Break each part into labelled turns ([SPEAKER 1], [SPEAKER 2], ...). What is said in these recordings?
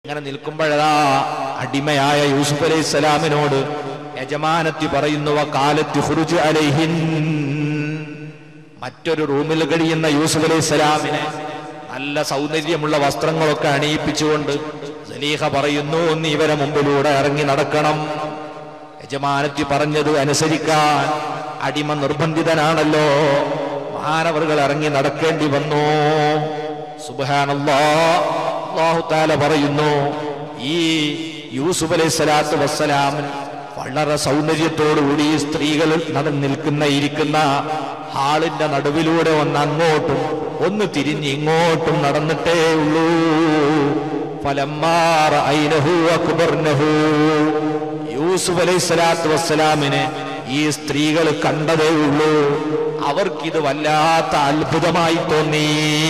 [SPEAKER 1] അങ്ങനെ നിൽക്കുമ്പോഴതാ അടിമയായ യൂസുഫ് അലൈഹി സ്വലാമിനോട് യജമാനത്തി പറയുന്നു കാലത്ത് ഹുറുജ് അലൈഹിൻ മറ്റൊരു റൂമിൽ കഴിയുന്ന യൂസുഫ് അലൈഹി സ്വലാമിനെ നല്ല സൗന്ദര്യമുള്ള വസ്ത്രങ്ങളൊക്കെ അണിയിപ്പിച്ചുകൊണ്ട് സലീഹ പറയുന്നു നീ ഇവരെ മുമ്പിലൂടെ ഇറങ്ങി നടക്കണം യജമാനത്തി പറഞ്ഞത് അനുസരിക്കാൻ അടിമ നിർബന്ധിതനാണല്ലോ മഹാനവറുകൾ ഇറങ്ങി നടക്കേണ്ടി വന്നു സുബാനല്ലാ അള്ളാഹു താല പറയുന്നു ഈ യൂസുഫ് അലൈഹി സ്വലാത്തു വസ്സലാമിന് വളരെ സൗന്ദര്യത്തോടുകൂടി ഈ സ്ത്രീകൾ നട നിൽക്കുന്ന ഇരിക്കുന്ന ഹാളിന്റെ നടുവിലൂടെ ഒന്ന് അങ്ങോട്ടും ഒന്ന് തിരിഞ്ഞ് ഇങ്ങോട്ടും നടന്നിട്ടേ ഉള്ളൂ ഫലമ്മാറ ഐനഹു അക്ബർനഹു യൂസുഫ് അലൈഹി സ്വലാത്തു വസ്സലാമിനെ ഈ സ്ത്രീകൾ കണ്ടതേ ഉള്ളൂ അവർക്കിത് വല്ലാത്ത അത്ഭുതമായി തോന്നി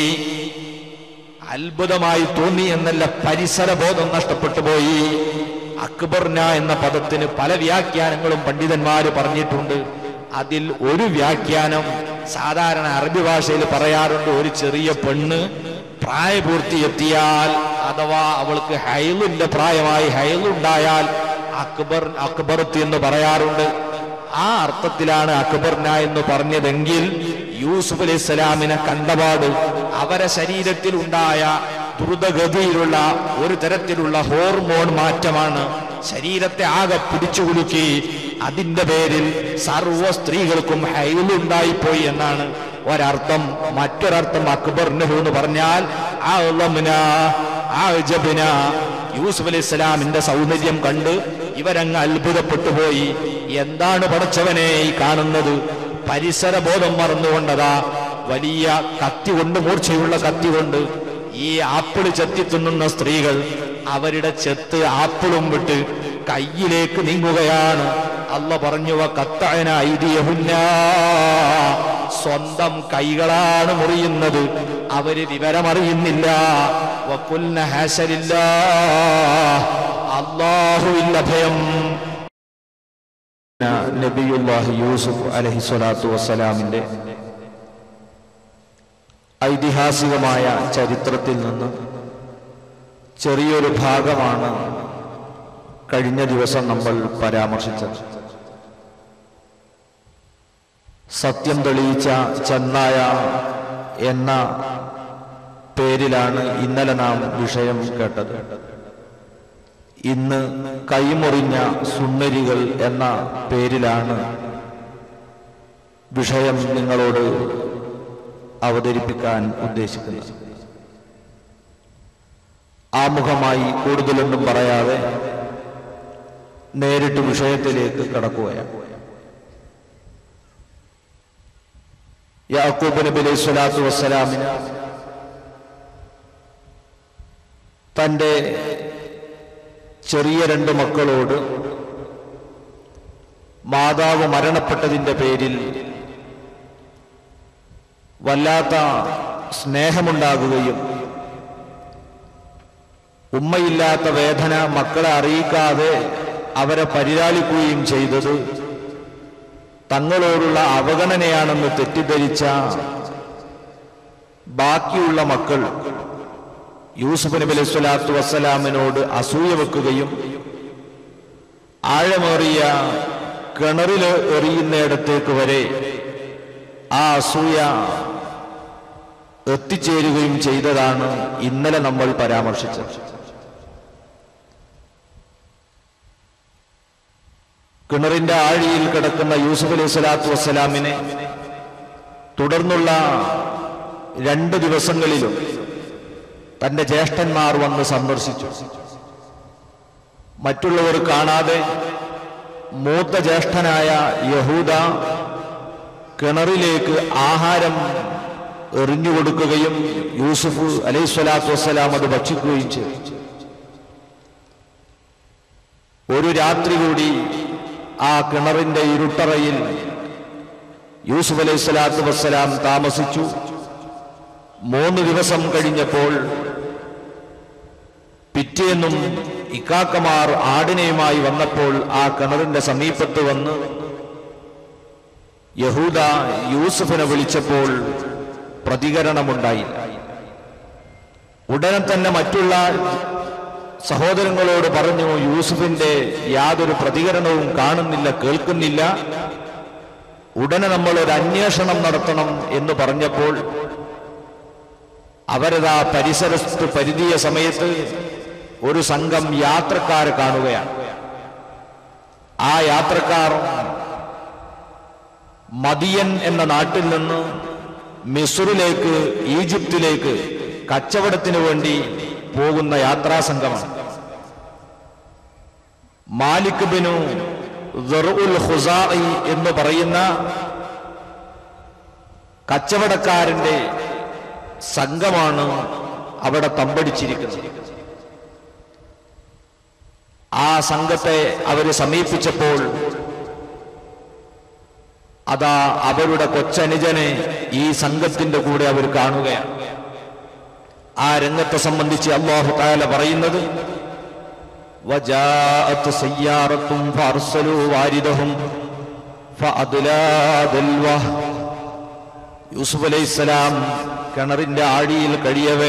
[SPEAKER 1] അത്ഭുതമായി തോന്നി എന്നല്ല പരിസരബോധം നഷ്ടപ്പെട്ടു പോയി അക്ബർന എന്ന പദത്തിന് പല വ്യാഖ്യാനങ്ങളും പണ്ഡിതന്മാര് പറഞ്ഞിട്ടുണ്ട് അതിൽ ഒരു വ്യാഖ്യാനം സാധാരണ അറബി ഭാഷയിൽ പറയാറുണ്ട് ഒരു ചെറിയ പെണ്ണ് പ്രായപൂർത്തി എത്തിയാൽ അഥവാ അവൾക്ക് ഹൈലിന്റെ പ്രായമായി ഹൈലുണ്ടായാൽ അക്ബർ അക്ബർത്തി എന്ന് പറയാറുണ്ട് ആ അർത്ഥത്തിലാണ് അക്ബർന എന്ന് പറഞ്ഞതെങ്കിൽ യൂസുഫ് അലൈഹി സ്വലാമിനെ കണ്ടപാട് അവരെ ശരീരത്തിൽ ഉണ്ടായ ദ്രുതഗതിയിലുള്ള ഒരു തരത്തിലുള്ള ഹോർമോൺ മാറ്റമാണ് ശരീരത്തെ ആകെ പിടിച്ചുകുലുക്കി അതിന്റെ പേരിൽ സർവ സ്ത്രീകൾക്കും ഹൈലുണ്ടായിപ്പോയി എന്നാണ് ഒരർത്ഥം മറ്റൊരർത്ഥം അക്ബറിന് എന്ന് പറഞ്ഞാൽ ആ ഉള്ളമിന ആ ജബിന യൂസുഫ് അലൈഹി സ്വലാമിന്റെ സൗന്ദര്യം കണ്ട് ഇവരങ്ങ് അത്ഭുതപ്പെട്ടു പോയി എന്താണ് പടച്ചവനെ ഈ കാണുന്നത് പരിസരബോധം മറന്നുകൊണ്ടതാ വലിയ കത്തി കൊണ്ട് മൂർച്ചയുള്ള കത്തി കൊണ്ട് ഈ ആപ്പിള് ചെത്തി തിന്നുന്ന സ്ത്രീകൾ അവരുടെ ചെത്ത് ആപ്പിളും വിട്ട് കയ്യിലേക്ക് നീങ്ങുകയാണ് അല്ല പറഞ്ഞുവ കത്തയന ഐതിയഹുന്ന സ്വന്തം കൈകളാണ് മുറിയുന്നത് അവര് വിവരമറിയുന്നില്ല വക്കുൽന ഹാശലില്ല അള്ളാഹുവില്ല ഭയം നബിയുല്ലാഹി യൂസുഫ് അലഹി സ്വലാത്തു വസ്സലാമിന്റെ ഐതിഹാസികമായ ചരിത്രത്തിൽ നിന്ന് ചെറിയൊരു ഭാഗമാണ് കഴിഞ്ഞ ദിവസം നമ്മൾ പരാമർശിച്ചത് സത്യം തെളിയിച്ച ചെന്നായ എന്ന പേരിലാണ് ഇന്നലെ നാം വിഷയം കേട്ടത് ഇന്ന് കൈമുറിഞ്ഞ സുന്ദരികൾ എന്ന പേരിലാണ് വിഷയം നിങ്ങളോട് അവതരിപ്പിക്കാൻ ഉദ്ദേശിക്കുന്നത് ആമുഖമായി കൂടുതലൊന്നും പറയാതെ നേരിട്ട് വിഷയത്തിലേക്ക് കടക്കുകയാണ് യാക്കൂബ് നബി അലൈഹി സ്വലാത്തു വസ്സലാമിന് തൻ്റെ ചെറിയ രണ്ട് മക്കളോട് മാതാവ് മരണപ്പെട്ടതിൻ്റെ പേരിൽ വല്ലാത്ത സ്നേഹമുണ്ടാകുകയും ഉമ്മയില്ലാത്ത വേദന മക്കളെ അറിയിക്കാതെ അവരെ പരിലാളിക്കുകയും ചെയ്തത് തങ്ങളോടുള്ള അവഗണനയാണെന്ന് തെറ്റിദ്ധരിച്ച ബാക്കിയുള്ള മക്കൾ യൂസുഫ് നബി അലൈഹി സ്വലാത്തു വസ്സലാമിനോട് അസൂയ വെക്കുകയും ആഴമേറിയ കിണറിൽ എറിയുന്നിടത്തേക്ക് വരെ ആ അസൂയ എത്തിച്ചേരുകയും ചെയ്തതാണ് ഇന്നലെ നമ്മൾ പരാമർശിച്ചത് കിണറിന്റെ ആഴിയിൽ കിടക്കുന്ന യൂസുഫ് അലൈഹി സ്വലാത്തു വസ്സലാമിനെ തുടർന്നുള്ള രണ്ട് ദിവസങ്ങളിലും തന്റെ ജ്യേഷ്ഠന്മാർ വന്ന് സന്ദർശിച്ചു മറ്റുള്ളവർ കാണാതെ മൂത്ത ജ്യേഷ്ഠനായ യഹൂദ കിണറിലേക്ക് ആഹാരം എറിഞ്ഞു കൊടുക്കുകയും യൂസുഫ് അലൈഹി സ്വലാത്തു വസ്സലാം അത് ഭക്ഷിക്കുകയും ചെയ്തു ഒരു രാത്രി കൂടി ആ കിണറിന്റെ ഇരുട്ടറയിൽ യൂസുഫ് അലൈഹി സ്വലാത്തു വസ്സലാം താമസിച്ചു മൂന്ന് ദിവസം കഴിഞ്ഞപ്പോൾ പിറ്റേന്നും ഇക്കാക്കമാർ ആടിനെയുമായി വന്നപ്പോൾ ആ കിണറിന്റെ സമീപത്ത് വന്ന് യഹൂദ യൂസുഫിനെ വിളിച്ചപ്പോൾ പ്രതികരണമുണ്ടായില്ല ഉടനെ തന്നെ മറ്റുള്ള സഹോദരങ്ങളോട് പറഞ്ഞു യൂസുഫിന്റെ യാതൊരു പ്രതികരണവും കാണുന്നില്ല കേൾക്കുന്നില്ല ഉടനെ നമ്മൾ ഒരു അന്വേഷണം നടത്തണം എന്ന് പറഞ്ഞപ്പോൾ അവരതാ പരിസരത്ത് പരിധിയ സമയത്ത് ഒരു സംഘം യാത്രക്കാരെ കാണുകയാണ് ആ യാത്രക്കാർ മദിയൻ എന്ന നാട്ടിൽ നിന്ന് മിസുറിലേക്ക് ഈജിപ്തിലേക്ക് കച്ചവടത്തിനു വേണ്ടി പോകുന്ന യാത്രാ സംഘമാണ് മാലിക് ബിനു ദറുൽ ഖുസാഇ എന്ന് പറയുന്ന കച്ചവടക്കാരന്റെ സംഘമാണ് അവിടെ തമ്പടിച്ചിരിക്കുന്നത് ആ സംഘത്തെ അവര് സമീപിച്ചപ്പോൾ അതാ അവരുടെ കൊച്ചനുജനെ ഈ സംഘത്തിന്റെ കൂടെ അവർ കാണുകയാണ് ആ രംഗത്തെ സംബന്ധിച്ച് അള്ളാഹു താല പറയുന്നത് وجاءت سيارة فأرسلوا واردهم فأدلى دلوه യൂസുഫ് അലൈഹിസ്സലാം കിണറിന്റെ ആഴിയിൽ കഴിയവേ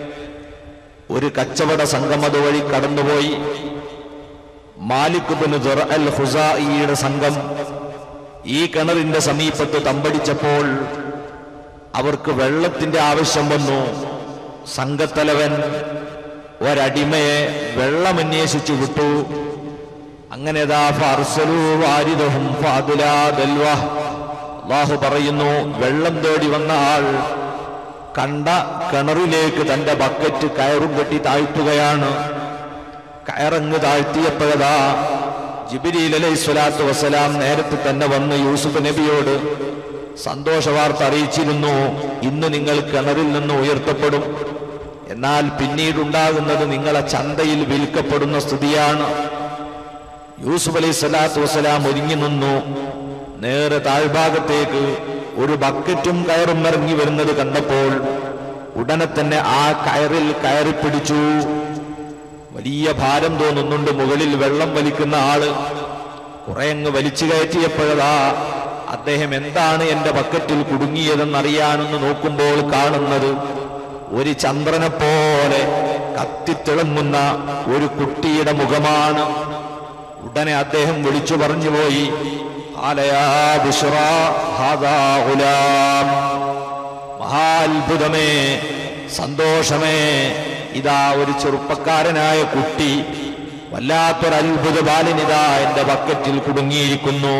[SPEAKER 1] ഒരു കച്ചവട സംഘം അതുവഴി കടന്നുപോയി മാലിക് ബിൻ ദുർ അൽ ഹുസായിയുടെ സംഘം ഈ കിണറിന്റെ സമീപത്ത് തമ്പടിച്ചപ്പോൾ അവർക്ക് വെള്ളത്തിന്റെ ആവശ്യം വന്നു സംഘത്തലവൻ ഒരടിമയെ വെള്ളമന്വേഷിച്ചു വിട്ടു അങ്ങനെ ദാ ഫഅർസലൂ വാരിദഹും ഫഅദ്ലാ ദൽവഹ്. അള്ളാഹു പറയുന്നു വെള്ളം തേടി വന്ന ആൾ കണ്ട കിണറിലേക്ക് തന്റെ ബക്കറ്റ് കയറും കെട്ടി താഴ്ത്തുകയാണ് കയറങ്ങ് താഴ്ത്തിയപ്പോഴതാ ജിബിരിൽ അലൈഹി സ്വലാത്തു വസ്സലാം നേരത്തെ തന്നെ വന്ന് യൂസുഫ് നബിയോട് സന്തോഷ വാർത്ത അറിയിച്ചിരുന്നു ഇന്ന് നിങ്ങൾ കിണറിൽ നിന്ന് ഉയർത്തപ്പെടും എന്നാൽ പിന്നീടുണ്ടാകുന്നത് നിങ്ങളെ ചന്തയിൽ വിൽക്കപ്പെടുന്ന സ്ഥിതിയാണ് യൂസുഫ് അലൈഹി സ്വലാത്തു വസ്സലാം ഒരുങ്ങി നിന്നു നേരെ താഴ്ഭാഗത്തേക്ക് ഒരു ബക്കറ്റും കയറും ഇറങ്ങി വരുന്നത് കണ്ടപ്പോൾ ഉടനെ തന്നെ ആ കയറിൽ കയറി പിടിച്ചു വലിയ ഭാരം തോന്നുന്നുണ്ട് മുകളിൽ വെള്ളം വലിക്കുന്ന ആള് കുറെ അങ്ങ് വലിച്ചു കയറ്റിയപ്പോഴതാ അദ്ദേഹം എന്താണ് എന്റെ ബക്കറ്റിൽ കുടുങ്ങിയതെന്നറിയാനെന്ന് നോക്കുമ്പോൾ കാണുന്നത് ഒരു ചന്ദ്രനെ പോലെ കത്തിത്തിളങ്ങുന്ന ഒരു കുട്ടിയുടെ മുഖമാണ് ഉടനെ അദ്ദേഹം വിളിച്ചു പറഞ്ഞുപോയി "ഖാലയാ ബുശ്റാ ഹാദാ ഗുലാം." മഹാത്ഭുതമേ സന്തോഷമേ ഇതാ ഒരു ചെറുപ്പക്കാരനായ കുട്ടി വല്ലാത്തൊരത്ഭുത ബാലനിതാ എന്റെ ബക്കറ്റിൽ കുടുങ്ങിയിരിക്കുന്നു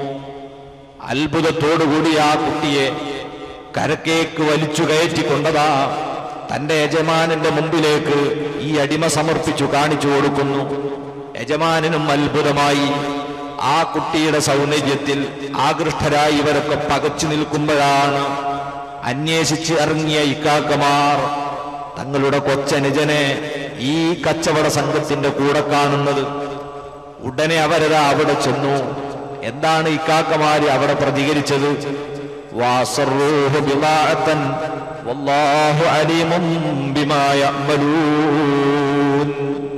[SPEAKER 1] അത്ഭുതത്തോടുകൂടി ആ കുട്ടിയെ കരക്കേക്ക് വലിച്ചു കയറ്റിക്കൊണ്ടതാ തന്റെ യജമാനന്റെ മുമ്പിലേക്ക് ഈ അടിമ സമർപ്പിച്ചു കാണിച്ചു കൊടുക്കുന്നു യജമാനനും അത്ഭുതമായി ആ കുട്ടിയുടെ സൗന്ദര്യത്തിൽ ആകൃഷ്ടരായി ഇവരൊക്കെ പകച്ചു നിൽക്കുമ്പോഴാണ് അന്വേഷിച്ച് ഇറങ്ങിയ ഇക്കാക്കമാർ തങ്ങളുടെ കൊച്ചനുജനെ ഈ കച്ചവട സംഘത്തിന്റെ കൂടെ കാണുന്നത് ഉടനെ അവരതാ അവിടെ ചെന്നു എന്താണ് ഇക്കാക്കമാര് അവിടെ പ്രതികരിച്ചത് വാസറൂഹു ബിളാഅത്തൻ വല്ലാഹു അലീമും ബിമാ യഅമലൂൻ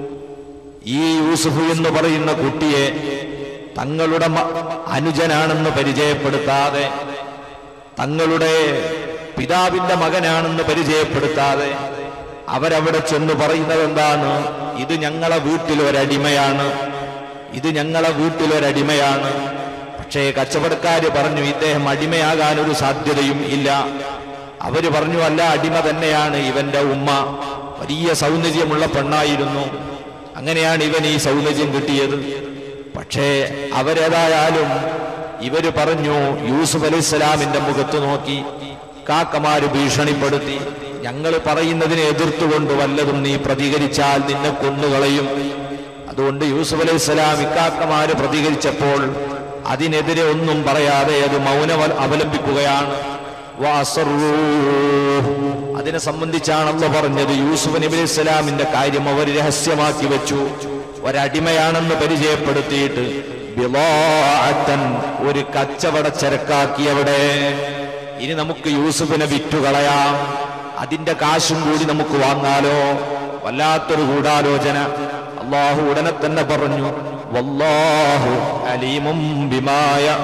[SPEAKER 1] ഈ യൂസുഫ് എന്ന് പറയുന്ന കുട്ടിയെ തങ്ങളുടെ മ- അനുജനാണെന്ന് പരിചയപ്പെടുത്താതെ തങ്ങളുടെ പിതാവിന്റെ മകനാണെന്ന് പരിചയപ്പെടുത്താതെ അവരവിടെ ചെന്ന് പറയുന്നത് എന്താണ് ഇത് ഞങ്ങളെ വീട്ടിലൊരടിമയാണ് ഇത് ഞങ്ങളെ വീട്ടിലൊരടിമയാണ് പക്ഷേ കച്ചവടക്കാര് പറഞ്ഞു ഇദ്ദേഹം അടിമയാകാൻ ഒരു സാധ്യതയും ഇല്ല അവര് പറഞ്ഞു അല്ല അടിമ തന്നെയാണ് ഇവന്റെ ഉമ്മ വലിയ സൗന്ദര്യമുള്ള പെണ്ണായിരുന്നു അങ്ങനെയാണ് ഇവൻ ഈ സൗന്ദര്യം കിട്ടിയത് പക്ഷേ അവരേതായാലും ഇവര് പറഞ്ഞു യൂസുഫ് അലൈഹിസ്സലാമിന്റെ മുഖത്ത് നോക്കി കാക്കമാര് ഭീഷണിപ്പെടുത്തി ഞങ്ങൾ പറയുന്നതിനെ എതിർത്തുകൊണ്ട് വല്ലതും നീ പ്രതികരിച്ചാൽ നിന്നെ കൊന്നുകളയും അതുകൊണ്ട് യൂസുഫ് അലൈഹി സ്വലാം ഇക്കാക്കമാര് പ്രതികരിച്ചപ്പോൾ അതിനെതിരെ ഒന്നും പറയാതെ അത് മൗനം അവ- അവലംബിക്കുകയാണ് വാസറൂ. അതിനെ സംബന്ധിച്ചാണല്ലോ പറഞ്ഞത് യൂസുഫ് നബി അലൈഹി സ്വലാമിന്റെ കാര്യം അവർ രഹസ്യമാക്കി വെച്ചു ഒരടിമയാണെന്ന് പരിചയപ്പെടുത്തിയിട്ട് ബിളാഅത്തൻ ഒരു കച്ചവട ചരക്കാക്കി അവിടെ ഇനി നമുക്ക് യൂസുഫിനെ വിറ്റുകളയാം അതിന്റെ കാശും കൂടി നമുക്ക് വാങ്ങാലോ വല്ലാത്തൊരു ഗൂഢാലോചന അള്ളാഹു ഉടനെ തന്നെ പറഞ്ഞു വല്ലാഹു അലീമും ബിമാ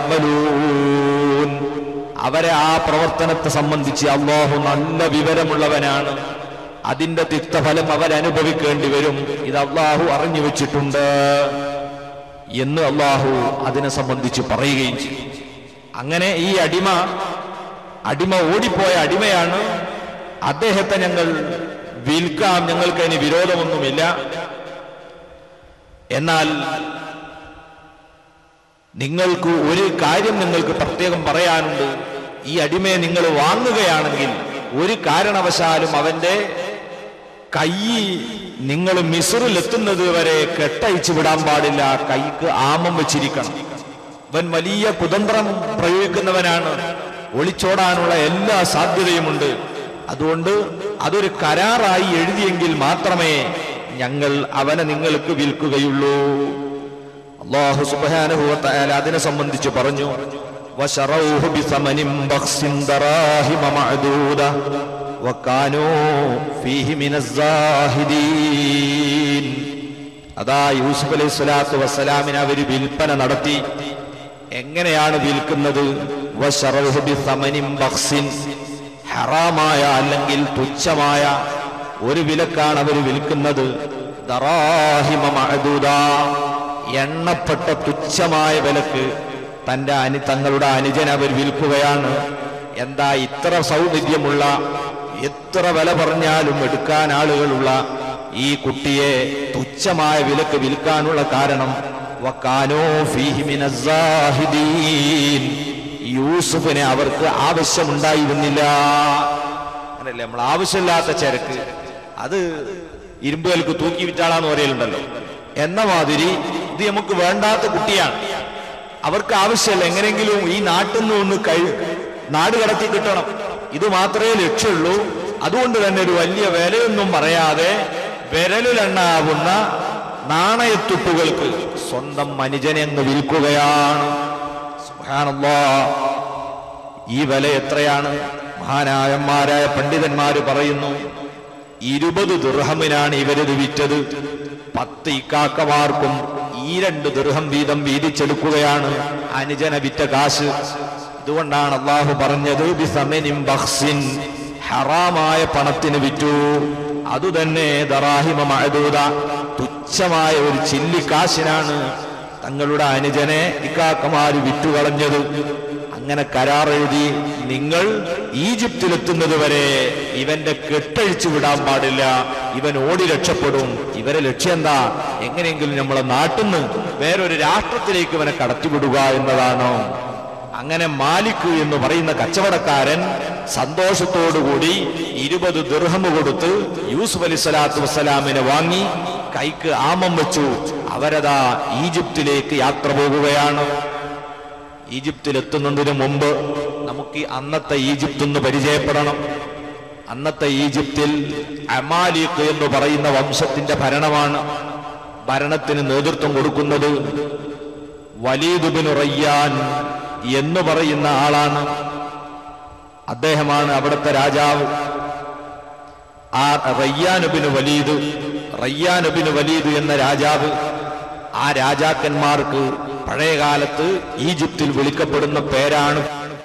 [SPEAKER 1] യഅമലൂൻ അവരെ ആ പ്രവർത്തനത്തെ സംബന്ധിച്ച് അള്ളാഹു നല്ല വിവരമുള്ളവനാണ് അതിന്റെ തിക്തഫലം അവരനുഭവിക്കേണ്ടി വരും ഇത് അള്ളാഹു അറിഞ്ഞു വെച്ചിട്ടുണ്ട് എന്ന് അള്ളാഹു അതിനെ സംബന്ധിച്ച് പറയുകയും ചെയ്യും അങ്ങനെ ഈ അടിമ അടിമ ഓടിപ്പോയ അടിമയാണ് അദ്ദേഹത്തെ ഞങ്ങൾ വിൽക്കാം ഞങ്ങൾക്ക് അതിന് വിരോധമൊന്നുമില്ല എന്നാൽ നിങ്ങൾക്ക് ഒരു കാര്യം നിങ്ങൾക്ക് പ്രത്യേകം പറയാനുണ്ട് ഈ അടിമയെ നിങ്ങൾ വാങ്ങുകയാണെങ്കിൽ ഒരു കാരണവശാലും അവന്റെ കൈ നിങ്ങൾ മിസറിൽ എത്തുന്നത് വരെ കെട്ടയച്ചു വിടാൻ പാടില്ല കൈക്ക് ആമം വെച്ചിരിക്കണം അവൻ വലിയ കുതന്ത്രം പ്രയോഗിക്കുന്നവനാണ് ഒളിച്ചോടാനുള്ള എല്ലാ സാധ്യതയുമുണ്ട് അതുകൊണ്ട് അതൊരു കരാറായി എഴുതിയെങ്കിൽ മാത്രമേ ഞങ്ങൾ അവനെ നിങ്ങൾക്ക് വിൽക്കുകയുള്ളൂ അള്ളാഹു സുബ്ഹാനഹു വ തആല അതിനെ സംബന്ധിച്ച് പറഞ്ഞു വശറൗഹു ബിസമനിൻ ബഖ്സിൻ ദറാഹിമ മഅദൂദ വകാനൂ ഫീഹി മിനസ് സാഹിദീൻ അതാ യൂസുഫ് അലൈഹി സ്വലാത്തു വസ്സലാമിനെ അവർ വിൽപ്പന നടത്തി എങ്ങനെയാണ് വിൽക്കുന്നത് വശറൗഹു ബിസമനിൻ ബഖ്സിൻ ഹറാമായ അല്ലെങ്കിൽ തുച്ഛമായ ഒരു വിലക്കാണ് അവർ വിൽക്കുന്നത് ദറാഹിമ മഅദൂദ എണ്ണപ്പെട്ട തുച്ഛമായ വിലക്ക് തന്റെ അനു തങ്ങളുടെ അനുജൻ അവർ വിൽക്കുകയാണ് എന്താ ഇത്ര സൗന്ദര്യമുള്ള എത്ര വില പറഞ്ഞാലും എടുക്കാൻ ആളുകളുള്ള ഈ കുട്ടിയെ തുച്ഛമായ വിലക്ക് വിൽക്കാനുള്ള കാരണം വക്കാനോ ഫീഹി മിനസ് സാഹിദീൻ. യൂസുഫിനെ അവർക്ക് ആവശ്യമുണ്ടായിരുന്നില്ല അങ്ങനല്ലേ നമ്മൾ ആവശ്യമില്ലാത്ത ചരക്ക് അത് ഇരുമ്പ് കൽക്ക് തൂക്കി വിറ്റാളാന്ന് പറയലുണ്ടല്ലോ എന്ന മാതിരി ഇത് നമുക്ക് വേണ്ടാത്ത കുട്ടിയാണ് അവർക്ക് ആവശ്യമല്ല എങ്ങനെയെങ്കിലും ഈ നാട്ടിൽ നിന്ന് ഒന്ന് കഴി നാട് കടത്തി കിട്ടണം ഇത് മാത്രമേ ലക്ഷ്യമുള്ളൂ അതുകൊണ്ട് തന്നെ ഒരു വലിയ വിലയൊന്നും പറയാതെ വിരലിലെണ്ണാവുന്ന നാണയത്തുട്ടുകൾക്ക് സ്വന്തം മനുജനെ അങ്ങ് വിൽക്കുകയാണ് സുബ്ഹാനല്ലാ ഈ വില എത്രയാണ് മഹാനായന്മാരായ പണ്ഡിതന്മാര് പറയുന്നു ഇരുപത് ദുർഹമിനാണ് ഇവരിത് വിറ്റത് പത്ത് ഇക്കാക്കമാർക്കും ഈ രണ്ട് ദുർഹം വീതം വീതിച്ചെടുക്കുകയാണ് അനുജന വിറ്റ കാശ് ഇതുകൊണ്ടാണ് അള്ളാഹു പറഞ്ഞത് ബിസമനിൻ ബഖ്സിൻ ഹറാമായ പണത്തിന് വിറ്റു അതുതന്നെ ദറാഹിമ മഅദൂദ തുച്ഛമായ ഒരു ചില്ലിക്കാശിനാണ് തങ്ങളുടെ അനുജനെ ഇക്കാക്കമാര് വിറ്റുകളഞ്ഞത് അങ്ങനെ കരാർ എഴുതി നിങ്ങൾ ഈജിപ്തിലെത്തുന്നത് വരെ ഇവന്റെ കെട്ടഴിച്ചു വിടാൻ പാടില്ല ഇവൻ ഓടി രക്ഷപ്പെടും ഇവരെ ലക്ഷ്യം എന്താ എങ്ങനെയെങ്കിലും നമ്മളെ നാട്ടിൽ നിന്ന് വേറൊരു രാഷ്ട്രത്തിലേക്ക് ഇവനെ കടത്തിവിടുക എന്നതാണോ അങ്ങനെ മാലിക് എന്ന് പറയുന്ന കച്ചവടക്കാരൻ സന്തോഷത്തോടുകൂടി ഇരുപത് ദുർഹമ് കൊടുത്ത് യൂസുഫ് അലി സ്വലാത്തു വസ്സലാമിനെ വാങ്ങി കൈക്ക് ആമം വെച്ചു അവരതാ ഈജിപ്തിലേക്ക് യാത്ര പോകുകയാണ് ഈജിപ്തിൽ എത്തുന്നതിന് മുമ്പ് നമുക്ക് ഈ അന്നത്തെ ഈജിപ്ത് ഒന്ന് പരിചയപ്പെടണം അന്നത്തെ ഈജിപ്തിൽ അമാലിഖ് എന്ന് പറയുന്ന വംശത്തിന്റെ ഭരണമാണ് ഭരണത്തിന് നേതൃത്വം കൊടുക്കുന്നത് വലീദുബിൻ റയ്യാൻ എന്ന് പറയുന്ന ആളാണ് അദ്ദേഹമാണ് അവിടുത്തെ രാജാവ് ആ റയ്യാനുബിന് വലീദ് റയ്യാനുബിന് വലീദ് എന്ന രാജാവ് ആ രാജാക്കന്മാർക്ക് പഴയ കാലത്ത് ഈജിപ്തിൽ വിളിക്കപ്പെടുന്ന പേരാണ്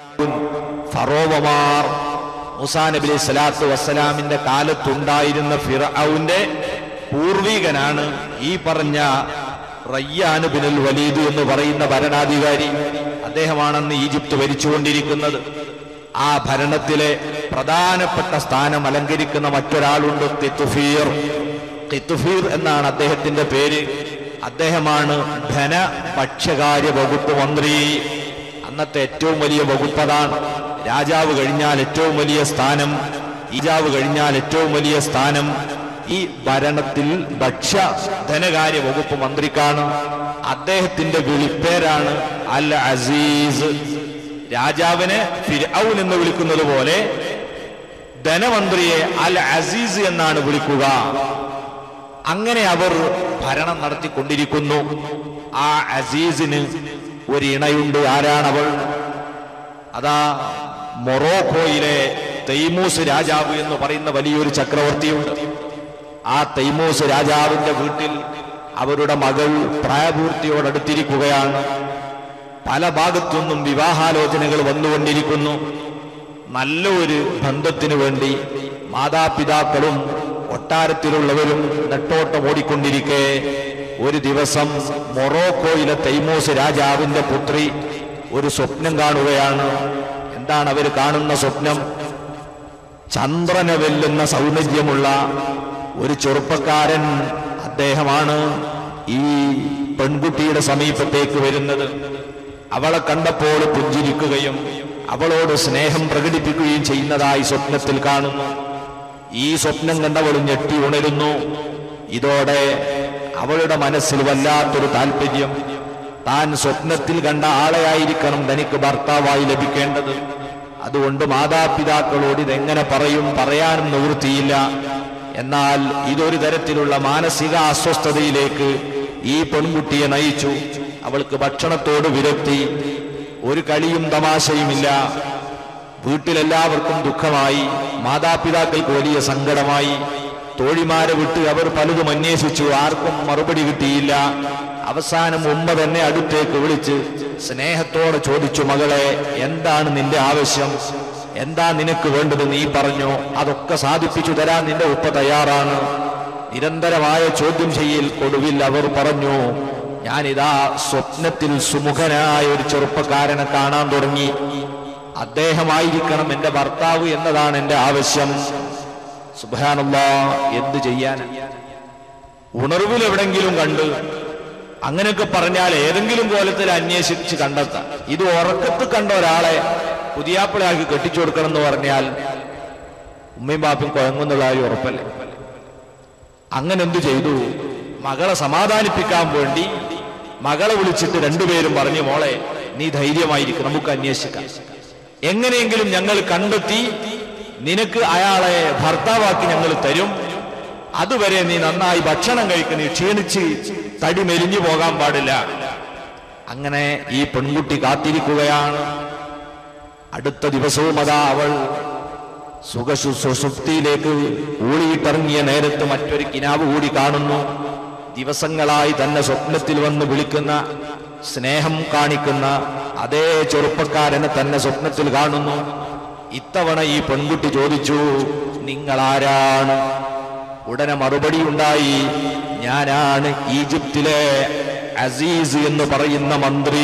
[SPEAKER 1] ഫറോവമാർ മുസാ നബി അലൈഹി സ്വലാത്തു വസ്സലാമിന്റെ കാലത്തുണ്ടായിരുന്ന ഫിറൌന്റെ പൂർവികനാണ് ഈ പറഞ്ഞ റയ്യാന് ബിനുൽ വലീദ് എന്ന് പറയുന്ന ഭരണാധികാരി അദ്ദേഹമാണെന്ന് ഈജിപ്ത് ഭരിച്ചുകൊണ്ടിരിക്കുന്നത് ആ ഭരണത്തിലെ പ്രധാനപ്പെട്ട സ്ഥാനം അലങ്കരിക്കുന്ന മറ്റൊരാളുണ്ട് തിത്തുഫീർ തിത്തുഫീർ എന്നാണ് അദ്ദേഹത്തിന്റെ പേര് അദ്ദേഹമാണ് ധന ഭക്ഷ്യകാര്യ വകുപ്പ് മന്ത്രി അന്നത്തെ ഏറ്റവും വലിയ വകുപ്പ് അതാണ് രാജാവ് കഴിഞ്ഞാൽ ഏറ്റവും വലിയ സ്ഥാനം രാജാവ് കഴിഞ്ഞാൽ ഏറ്റവും വലിയ സ്ഥാനം ഈ ഭരണത്തിൽ ഭക്ഷ്യ ധനകാര്യ വകുപ്പ് മന്ത്രിക്കാണ് അദ്ദേഹത്തിന്റെ വിളിപ്പേരാണ് അൽ അസീസ് രാജാവിനെ ഫിർഔൻ എന്ന് വിളിക്കുന്നത് പോലെ ധനമന്ത്രിയെ അൽ അസീസ് എന്നാണ് വിളിക്കുക അങ്ങനെ അവർ ഭരണം നടത്തിക്കൊണ്ടിരിക്കുന്നു ആ അസീസിന് ഒരു ഇണയുണ്ട് ആരാണവൾ അതാ മൊറോക്കോയിലെ തൈമൂസ് രാജാവ് എന്ന് പറയുന്ന വലിയൊരു ചക്രവർത്തിയുണ്ട് ആ തൈമൂസ് രാജാവിന്റെ വീട്ടിൽ അവരുടെ മകൾ പ്രായപൂർത്തിയോടടുത്തിരിക്കുകയാണ് പല ഭാഗത്തുനിന്നും വിവാഹാലോചനകൾ വന്നുകൊണ്ടിരിക്കുന്നു നല്ല ഒരു ബന്ധത്തിനു വേണ്ടി മാതാപിതാക്കളും കൊട്ടാരത്തിലുള്ളവരും നെട്ടോട്ടം ഓടിക്കൊണ്ടിരിക്കെ ഒരു ദിവസം മൊറോക്കോയിലെ തൈമൂസ് രാജാവിന്റെ പുത്രി ഒരു സ്വപ്നം കാണുകയാണ് എന്താണ് അവർ കാണുന്ന സ്വപ്നം ചന്ദ്രനെ വെല്ലുന്ന സൗന്ദര്യമുള്ള ഒരു ചെറുപ്പക്കാരൻ അദ്ദേഹമാണ് ഈ പെൺകുട്ടിയുടെ സമീപത്തേക്ക് വരുന്നത് അവളെ കണ്ടപ്പോൾ പുഞ്ചിരിക്കുകയും അവളോട് സ്നേഹം പ്രകടിപ്പിക്കുകയും ചെയ്യുന്നതായി സ്വപ്നത്തിൽ കാണുന്നു ഈ സ്വപ്നം കണ്ടവൾ ഞെട്ടി ഉണരുന്നു ഇതോടെ അവളുടെ മനസ്സിൽ വല്ലാത്തൊരു താല്പര്യം താൻ സ്വപ്നത്തിൽ കണ്ട ആളെയായിരിക്കണം തനിക്ക് ഭർത്താവായി ലഭിക്കേണ്ടത് അതുകൊണ്ട് മാതാപിതാക്കളോട് ഇതെങ്ങനെ പറയും പറയാനും നിവൃത്തിയില്ല എന്നാൽ ഇതൊരു തരത്തിലുള്ള മാനസിക അസ്വസ്ഥതയിലേക്ക് ഈ പെൺകുട്ടിയെ നയിച്ചു അവൾക്ക് ഭക്ഷണത്തോട് വിരക്തി ഒരു കളിയും തമാശയുമില്ല വീട്ടിലെല്ലാവർക്കും ദുഃഖമായി മാതാപിതാക്കൾക്ക് വലിയ സങ്കടമായി തോഴിമാരെ വിട്ട് അവർ പലതും അന്വേഷിച്ചു ആർക്കും മറുപടി കിട്ടിയില്ല അവസാനം ഉമ്മ തന്നെ അടുത്തേക്ക് വിളിച്ച് സ്നേഹത്തോടെ ചോദിച്ചു മകളെ എന്താണ് നിന്റെ ആവശ്യം എന്താ നിനക്ക് വേണ്ടത് നീ പറഞ്ഞു അതൊക്കെ സാധിപ്പിച്ചു തരാൻ നിന്റെ ഉപ്പ തയ്യാറാണ് നിരന്തരമായ ചോദ്യം ചെയ്യൽ ഒടുവിൽ അവർ പറഞ്ഞു ഞാനിതാ സ്വപ്നത്തിൽ സുമുഖനായ ഒരു ചെറുപ്പക്കാരനെ കാണാൻ തുടങ്ങി അദ്ദേഹമായിരിക്കണം എന്റെ ഭർത്താവ് എന്നതാണ് എന്റെ ആവശ്യം സുബാനുള്ള എന്ത് ചെയ്യാൻ ഉണർവിൽ എവിടെങ്കിലും കണ്ട് അങ്ങനെയൊക്കെ പറഞ്ഞാൽ ഏതെങ്കിലും കോലത്തിൽ അന്വേഷിച്ച് കണ്ടെത്താം ഇത് ഉറക്കത്ത് കണ്ട ഒരാളെ പുതിയാപ്പിളയാക്കി കെട്ടിച്ചു കൊടുക്കണം എന്ന് പറഞ്ഞാൽ ഉമ്മയും ബാപ്പയും കുഴങ്ങുന്നുള്ള കാര്യം ഉറപ്പല്ലേ അങ്ങനെ എന്തു ചെയ്തു മകളെ സമാധാനിപ്പിക്കാൻ വേണ്ടി മകളെ വിളിച്ചിട്ട് രണ്ടുപേരും പറഞ്ഞു മോളെ നീ ധൈര്യമായിരിക്കും നമുക്ക് അന്വേഷിക്കാം എങ്ങനെയെങ്കിലും ഞങ്ങൾ കണ്ടെത്തി നിനക്ക് അയാളെ ഭർത്താവാക്കി ഞങ്ങൾ തരും അതുവരെ നീ നന്നായി ഭക്ഷണം കഴിക്കുന്ന നീ ക്ഷീണിച്ച് തടി മെലിഞ്ഞു പോകാൻ പാടില്ല അങ്ങനെ ഈ പെൺകുട്ടി കാത്തിരിക്കുകയാണ് അടുത്ത ദിവസവും അതാ അവൾ സുഖസുസുപ്തിയിലേക്ക് ഊളിയിട്ടിറങ്ങിയ നേരത്ത് മറ്റൊരു കിനാവ് കൂടി കാണുന്നു ദിവസങ്ങളായി തന്നെ സ്വപ്നത്തിൽ വന്ന് വിളിക്കുന്ന സ്നേഹം കാണിക്കുന്ന അതേ ചെറുപ്പക്കാരനെ തന്നെ സ്വപ്നത്തിൽ കാണുന്നു ഇത്തവണ ഈ പെൺകുട്ടി ചോദിച്ചു നിങ്ങൾ ആരാണ് ഉടനെ മറുപടി ഉണ്ടായി ഞാനാണ് ഈജിപ്തിലെ അസീസ് എന്ന് പറയുന്ന മന്ത്രി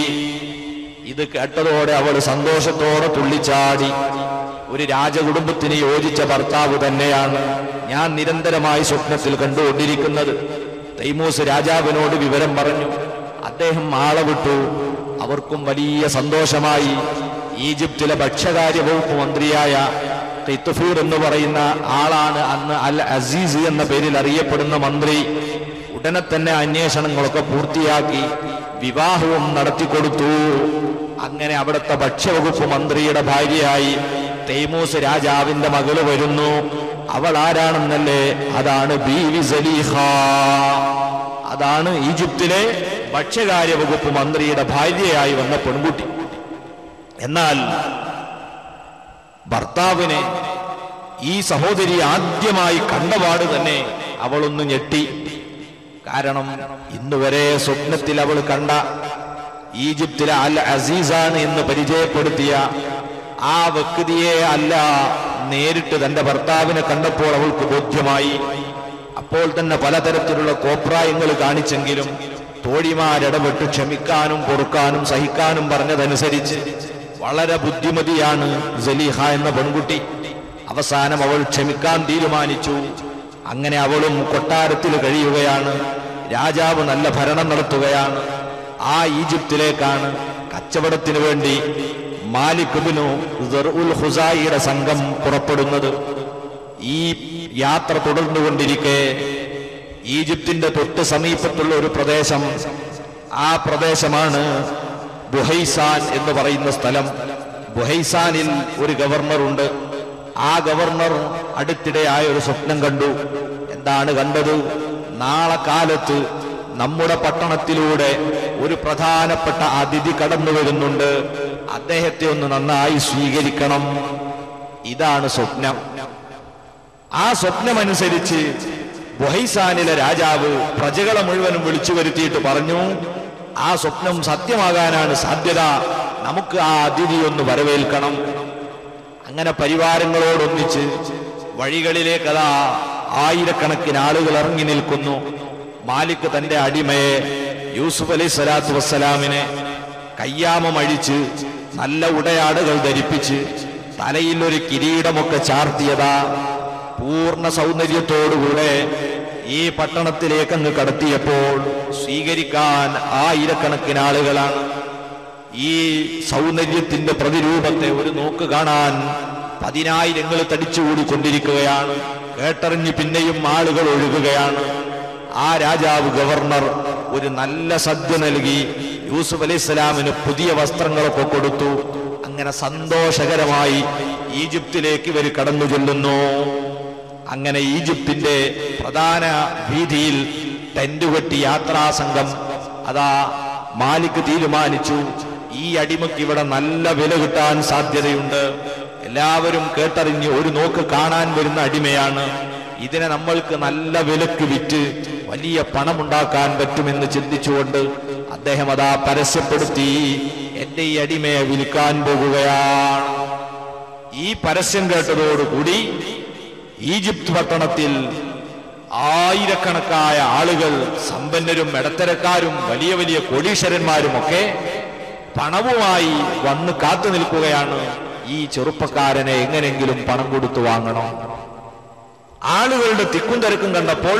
[SPEAKER 1] ഇത് കേട്ടതോടെ അവൾ സന്തോഷത്തോടെ തുള്ളിച്ചാടി ഒരു രാജകുടുംബത്തിന് യോജിച്ച ഭർത്താവ് തന്നെയാണ് ഞാൻ നിരന്തരമായി സ്വപ്നത്തിൽ കണ്ടുകൊണ്ടിരിക്കുന്നത് തൈമൂസ് രാജാവിനോട് വിവരം പറഞ്ഞു അദ്ദേഹം ആളെ വിട്ടു അവർക്കും വലിയ സന്തോഷമായി ഈജിപ്തിലെ ഭക്ഷ്യകാര്യ വകുപ്പ് മന്ത്രിയായ ഖിത്തുഫീർ എന്ന് പറയുന്ന ആളാണ് അന്ന് അൽ അസീസ് എന്ന പേരിൽ അറിയപ്പെടുന്ന മന്ത്രി ഉടനെ തന്നെ അന്വേഷണങ്ങളൊക്കെ പൂർത്തിയാക്കി വിവാഹവും നടത്തിക്കൊടുത്തു അങ്ങനെ അവിടുത്തെ ഭക്ഷ്യവകുപ്പ് മന്ത്രിയുടെ ഭാര്യയായി തൈമൂസ് രാജാവിന്റെ മകള് വരുന്നു അവൾ ആരാണെന്നല്ലേ അതാണ് ബീവി സലീഹ അതാണ് ഈജിപ്തിലെ ഭക്ഷ്യകാര്യ വകുപ്പ് മന്ത്രിയുടെ ഭാര്യയായി വന്ന പെൺകുട്ടി എന്നാൽ ഭർത്താവിനെ ഈ സഹോദരി ആദ്യമായി കണ്ടപാട് തന്നെ അവളൊന്ന് ഞെട്ടി കാരണം ഇന്നുവരെ സ്വപ്നത്തിൽ അവൾ കണ്ട ഈജിപ്തിലെ അൽ അസീസാണ് എന്ന് പരിചയപ്പെടുത്തിയ ആ വ്യക്തിയെ അല്ല നേരിട്ട് തന്റെ ഭർത്താവിനെ കണ്ടപ്പോൾ അവൾക്ക് ബോധ്യമായി അപ്പോൾ തന്നെ പലതരത്തിലുള്ള കോപ്രായങ്ങൾ കാണിച്ചെങ്കിലും തോഴിമാരിടപെട്ട് ക്ഷമിക്കാനും പൊറുക്കാനും സഹിക്കാനും പറഞ്ഞതനുസരിച്ച് വളരെ ബുദ്ധിമതിയാണ് സലീഹ എന്ന പെൺകുട്ടി അവസാനം അവൾ ക്ഷമിക്കാൻ തീരുമാനിച്ചു അങ്ങനെ അവളും കൊട്ടാരത്തിൽ കഴിയുകയാണ് രാജാവ് നല്ല ഭരണം നടത്തുകയാണ് ആ ഈജിപ്തിലേക്കാണ് കച്ചവടത്തിന് വേണ്ടി മാലിക് ബിനു ഉൽ ഹുസായിയുടെ സംഘം പുറപ്പെടുന്നത് ഈ യാത്ര തുടർന്നുകൊണ്ടിരിക്കെ ഈജിപ്തിന്റെ തൊട്ട് സമീപത്തുള്ള ഒരു പ്രദേശം ആ പ്രദേശമാണ് ബുഹൈസാൻ എന്ന് പറയുന്ന സ്ഥലം ബുഹൈസാനിൽ ഒരു ഗവർണറുണ്ട് ആ ഗവർണർ അടുത്തിടെയായ ഒരു സ്വപ്നം കണ്ടു എന്താണ് കണ്ടത് നാളെ കാലത്ത് നമ്മുടെ പട്ടണത്തിലൂടെ ഒരു പ്രധാനപ്പെട്ട അതിഥി കടന്നു വരുന്നുണ്ട് അദ്ദേഹത്തെ ഒന്ന് നന്നായി സ്വീകരിക്കണം ഇതാണ് സ്വപ്നം ആ സ്വപ്നമനുസരിച്ച് ബുഹൈസാനിലെ രാജാവ് പ്രജകളെ മുഴുവനും വിളിച്ചു വരുത്തിയിട്ട് പറഞ്ഞു ആ സ്വപ്നം സത്യമാകാനാണ് സാധ്യത നമുക്ക് ആ അതിഥി ഒന്ന് വരവേൽക്കണം അങ്ങനെ പരിവാരങ്ങളോടൊന്നിച്ച് വഴികളിലേക്കതാ ആയിരക്കണക്കിന് ആളുകൾ ഇറങ്ങി നിൽക്കുന്നു മാലിക് തന്റെ അടിമയെ യൂസുഫ് അലൈഹി സ്വലാത്തു വസ്സലാമിനെ കയ്യാമം അഴിച്ച് നല്ല ഉടയാടുകൾ ധരിപ്പിച്ച് തലയിൽ ഒരു കിരീടമൊക്കെ ചാർത്തിയതാ പൂർണ്ണ സൗന്ദര്യത്തോടുകൂടെ ഈ പട്ടണത്തിലേക്ക് അങ്ങ് കടത്തിയപ്പോൾ സ്വീകരിക്കാൻ ആയിരക്കണക്കിന് ആളുകളാണ് ഈ സൗന്ദര്യത്തിന്റെ പ്രതിരൂപത്തെ ഒരു നോക്ക് കാണാൻ പതിനായിരങ്ങൾ തടിച്ചുകൂടിക്കൊണ്ടിരിക്കുകയാണ് കേട്ടറിഞ്ഞ് പിന്നെയും ആളുകൾ ഒഴുകുകയാണ് ആ രാജാവ് ഗവർണർ ഒരു നല്ല സദ്യ നൽകി യൂസുഫ് അലൈഹി സ്വലാമിന് പുതിയ വസ്ത്രങ്ങളൊക്കെ കൊടുത്തു അങ്ങനെ സന്തോഷകരമായി ഈജിപ്തിലേക്ക് ഇവർ കടന്നു ചെല്ലുന്നു അങ്ങനെ ഈജിപ്തിന്റെ പ്രധാന വീതിയിൽ ടെന്റ് കെട്ടി യാത്രാസംഘം അതാ മാലിക് തീരുമാനിച്ചു ഈ അടിമയ്ക്ക് ഇവിടെ നല്ല വില കിട്ടാൻ സാധ്യതയുണ്ട് എല്ലാവരും കേട്ടറിഞ്ഞ് ഒരു നോക്ക് കാണാൻ വരുന്ന അടിമയാണ് ഇതിനെ നമ്മൾക്ക് നല്ല വിലക്ക് വിറ്റ് വലിയ പണമുണ്ടാക്കാൻ പറ്റുമെന്ന് ചിന്തിച്ചുകൊണ്ട് അദ്ദേഹം അതാ പരസ്യപ്പെടുത്തി എന്റെ ഈ അടിമയെ വിൽക്കാൻ പോകുകയാണ് ഈ പരസ്യം കേട്ടതോടുകൂടി ഈജിപ്ത് പട്ടണത്തിൽ ആയിരക്കണക്കായ ആളുകൾ സമ്പന്നരും ഇടത്തരക്കാരും വലിയ വലിയ കോടീശ്വരന്മാരുമൊക്കെ പണവുമായി വന്ന് കാത്തു നിൽക്കുകയാണ് ഈ ചെറുപ്പക്കാരനെ എങ്ങനെങ്കിലും പണം കൊടുത്തു വാങ്ങണം ആളുകളുടെ തിക്കും തിരക്കും കണ്ടപ്പോൾ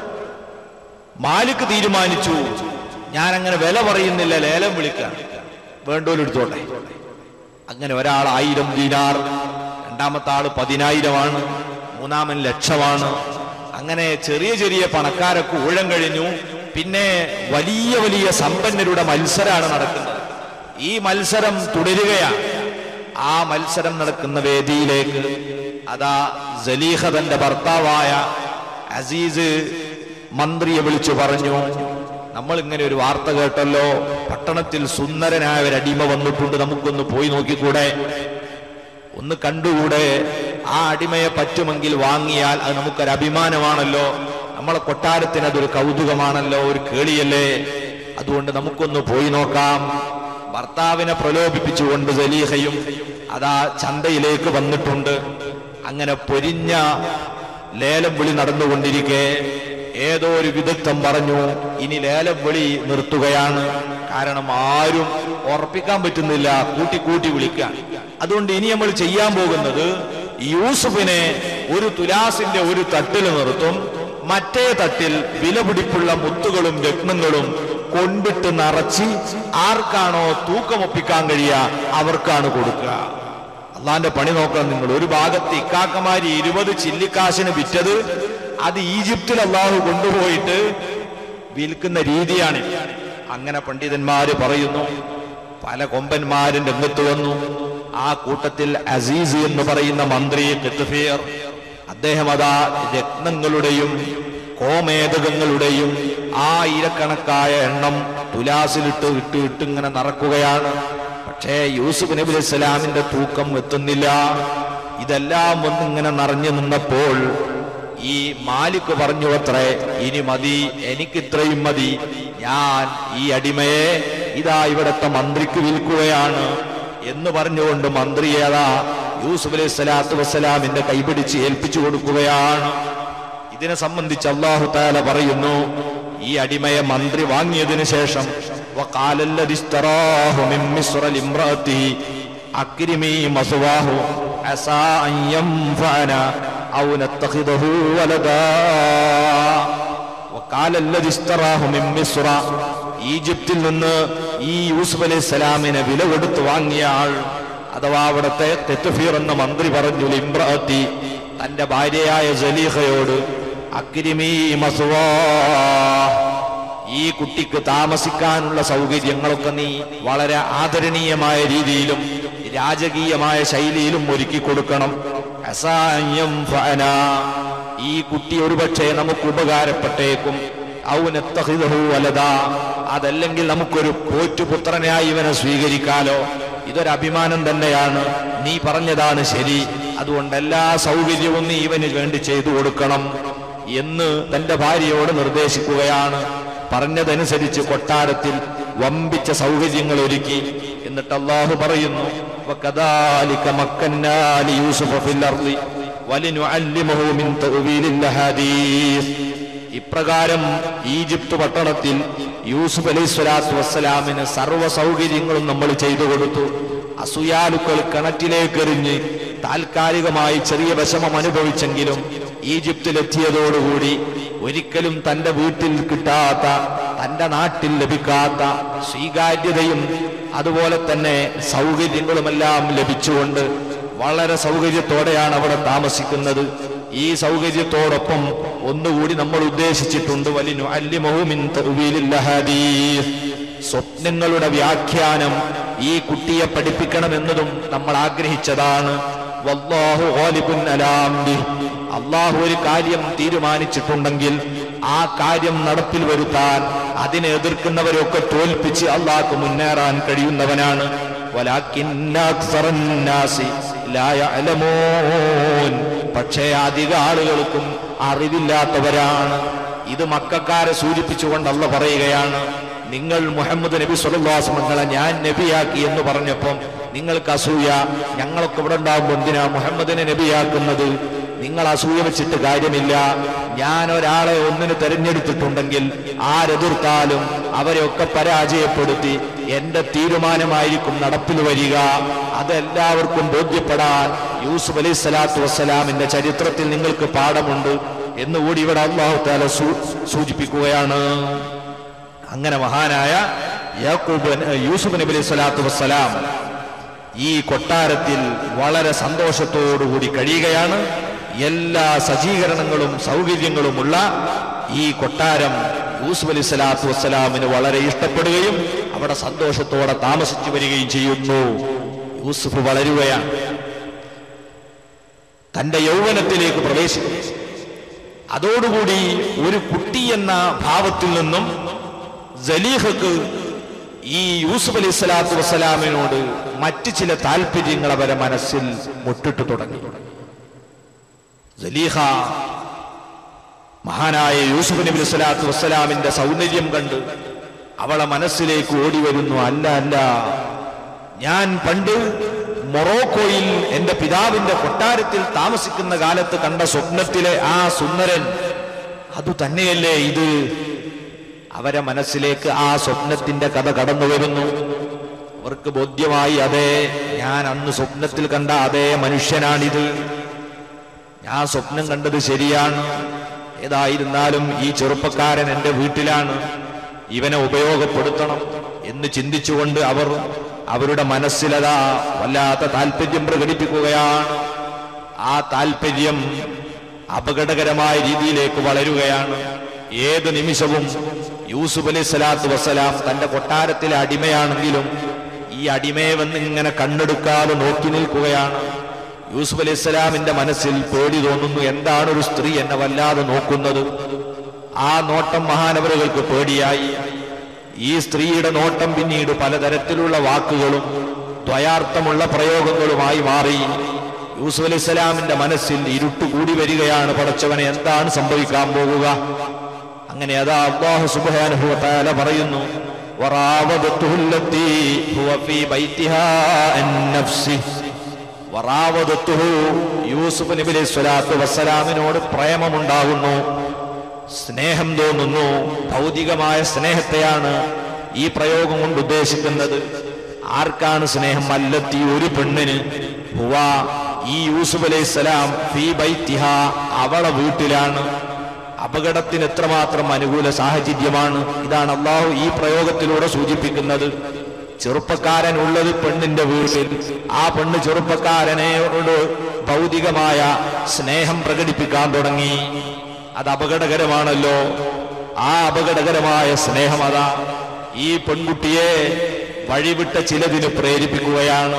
[SPEAKER 1] മാലിക് തീരുമാനിച്ചു ഞാൻ അങ്ങനെ വില പറയുന്നില്ല ലേലം വിളിക്കാൻ വേണ്ടോലെടുത്തോട്ടെ അങ്ങനെ ഒരാൾ ആയിരം ദീനാർ രണ്ടാമത്തെ ആള് പതിനായിരമാണ് മൂന്നാമൻ ലക്ഷമാണ് അങ്ങനെ ചെറിയ ചെറിയ പണക്കാരൊക്കെ ഊഴം കഴിഞ്ഞു പിന്നെ വലിയ വലിയ സമ്പന്നരുടെ മത്സരമാണ് നടക്കുന്നത് ഈ മത്സരം തുടരുകയാണ് ആ മത്സരം നടക്കുന്ന വേദിയിലേക്ക് അതാ ജലീഹ തന്റെ ഭർത്താവായ അസീസ് മന്ത്രിയെ വിളിച്ചു പറഞ്ഞു നമ്മൾ ഇങ്ങനെ ഒരു വാർത്ത കേട്ടല്ലോ പട്ടണത്തിൽ സുന്ദരനായ ഒരു അടിമ വന്നിട്ടുണ്ട് നമുക്കൊന്ന് പോയി നോക്കിക്കൂടെ ഒന്ന് കണ്ടുകൂടെ ആ അടിമയെ പറ്റുമെങ്കിൽ വാങ്ങിയാൽ അത് നമുക്കൊരു അഭിമാനമാണല്ലോ നമ്മളെ കൊട്ടാരത്തിന് അതൊരു കൗതുകമാണല്ലോ ഒരു കേളിയല്ലേ അതുകൊണ്ട് നമുക്കൊന്ന് പോയി നോക്കാം ഭർത്താവിനെ പ്രലോഭിപ്പിച്ചുകൊണ്ട് സലീഹയും അതാ ചന്തയിലേക്ക് വന്നിട്ടുണ്ട് അങ്ങനെ പൊരിഞ്ഞ ലേലം വിളി നടന്നുകൊണ്ടിരിക്കെ ഏതോ ഒരു വിദഗ്ധം പറഞ്ഞു ഇനി ലേലം വിളി നിർത്തുകയാണ് കാരണം ആരും ഉറപ്പിക്കാൻ പറ്റുന്നില്ല കൂട്ടി കൂട്ടി വിളിക്കാൻ അതുകൊണ്ട് ഇനി നമ്മൾ ചെയ്യാൻ പോകുന്നത് യൂസുഫിനെ ഒരു തുലാസിന്റെ ഒരു തട്ടിൽ നിർത്തും മറ്റേ തട്ടിൽ വിലപിടിപ്പുള്ള മുത്തുകളും രത്നങ്ങളും കൊണ്ടിട്ട് നിറച്ച് ആർക്കാണോ തൂക്കമൊപ്പിക്കാൻ കഴിയുക അവർക്കാണ് കൊടുക്കുക അള്ളാന്റെ പണി നോക്കണം നിങ്ങൾ ഒരു ഭാഗത്ത് ഇക്കാക്കമാര് ഇരുപത് ചില്ലിക്കാശിന് വിറ്റത് അത് ഈജിപ്തിൽ അള്ളാഹു കൊണ്ടുപോയിട്ട് വിൽക്കുന്ന രീതിയാണ് അങ്ങനെ പണ്ഡിതന്മാര് പറയുന്നു പല കൊമ്പന്മാരും രംഗത്ത് വന്നു ആ കൂട്ടത്തിൽ അസീസ് എന്ന് പറയുന്ന മന്ത്രി ഖിത്ഫീർ അദ്ദേഹം അതാ രത്നങ്ങളുടെയും കോമേതകങ്ങളുടെയും ആയിരക്കണക്കായ എണ്ണം തുലാസിലിട്ട് ഇട്ട് ഇട്ട് ഇങ്ങനെ നടക്കുകയാണ് പക്ഷേ യൂസുഫ് നബി അലൈഹി സ്വലാമിന്റെ തൂക്കം എത്തുന്നില്ല ഇതെല്ലാം ഒന്നിങ്ങനെ നിറഞ്ഞു നിന്നപ്പോൾ ഈ മാലിക് പറഞ്ഞു അത്രേ ഇനി മതി എനിക്ക് ഇത്രയും മതി ഞാൻ ഈ അടിമയെ ഇതാ ഇവിടത്തെ മന്ത്രിക്ക് വിൽക്കുകയാണ് എന്ന് പറഞ്ഞുകൊണ്ട് മന്ത്രി ഏതാ യൂസുഫ് അലൈഹി സ്വലാത്തു വസ്സലാമിന്റെ കൈപിടിച്ച് ഏൽപ്പിച്ചു കൊടുക്കുകയാണ് ഇതിനെ സംബന്ധിച്ച് അള്ളാഹു താല പറയുന്നു ഈ അടിമയെ മന്ത്രി വാങ്ങിയതിനു ശേഷം وقال الذي اشتراه من مصر لامرأته أكرمي مثواه عسى أن ينفعنا أو نتخذه ولدا وقال الذي اشتراه من مصر ഈജിപ്തിൽ നിന്ന് ഈ യൂസുഫ് അലൈഹി സ്വലാമിനെ വില കൊടുത്ത് വാങ്ങിയ ആൾ അഥവാ അവിടുത്തെ തെത്തുഫീർ എന്ന മന്ത്രി പറഞ്ഞു ലിംബ്രഅത്തി തന്റെ ഭാര്യയായ ജലീഹയോട് അക്രിമീ മസുവാ ഈ കുട്ടിക്ക് താമസിക്കാനുള്ള സൗകര്യങ്ങളൊക്കെ നീ വളരെ ആദരണീയമായ രീതിയിലും രാജകീയമായ ശൈലിയിലും ഒരുക്കി കൊടുക്കണം അസായം ഫഅന. ഈ കുട്ടി ഒരുപക്ഷെ നമുക്ക് ഉപകാരപ്പെട്ടേക്കും ഔനത്തഹിദഹു വലത അതല്ലെങ്കിൽ നമുക്കൊരു പോറ്റുപുത്രനായി ഇവനെ സ്വീകരിക്കാലോ ഇതൊരു അഭിമാനം തന്നെയാണ് നീ പറഞ്ഞതാണ് ശരി അതുകൊണ്ട് എല്ലാ സൗകര്യവും നീ ഇവന് വേണ്ടി ചെയ്തു കൊടുക്കണം എന്ന് തന്റെ ഭാര്യയോട് നിർദ്ദേശിക്കുകയാണ് പറഞ്ഞതനുസരിച്ച് കൊട്ടാരത്തിൽ വമ്പിച്ച സൗകര്യങ്ങൾ ഒരുക്കി എന്നിട്ട് അള്ളാഹു പറയുന്നു "വകദാലിക മക്കന്നാ ലിയൂസുഫ ഫിൽ അർളി ولنعلمه من تأويل الأحاديث ഇപ്രകാരം ഈജിപ്ത് പട്ടണത്തിൽ യൂസുഫ് അലൈഹി സ്വലാത്തു വസ്സലാമിന് സർവ്വ സൗകര്യങ്ങളും നമ്മൾ ചെയ്തു കൊടുത്തു അസുയാലുക്കൾ കിണറ്റിലേക്ക് എറിഞ്ഞ് താൽക്കാലികമായി ചെറിയ വിഷമം അനുഭവിച്ചെങ്കിലും ഈജിപ്തിലെത്തിയതോടുകൂടി ഒരിക്കലും തന്റെ വീട്ടിൽ കിട്ടാത്ത തന്റെ നാട്ടിൽ ലഭിക്കാത്ത സ്വീകാര്യതയും അതുപോലെ തന്നെ സൗകര്യങ്ങളുമെല്ലാം ലഭിച്ചുകൊണ്ട് വളരെ സൗകര്യത്തോടെയാണ് അവിടെ താമസിക്കുന്നത് ഈ സൗകര്യത്തോടൊപ്പം ഒന്നുകൂടി നമ്മൾ ഉദ്ദേശിച്ചിട്ടുണ്ട് വലിനു അല്ലിമഹുമിൻ തഅ്വീലിൽ ഹദീസ് സ്വപ്നങ്ങളുടെ വ്യാഖ്യാനം ഈ കുട്ടിയെ പഠിപ്പിക്കണമെന്നതും നമ്മൾ ആഗ്രഹിച്ചതാണ് വല്ലാഹു ഗാലിബുൻ അലാ അംരിഹി. അള്ളാഹു ഒരു കാര്യം തീരുമാനിച്ചിട്ടുണ്ടെങ്കിൽ ആ കാര്യം നടപ്പിൽ വരുത്താൻ അതിനെ എതിർക്കുന്നവരൊക്കെ തോൽപ്പിച്ച് അള്ളാഹ്ക്ക് മുന്നേറാൻ കഴിയുന്നവനാണ് വലാക്കിന്ന അക്സറന്നാസി ലാ യഅലമൂൻ. പക്ഷേ അധിക ആളുകൾക്കും അറിവില്ലാത്തവരാണ് ഇത് മക്കാരെ സൂചിപ്പിച്ചുകൊണ്ട് അല്ല പറയുകയാണ് നിങ്ങൾ മുഹമ്മദ് നബി സ്വലല്ലാസ് മങ്ങളെ ഞാൻ നബിയാക്കി എന്ന് പറഞ്ഞപ്പം നിങ്ങൾക്ക് അസൂയ ഞങ്ങളൊക്കെ ഇവിടെ ഉണ്ടാകുമ്പോൾ എന്തിനാ മുഹമ്മദിനെ നബിയാക്കുന്നത് നിങ്ങൾ അസൂയ വെച്ചിട്ട് കാര്യമില്ല ഞാൻ ഒരാളെ ഒന്നിന് തെരഞ്ഞെടുത്തിട്ടുണ്ടെങ്കിൽ ആരെതിർത്താലും അവരെയൊക്കെ പരാജയപ്പെടുത്തി എന്റെ തീരുമാനമായിരിക്കും നടപ്പിൽ വരിക അതെല്ലാവർക്കും ബോധ്യപ്പെടാൻ യൂസുഫ് അലൈഹി സ്വലാത്തു വസ്സലാമിന്റെ ചരിത്രത്തിൽ നിങ്ങൾക്ക് പാഠമുണ്ട് എന്നുകൂടി ഇവിടെ അള്ളാഹു താല സൂ- സൂചിപ്പിക്കുകയാണ് അങ്ങനെ മഹാനായ യാക്കൂബ് ന- യൂസുഫ് നബി അലൈഹി സ്വലാത്തു വസ്സലാം ഈ കൊട്ടാരത്തിൽ വളരെ സന്തോഷത്തോടുകൂടി കഴിയുകയാണ് എല്ലാ സജ്ജീകരണങ്ങളും സൗകര്യങ്ങളുമുള്ള ഈ കൊട്ടാരം യൂസുഫ് അലൈഹി സ്വലാത്തു വസ്സലാമിന് വളരെ ഇഷ്ടപ്പെടുകയും അവിടെ സന്തോഷത്തോടെ താമസിച്ചു വരികയും ചെയ്യുന്നു യൂസുഫ് വളരുകയാണ് തന്റെ യൗവനത്തിലേക്ക് പ്രവേശിക്കുന്നു അതോടുകൂടി ഒരു കുട്ടി എന്ന ഭാവത്തിൽ നിന്നും ജലീഹക്ക് ഈ യൂസുഫ് അലൈഹി സ്വലാത്തു വസ്സലാമിനോട് മറ്റ് ചില താല്പര്യങ്ങൾ അവരെ മനസ്സിൽ മുട്ടിട്ട് തുടങ്ങി ജലീഹ മഹാനായ യൂസുഫ് നബി സ്വലാത്തു വസ്സലാമിന്റെ സൗന്ദര്യം കണ്ട് അവളെ മനസ്സിലേക്ക് ഓടി വരുന്നു അല്ല അല്ല ഞാൻ പണ്ട് മൊറോക്കോയിൽ എന്റെ പിതാവിന്റെ കൊട്ടാരത്തിൽ താമസിക്കുന്ന കാലത്ത് കണ്ട സ്വപ്നത്തിലെ ആ സുന്ദരൻ അതു തന്നെയല്ലേ ഇത് അവരെ മനസ്സിലേക്ക് ആ സ്വപ്നത്തിന്റെ കഥ കടന്നു വരുന്നു അവർക്ക് ബോധ്യമായി അതെ ഞാൻ അന്ന് സ്വപ്നത്തിൽ കണ്ട അതേ മനുഷ്യനാണിത് ഞാൻ സ്വപ്നം കണ്ടത് ശരിയാണ് ഏതായിരുന്നാലും ഈ ചെറുപ്പക്കാരൻ എൻ്റെ വീട്ടിലാണ് ഇവനെ ഉപയോഗപ്പെടുത്തണം എന്ന് ചിന്തിച്ചുകൊണ്ട് അവർ അവരുടെ മനസ്സിലതാ വല്ലാത്ത താല്പര്യം പ്രകടിപ്പിക്കുകയാണ് ആ താല്പര്യം അപകടകരമായ രീതിയിലേക്ക് വളരുകയാണ് ഏത് നിമിഷവും യൂസുഫ് അലൈഹി സ്വലാത്തു വസ്സലാം തന്റെ കൊട്ടാരത്തിലെ അടിമയാണെങ്കിലും ഈ അടിമയെ വന്ന് ഇങ്ങനെ കണ്ണെടുക്കാതെ നോക്കി നിൽക്കുകയാണ് യൂസുഫ് അലൈഹി സ്വലാമിന്റെ മനസ്സിൽ പേടി തോന്നുന്നു എന്താണ് ഒരു സ്ത്രീ എന്നെ വല്ലാതെ നോക്കുന്നത് ആ നോട്ടം മഹാനവറുകൾക്ക് പേടിയായി ഈ സ്ത്രീയുടെ നോട്ടം പിന്നീട് പലതരത്തിലുള്ള വാക്കുകളും ദ്വയാർത്ഥമുള്ള പ്രയോഗങ്ങളുമായി മാറി യൂസുഫ് അലൈഹി സ്വലാമിന്റെ മനസ്സിൽ ഇരുട്ട് കൂടി വരികയാണ് പടച്ചവനെ എന്താണ് സംഭവിക്കാൻ പോകുക അങ്ങനെ അതാ അള്ളാഹു സുബ്ഹാനഹു വ തആല പറയുന്നു വറാവദത്തുഹു അല്ലത്തി ഹുവ ഫീ ബൈതിഹാ അൻ നഫ്സിഹി വറാവദത്തുഹു യൂസുഫ് നബി അലൈഹി സ്വലാത്തു വസ്സലാമിനോട് പ്രേമമുണ്ടാകുന്നു സ്നേഹം തോന്നുന്നു ഭൗതികമായ സ്നേഹത്തെയാണ് ഈ പ്രയോഗം കൊണ്ട് ഉദ്ദേശിക്കുന്നത് ആർക്കാണ് സ്നേഹം അല്ലത്തി ഒരു പെണ്ണിന് ഹുവ ഈ യൂസുഫ് അലൈഹി സ്വലാം ഫീ ബൈത്തിഹ അവളെ വീട്ടിലാണ് അപകടത്തിന് എത്രമാത്രം അനുകൂല സാഹചര്യമാണ് ഇതാണ് അള്ളാഹു ഈ പ്രയോഗത്തിലൂടെ സൂചിപ്പിക്കുന്നത് ചെറുപ്പക്കാരൻ ഉള്ളത് പെണ്ണിന്റെ വീട്ടിൽ ആ പെണ്ണ് ചെറുപ്പക്കാരനോട് ഭൗതികമായ സ്നേഹം പ്രകടിപ്പിക്കാൻ തുടങ്ങി അത് അപകടകരമാണല്ലോ ആ അപകടകരമായ സ്നേഹം അതാ ഈ പെൺകുട്ടിയെ വഴിവിട്ട ചിലതിന് പ്രേരിപ്പിക്കുകയാണ്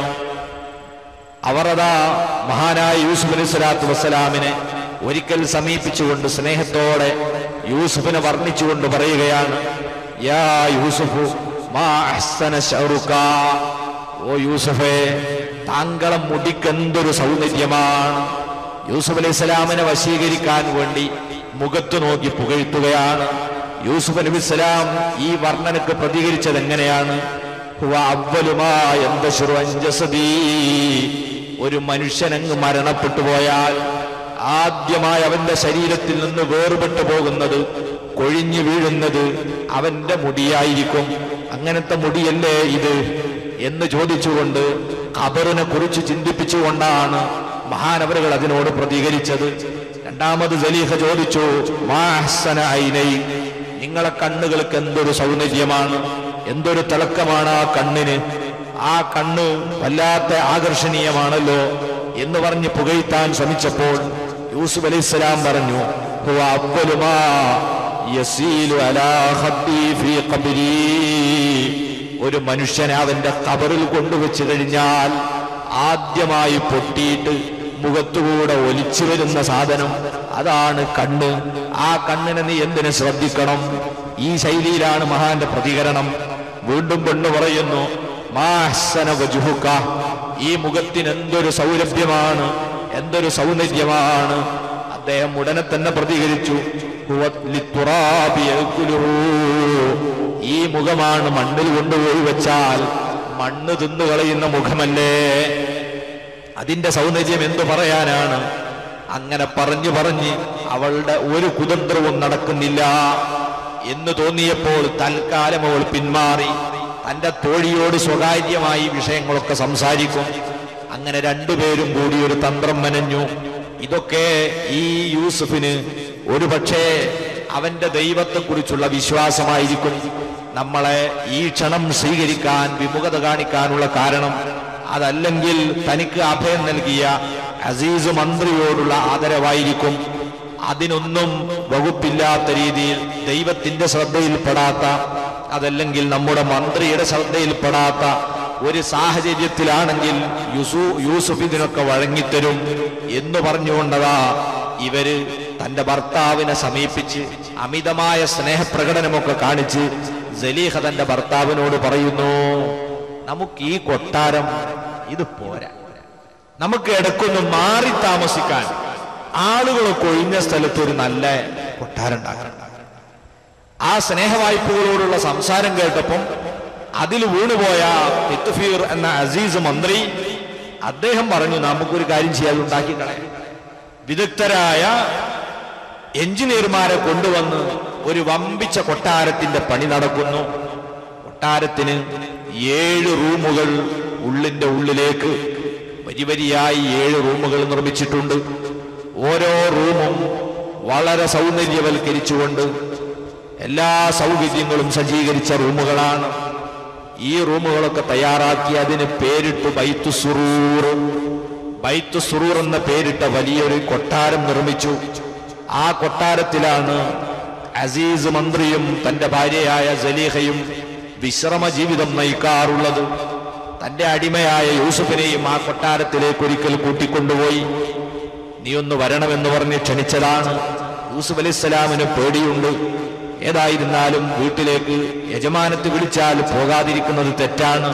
[SPEAKER 1] അവർ അതാ മഹാനായ യൂസുഫ് അലൈഹി സ്വലാത്തു വസ്സലാമിനെ ഒരിക്കൽ സമീപിച്ചുകൊണ്ട് സ്നേഹത്തോടെ യൂസുഫിനെ വർണ്ണിച്ചുകൊണ്ട് പറയുകയാണ് യാ യൂസുഫു മാ അഹ്സന ശൗറുക ഓ യൂസുഫേ താങ്കളെ മുടിക്കെന്തൊരു സൗന്ദര്യമാണ് യൂസുഫ് അലൈഹി സ്വലാമിനെ വശീകരിക്കാൻ വേണ്ടി മുഖത്ത് നോക്കി പുകഴ്ത്തുകയാണ് യൂസുഫ് നബി സ്വലാം ഈ വർണ്ണനക്ക് പ്രതികരിച്ചത് എങ്ങനെയാണ് ഹുവ അവ്വലുമാ യന്തശിറു അൻ ജസദീ. ഒരു മനുഷ്യനങ്ങ് മരണപ്പെട്ടു പോയാൽ ആദ്യമായി അവന്റെ ശരീരത്തിൽ നിന്ന് വേറുപെട്ടു പോകുന്നത് കൊഴിഞ്ഞു വീഴുന്നത് അവന്റെ മുടിയായിരിക്കും അങ്ങനത്തെ മുടിയല്ലേ ഇത് എന്ന് ചോദിച്ചുകൊണ്ട് ഖബറിനെ കുറിച്ച് ചിന്തിപ്പിച്ചുകൊണ്ടാണ് മഹാനവറുകൾ അതിനോട് പ്രതികരിച്ചത് രണ്ടാമത് സലീഹ ചോദിച്ചു മാ അഹ്സന ഐനൈ നിങ്ങളെ കണ്ണുകൾക്ക് എന്തൊരു സൗന്ദര്യമാണ് എന്തൊരു തിളക്കമാണ് ആ കണ്ണിന് ആ കണ്ണ് വല്ലാത്ത ആകർഷണീയമാണല്ലോ എന്ന് പറഞ്ഞ് പുകഴ്ത്താൻ ശ്രമിച്ചപ്പോൾ യൂസുഫ് അലൈഹിസ്സലാം പറഞ്ഞു "ഹുവ അവ്വലു മാ യസീലു അലാ ഖദ്ദി ഫീ ഖബ്രി." ഒരു മനുഷ്യനെ അവന്റെ കബറിൽ കൊണ്ടുവച്ച് കഴിഞ്ഞാൽ ആദ്യമായി പൊട്ടിയിട്ട് മുഖത്തുകൂടെ ഒലിച്ചു വരുന്ന സാധനം അതാണ് കണ്ണ് ആ കണ്ണിനെ നീ എന്തിനു ശ്രദ്ധിക്കണം ഈ ശൈലിയിലാണ് മഹാന്റെ പ്രതികരണം വീണ്ടും പെണ്ണ് പറയുന്നു മാഹ്സന വജുഹുക ഈ മുഖത്തിന് എന്തൊരു സൗരഭ്യമാണ് എന്തൊരു സൗന്ദര്യമാണ് അദ്ദേഹം ഉടനെ തന്നെ പ്രതികരിച്ചു "ഹുവ ലിത്തുറാബി യഅ്കുലുഹു." ഈ മുഖമാണ് മണ്ണിൽ കൊണ്ടുപോയി വെച്ചാൽ മണ്ണ് തിന്നു കളയുന്ന മുഖമല്ലേ അതിന്റെ സൗന്ദര്യം എന്തു പറയാനാണ് അങ്ങനെ പറഞ്ഞു പറഞ്ഞ് അവളുടെ ഒരു കുതന്ത്രവും നടക്കുന്നില്ല എന്ന് തോന്നിയപ്പോൾ തൽക്കാലം അവൾ പിന്മാറി തന്റെ തോഴിയോട് സ്വകാര്യമായി വിഷയങ്ങളൊക്കെ സംസാരിക്കും അങ്ങനെ രണ്ടുപേരും കൂടി ഒരു തന്ത്രം മെനഞ്ഞു ഇതൊക്കെ ഈ യൂസുഫിന് ഒരു പക്ഷേ അവന്റെ ദൈവത്തെക്കുറിച്ചുള്ള വിശ്വാസമായിരിക്കും നമ്മളെ ഈ ക്ഷണം സ്വീകരിക്കാൻ വിമുഖത കാണിക്കാനുള്ള കാരണം അതല്ലെങ്കിൽ തനിക്ക് അഭയം നൽകിയ അസീസ് മന്ത്രിയോടുള്ള ആദരവായിരിക്കും അതിനൊന്നും വകുപ്പില്ലാത്ത രീതിയിൽ ദൈവത്തിന്റെ ശ്രദ്ധയിൽപ്പെടാത്ത അതല്ലെങ്കിൽ നമ്മുടെ മന്ത്രിയുടെ ശ്രദ്ധയിൽപ്പെടാത്ത ഒരു സാഹചര്യത്തിലാണെങ്കിൽ യുസു യൂസുഫ് ഇതിനൊക്കെ വഴങ്ങിത്തരും എന്ന് പറഞ്ഞുകൊണ്ടതാ ഇവര് തന്റെ ഭർത്താവിനെ സമീപിച്ച് അമിതമായ സ്നേഹപ്രകടനമൊക്കെ കാണിച്ച് സലീഹ തന്റെ ഭർത്താവിനോട് പറയുന്നു നമുക്ക് ഈ കൊട്ടാരം ഇത് പോരാ നമുക്ക് ഇടക്കൊന്ന് മാറി താമസിക്കാൻ ആളുകളൊക്കെ ഒഴിഞ്ഞ സ്ഥലത്ത് ഒരു നല്ല കൊട്ടാരം ഉണ്ടാക്കണം ആ സ്നേഹവായ്പകളോടുള്ള സംസാരം കേട്ടപ്പം അതിൽ വീണുപോയ ഇത്ഫീർ എന്ന അസീസ് മന്ത്രി അദ്ദേഹം പറഞ്ഞു നമുക്കൊരു കാര്യം ചെയ്യാതെ ഉണ്ടാക്കി കളയാം വിദഗ്ധരായ എഞ്ചിനീയർമാരെ കൊണ്ടുവന്ന് ഒരു വമ്പിച്ച കൊട്ടാരത്തിന്റെ പണി നടക്കുന്നു കൊട്ടാരത്തിന് ഏഴ് റൂമുകൾ ഉള്ളിന്റെ ഉള്ളിലേക്ക് വരി വരിയായി ഏഴ് റൂമുകൾ നിർമ്മിച്ചിട്ടുണ്ട് ഓരോ റൂമും വളരെ സൗന്ദര്യവൽക്കരിച്ചുകൊണ്ട് എല്ലാ സൗകര്യങ്ങളും സജ്ജീകരിച്ച റൂമുകളാണ് ഈ റൂമുകളൊക്കെ തയ്യാറാക്കി അതിന് പേരിട്ടു ബൈത്തു സുറൂർ ബൈത്തു സുറൂർ എന്ന പേരിട്ട വലിയൊരു കൊട്ടാരം നിർമ്മിച്ചു ആ കൊട്ടാരത്തിലാണ് അസീസ് മന്ത്രിയും തന്റെ ഭാര്യയായ സലീഹയും വിശ്രമ ജീവിതം നയിക്കാറുള്ളത് തന്റെ അടിമയായ യൂസുഫിനെയും ആ കൊട്ടാരത്തിലേക്ക് ഒരിക്കൽ കൂട്ടിക്കൊണ്ടുപോയി നീ ഒന്ന് വരണമെന്ന് പറഞ്ഞ് ക്ഷണിച്ചതാണ് യൂസുഫ് അലൈഹിസ്സലാമിന് പേടിയുണ്ട് ഏതായിരുന്നാലും വീട്ടിലേക്ക് യജമാനത്ത് വിളിച്ചാൽ പോകാതിരിക്കുന്നത് തെറ്റാണ്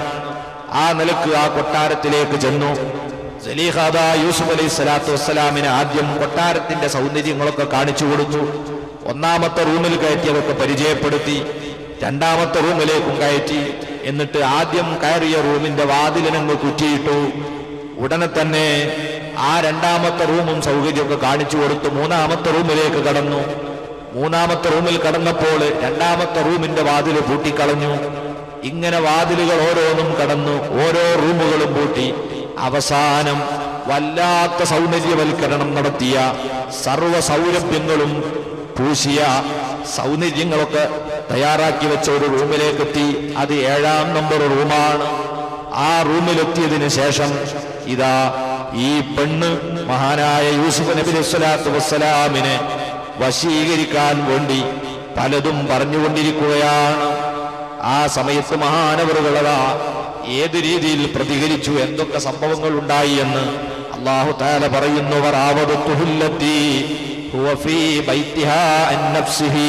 [SPEAKER 1] ആ നിലക്ക് ആ കൊട്ടാരത്തിലേക്ക് ചെന്നു സലീഹാദ യൂസുഫ് അലൈഹി സ്വലാത്തു വസ്സലാമിന് ആദ്യം കൊട്ടാരത്തിന്റെ സൗന്ദര്യങ്ങളൊക്കെ കാണിച്ചു കൊടുത്തു ഒന്നാമത്തെ റൂമിൽ കയറ്റിയതൊക്കെ പരിചയപ്പെടുത്തി രണ്ടാമത്തെ റൂമിലേക്കും കയറ്റി എന്നിട്ട് ആദ്യം കയറിയ റൂമിന്റെ വാതിലിനങ്ങ് കുറ്റിയിട്ടു ഉടനെ തന്നെ ആ രണ്ടാമത്തെ റൂമും സൗകര്യമൊക്കെ കാണിച്ചു കൊടുത്തു മൂന്നാമത്തെ റൂമിലേക്ക് കടന്നു മൂന്നാമത്തെ റൂമിൽ കടന്നപ്പോൾ രണ്ടാമത്തെ റൂമിന്റെ വാതിൽ പൂട്ടിക്കളഞ്ഞു ഇങ്ങനെ വാതിലുകൾ ഓരോന്നും കടന്നു ഓരോ റൂമുകളും പൂട്ടി അവസാനം വല്ലാത്ത സൗന്ദര്യവൽക്കരണം നടത്തിയ സർവ സൗരഭ്യങ്ങളും പൂശിയ സൗന്ദര്യങ്ങളൊക്കെ തയ്യാറാക്കി വെച്ച ഒരു റൂമിലേക്ക് എത്തി അത് ഏഴാം നമ്പർ റൂമാണ് ആ റൂമിലെത്തിയതിനു ശേഷം ഇതാ ഈ പെണ്ണ് മഹാനായ യൂസുഫ് നബി അലൈഹിസ്സലാത്തു വസ്സലാമിനെ വശീകരിക്കാൻ വേണ്ടി പലതും പറഞ്ഞുകൊണ്ടിരിക്കുകയാണ് ആ സമയത്ത് മഹാനവറുകളതാ ഏത് രീതിയിൽ പ്രതികരിച്ചു എന്തൊക്കെ സംഭവങ്ങൾ ഉണ്ടായി എന്ന് അള്ളാഹു താല പറയുന്നു വറാവതുത്തുഹുല്ലത്തി ഹുവ ഫീ ബൈത്തിഹാ അൻ നഫ്സിഹി.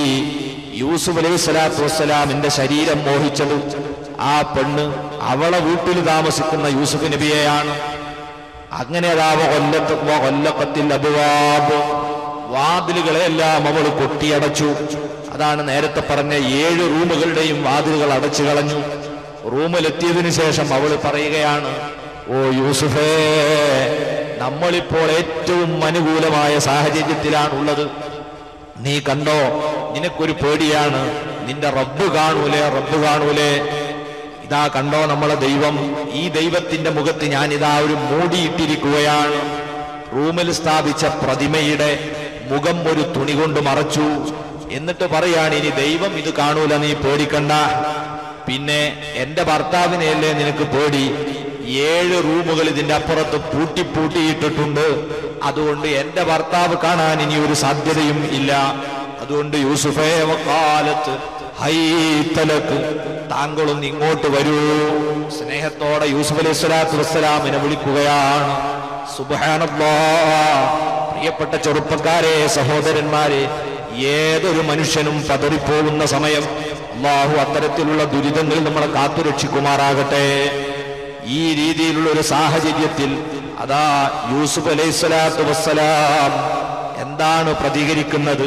[SPEAKER 1] യൂസുഫ് അലൈഹി സ്വലാത്തു വസ്സലാമിന്റെ ശരീരം മോഹിച്ചത് ആ പെണ്ണ് അവളെ വീട്ടിൽ താമസിക്കുന്ന യൂസുഫ് നബിയെയാണ് അങ്ങനെ അതാവ കൊല്ലത്ത് കൊല്ലക്കത്തിൽ അബുവാബ് വാതിലുകളെല്ലാം അവൾ കൊട്ടിയടച്ചു അതാണ് നേരത്തെ പറഞ്ഞ ഏഴ് റൂമുകളുടെയും വാതിലുകൾ അടച്ചു കളഞ്ഞു റൂമിലെത്തിയതിനു ശേഷം അവൾ പറയുകയാണ് ഓ യൂസുഫേ നമ്മളിപ്പോൾ ഏറ്റവും അനുകൂലമായ സാഹചര്യത്തിലാണുള്ളത് നീ കണ്ടോ നിനക്കൊരു പേടിയാണ് നിന്റെ റബ്ബ് കാണൂലേ റബ്ബ് കാണൂലേ ഇതാ കണ്ടോ നമ്മളെ ദൈവം ഈ ദൈവത്തിന്റെ മുഖത്ത് ഞാൻ ഇതാ ഒരു മൂടിയിട്ടിരിക്കുകയാണ് റൂമിൽ സ്ഥാപിച്ച പ്രതിമയുടെ മുഖം ഒരു തുണി കൊണ്ട് മറച്ചു എന്നിട്ട് പറയാണ് ഇനി ദൈവം ഇത് കാണൂല നീ പേടിക്കണ്ട പിന്നെ എന്റെ ഭർത്താവിനെയല്ലേ നിനക്ക് പേടി ഏഴ് റൂമുകൾ ഇതിന്റെ അപ്പുറത്ത് പൂട്ടി പൂട്ടിയിട്ടിട്ടുണ്ട് അതുകൊണ്ട് എന്റെ ഭർത്താവ് കാണാൻ ഇനി ഒരു സാധ്യതയും ഇല്ല അതുകൊണ്ട് യൂസുഫേ കാലത്ത് ഹൈത്തലക്ക് താങ്കളൊന്ന് ഇങ്ങോട്ട് വരൂ സ്നേഹത്തോടെ യൂസുഫ് അലൈഹി സ്വലാത്തു വസ്സലാമിനെ വിളിക്കുകയാണ് സുബ്ഹാനല്ലാ പ്രിയപ്പെട്ട ചെറുപ്പക്കാരെ സഹോദരന്മാരെ ഏതൊരു മനുഷ്യനും പതറിപ്പോകുന്ന സമയം അള്ളാഹു അത്തരത്തിലുള്ള ദുരിതങ്ങളിൽ നമ്മളെ കാത്തുരക്ഷിക്കുമാറാകട്ടെ ഈ രീതിയിലുള്ള ഒരു സാഹചര്യത്തിൽ അതാ യൂസുഫ് അലൈഹി സ്വലാത്തു വസ്സലാം എന്താണ് പ്രതികരിക്കുന്നത്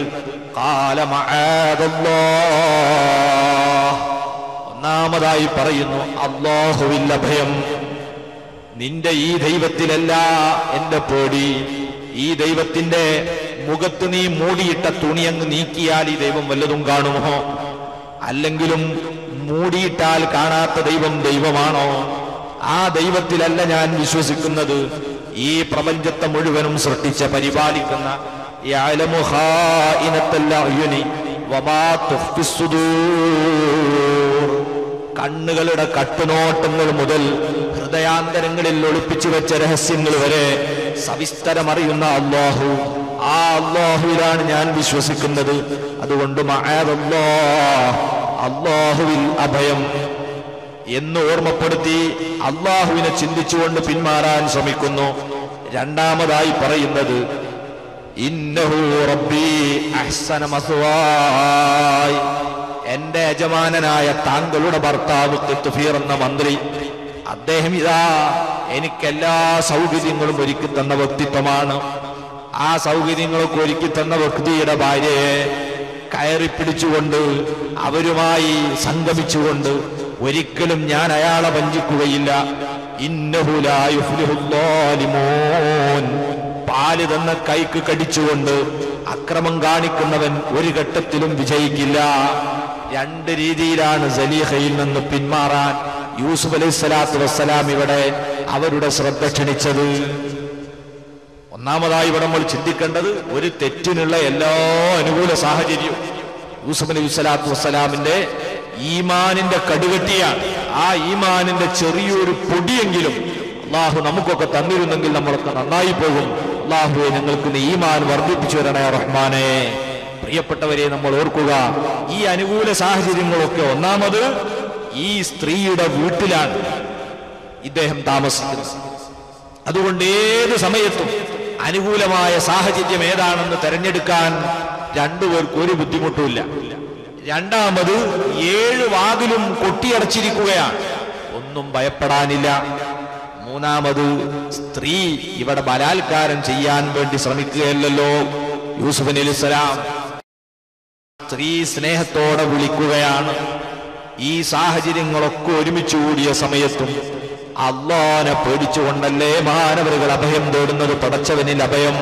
[SPEAKER 1] കാലമആദല്ലാഹ്. ഒന്നാമതായി പറയുന്നു അള്ളാഹുവിൽ അഭയം നിന്റെ ഈ ദൈവത്തിലല്ല എന്റെ പേടി ഈ ദൈവത്തിന്റെ മുഖത്ത് നീ മൂടിയിട്ട തുണി അങ്ങ് നീക്കിയാൽ ഈ ദൈവം വല്ലതും കാണുമോ അല്ലെങ്കിലും മൂടിയിട്ടാൽ കാണാത്ത ദൈവം ദൈവമാണോ ആ ദൈവത്തിലല്ല ഞാൻ വിശ്വസിക്കുന്നത് ഈ പ്രപഞ്ചത്തെ മുഴുവനും സൃഷ്ടിച്ച പരിപാലിക്കുന്ന യഅലമു ഖായിനത്തൽ അഅ്യുനി വമാ തുഖ്ഫിസ് സുദൂർ കണ്ണുകളുടെ കട്ടുനോട്ടങ്ങൾ മുതൽ ഹൃദയാന്തരങ്ങളിൽ ഒളിപ്പിച്ചു വെച്ച രഹസ്യങ്ങൾ വരെ സവിസ്തരം അറിയുന്ന അള്ളാഹു ആ അള്ളാഹുവിലാണ് ഞാൻ വിശ്വസിക്കുന്നത് അതുകൊണ്ട് മഅദല്ലാ, അള്ളാഹുവിൽ അഭയം എന്ന് ഓർമ്മപ്പെടുത്തി അള്ളാഹുവിനെ ചിന്തിച്ചുകൊണ്ട് പിന്മാറാൻ ശ്രമിക്കുന്നു രണ്ടാമതായി പറയുന്നത് ഇന്നഹു റബ്ബി അഹ്സന മസ്വായ് എന്റെ യജമാനനായ താങ്കളുടെ ഭർത്താവ് കിത്തുഫീർ എന്ന മന്ത്രി അദ്ദേഹം ഇതാ എനിക്കെല്ലാ സൗകര്യങ്ങളും ഒരുക്കി തന്ന വ്യക്തിത്വമാണ് ആ സൗകര്യങ്ങളൊക്കെ ഒരുക്കി തന്ന വ്യക്തിയുടെ ഭാര്യയെ കയറി പിടിച്ചുകൊണ്ട് അവരുമായി സംഗമിച്ചുകൊണ്ട് ഒരിക്കലും ഞാൻ അയാളെ വഞ്ചിക്കുകയില്ല ഇന്നഹു ലാ യുഫ്ലിഹുൽ ളാലിമൂൻ. പാല് തന്ന കൈക്ക് കടിച്ചുകൊണ്ട് അക്രമം കാണിക്കുന്നവൻ ഒരു ഘട്ടത്തിലും വിജയിക്കില്ല രണ്ട് രീതിയിലാണ് സലീഹയിൽ നിന്ന് പിന്മാറാൻ യൂസുഫ് അലൈഹി സ്വലാത്തു വസ്സലാം ഇവിടെ അവരുടെ ശ്രദ്ധ ക്ഷണിച്ചത് ഒന്നാമതായി ഇവിടെ നമ്മൾ ചിന്തിക്കേണ്ടത് ഒരു തെറ്റിനുള്ള എല്ലാ അനുകൂല സാഹചര്യവും യൂസുഫ് അലൈഹി സ്വലാത്തു വസ്സലാമിന്റെ ഈമാനിന്റെ കടുകട്ടിയാണ് ആ ഈമാനിന്റെ ചെറിയൊരു പൊടിയെങ്കിലും അള്ളാഹു നമുക്കൊക്കെ തന്നിരുന്നെങ്കിൽ നമ്മളൊക്കെ നന്നായി പോകും അള്ളാഹുവെ ഞങ്ങൾക്ക് നീ ഈമാൻ വർദ്ധിപ്പിച്ചു തരണേ റഹ്മാനെ പ്രിയപ്പെട്ടവരെ നമ്മൾ ഓർക്കുക ഈ അനുകൂല സാഹചര്യങ്ങളൊക്കെ ഒന്നാമത് ഈ സ്ത്രീയുടെ വീട്ടിലാണ് ഇദ്ദേഹം താമസിക്കുന്നത് അതുകൊണ്ട് ഏത് സമയത്തും അനുകൂലമായ സാഹചര്യം ഏതാണെന്ന് തെരഞ്ഞെടുക്കാൻ രണ്ടുപേർക്ക് ഒരു ബുദ്ധിമുട്ടുമില്ല രണ്ടാമത് ഏഴ് വാതിലും കൊട്ടിയടച്ചിരിക്കുകയാണ് ഒന്നും ഭയപ്പെടാനില്ല മൂന്നാമത് സ്ത്രീ ഇവിടെ ബലാത്കാരം ചെയ്യാൻ വേണ്ടി ശ്രമിക്കുകയല്ലല്ലോ യൂസുഫ് അലി സ്വലാം സ്ത്രീ സ്നേഹത്തോടെ വിളിക്കുകയാണ് ഈ സാഹചര്യങ്ങളൊക്കെ ഒരുമിച്ച് കൂടിയ സമയത്തും അള്ളാനെ പേടിച്ചുകൊണ്ടല്ലേ മാനവരുകൾ അഭയം തേടുന്നത് പടച്ചവനിൽ അഭയം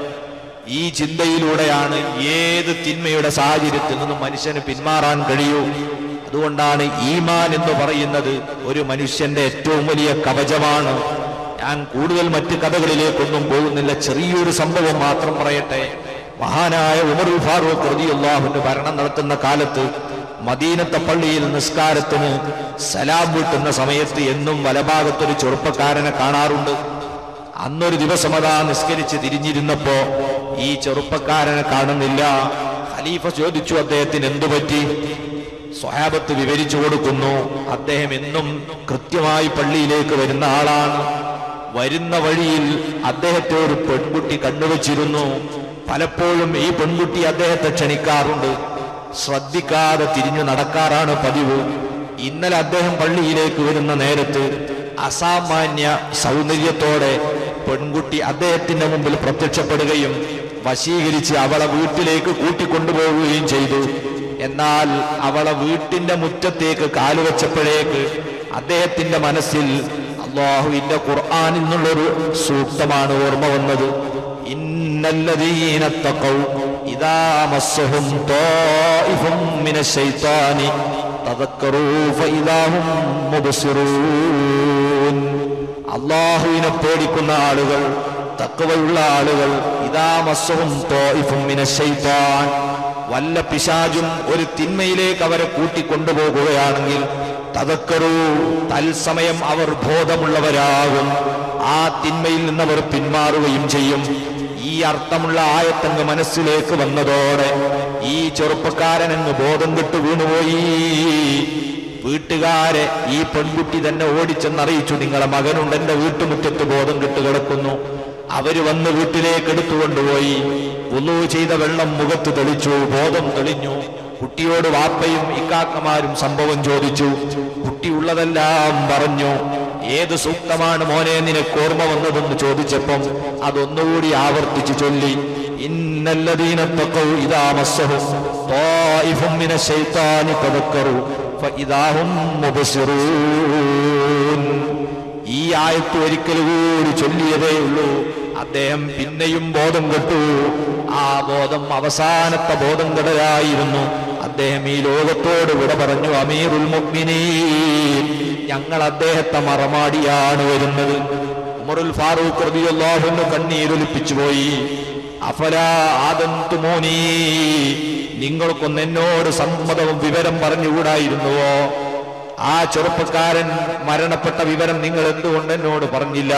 [SPEAKER 1] ഈ ചിന്തയിലൂടെയാണ് ഏത് തിന്മയുടെ സാഹചര്യത്തിൽ നിന്നും മനുഷ്യന് പിന്മാറാൻ കഴിയൂ അതുകൊണ്ടാണ് ഈമാൻ എന്ന് പറയുന്നത് ഒരു മനുഷ്യന്റെ ഏറ്റവും വലിയ കവചമാണ് ഞാൻ കൂടുതൽ മറ്റ് കഥകളിലേക്കൊന്നും പോകുന്നില്ല ചെറിയൊരു സംഭവം മാത്രം പറയട്ടെ മഹാനായ ഉമറുൽ ഫാറൂഖ് റളിയല്ലാഹുവിന്റെ ഭരണം നടത്തുന്ന കാലത്ത് മദീനത്തെ പള്ളിയിൽ നിസ്കാരത്തിന് സലാം വീട്ടുന്ന സമയത്ത് എന്നും വലഭാഗത്തൊരു ചെറുപ്പക്കാരനെ കാണാറുണ്ട് അന്നൊരു ദിവസം അതാ നിസ്കരിച്ച് തിരിഞ്ഞിരുന്നപ്പോ ഈ ചെറുപ്പക്കാരനെ കാണുന്നില്ല ഖലീഫ ചോദിച്ചു അദ്ദേഹത്തിന് എന്തു പറ്റി സ്വഹാബത്ത് വിവരിച്ചു കൊടുക്കുന്നു അദ്ദേഹം എന്നും കൃത്യമായി പള്ളിയിലേക്ക് വരുന്ന ആളാണ് വരുന്ന വഴിയിൽ അദ്ദേഹത്തെ ഒരു പെൺകുട്ടി കണ്ടുവച്ചിരുന്നു പലപ്പോഴും ഈ പെൺകുട്ടി അദ്ദേഹത്തെ ക്ഷണിക്കാറുണ്ട് ശ്രദ്ധിക്കാതെ തിരിഞ്ഞു നടക്കാറാണ് പതിവ് ഇന്നലെ അദ്ദേഹം പള്ളിയിലേക്ക് വരുന്ന നേരത്ത് അസാമാന്യ സൗന്ദര്യത്തോടെ പെൺകുട്ടി അദ്ദേഹത്തിന്റെ മുമ്പിൽ പ്രത്യക്ഷപ്പെടുകയും വശീകരിച്ച് അവളെ വീട്ടിലേക്ക് കൂട്ടിക്കൊണ്ടുപോവുകയും ചെയ്തു എന്നാൽ അവളെ വീട്ടിന്റെ മുറ്റത്തേക്ക് കാലുവെച്ചപ്പോഴേക്ക് അദ്ദേഹത്തിന്റെ മനസ്സിൽ അള്ളാഹുവിന്റെ ഖുർആനിൽ നിന്നുള്ളൊരു സൂക്തമാണ് ഓർമ്മ വന്നത് ഇന്നല്ലദീന തഖൗ ഇദാ മസ്സഹും ത്വായിഫും മിനശ് ശൈത്താനി തദക്കറൂ ഫഇദാ ഹും മുബ്സിറൂൻ അള്ളാഹുവിനെ പേടിക്കുന്ന ആളുകൾ തക്കവയുള്ള ആളുകൾ ഇതാ മസ്സഹും ത്വായിഫും മിനശ് ശൈത്താൻ വല്ല പിശാചും ഒരു തിന്മയിലേക്ക് അവരെ കൂട്ടിക്കൊണ്ടുപോകുകയാണെങ്കിൽ തതക്കറൂ തത്സമയം അവർ ബോധമുള്ളവരാകും ആ തിന്മയിൽ നിന്നവർ പിന്മാറുകയും ചെയ്യും ഈ അർത്ഥമുള്ള ആയത്തങ്ങ് മനസ്സിലേക്ക് വന്നതോടെ ഈ ചെറുപ്പക്കാരനങ്ങ് ബോധം കെട്ടു വീണുപോയി വീട്ടുകാരെ ഈ പെൺകുട്ടി തന്നെ ഓടിച്ചെന്നറിയിച്ചു നിങ്ങളെ മകനുണ്ട് എന്റെ വീട്ടുമുറ്റത്ത് ബോധം കെട്ട് കിടക്കുന്നു അവര് വന്ന് വീട്ടിലേക്ക് എടുത്തുകൊണ്ടുപോയി ഉള്ളു ചെയ്ത വെള്ളം മുഖത്ത് തെളിച്ചു ബോധം തെളിഞ്ഞു കുട്ടിയോട് വാപ്പയും ഇക്കാക്കമാരും സംഭവം ചോദിച്ചു കുട്ടി ഉള്ളതെല്ലാം പറഞ്ഞു ഏത് സൂക്തമാണ് മോനെ നിനക്ക് ഓർമ്മ വന്നതെന്ന് ചോദിച്ചപ്പം അതൊന്നുകൂടി ആവർത്തിച്ചു ചൊല്ലി ഇന്നല്ലദീന തഖൗ ഇദാ മസ്സഹും ത്വായിഫും മിനശ് ശൈത്താനി തദക്കറു ഫഇദാ ഹും മുബ്സിറൂൻ ഈ ആയത്ത് ഒരിക്കൽ കൂടി ചൊല്ലിയതേ ഉള്ളൂ അദ്ദേഹം പിന്നെയും ബോധം കെട്ടു ആ ബോധം അവസാനത്തെ ബോധം കെടലായിരുന്നു അദ്ദേഹം ഈ ലോകത്തോട് വിട പറഞ്ഞു അമീറുൽ മുഅ്മിനീൻ ഞങ്ങൾ അദ്ദേഹത്തെ മറമാടിയാണ് വരുന്നത് ഉമറുൽ ഫാറൂഖ് റളിയല്ലാഹു കണ്ണീരൊലിപ്പിച്ചു പോയി അഫലാ ആദന്തുമോനീ നിങ്ങൾക്കൊന്ന് എന്നോട് സമ്മതവും വിവരം പറഞ്ഞുകൂടായിരുന്നുവോ ആ ചെറുപ്പക്കാരൻ മരണപ്പെട്ട വിവരം നിങ്ങൾ എന്തുകൊണ്ട് എന്നോട് പറഞ്ഞില്ല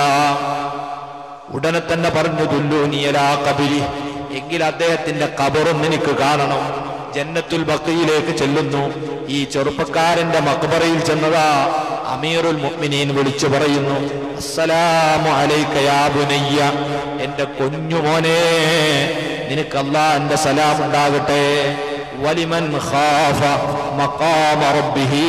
[SPEAKER 1] ഉടനെ തന്നെ പറഞ്ഞു തുല്ലൂനിയലാ കബിരി എങ്കിൽ അദ്ദേഹത്തിന്റെ കബറും എനിക്ക് കാണണം ജന്നത്തുൽ ബക്കയിലേക്ക് ചെല്ലുന്നു ഈ ചെറുപ്പക്കാരന്റെ മക്ബറയിൽ ചെന്നതാ അമീറുൽ മുഅ്മിനീൻ വിളിച്ചു പറയുന്നു അസ്സലാമു അലൈക യാ ബുനയ്യ എന്റെ കുഞ്ഞുമോനെ നിനക്ക് അള്ളാന്റെ സലാം ഉണ്ടാകട്ടെ വലിമൻ ഖാഫ മഖാമ റബ്ബിഹി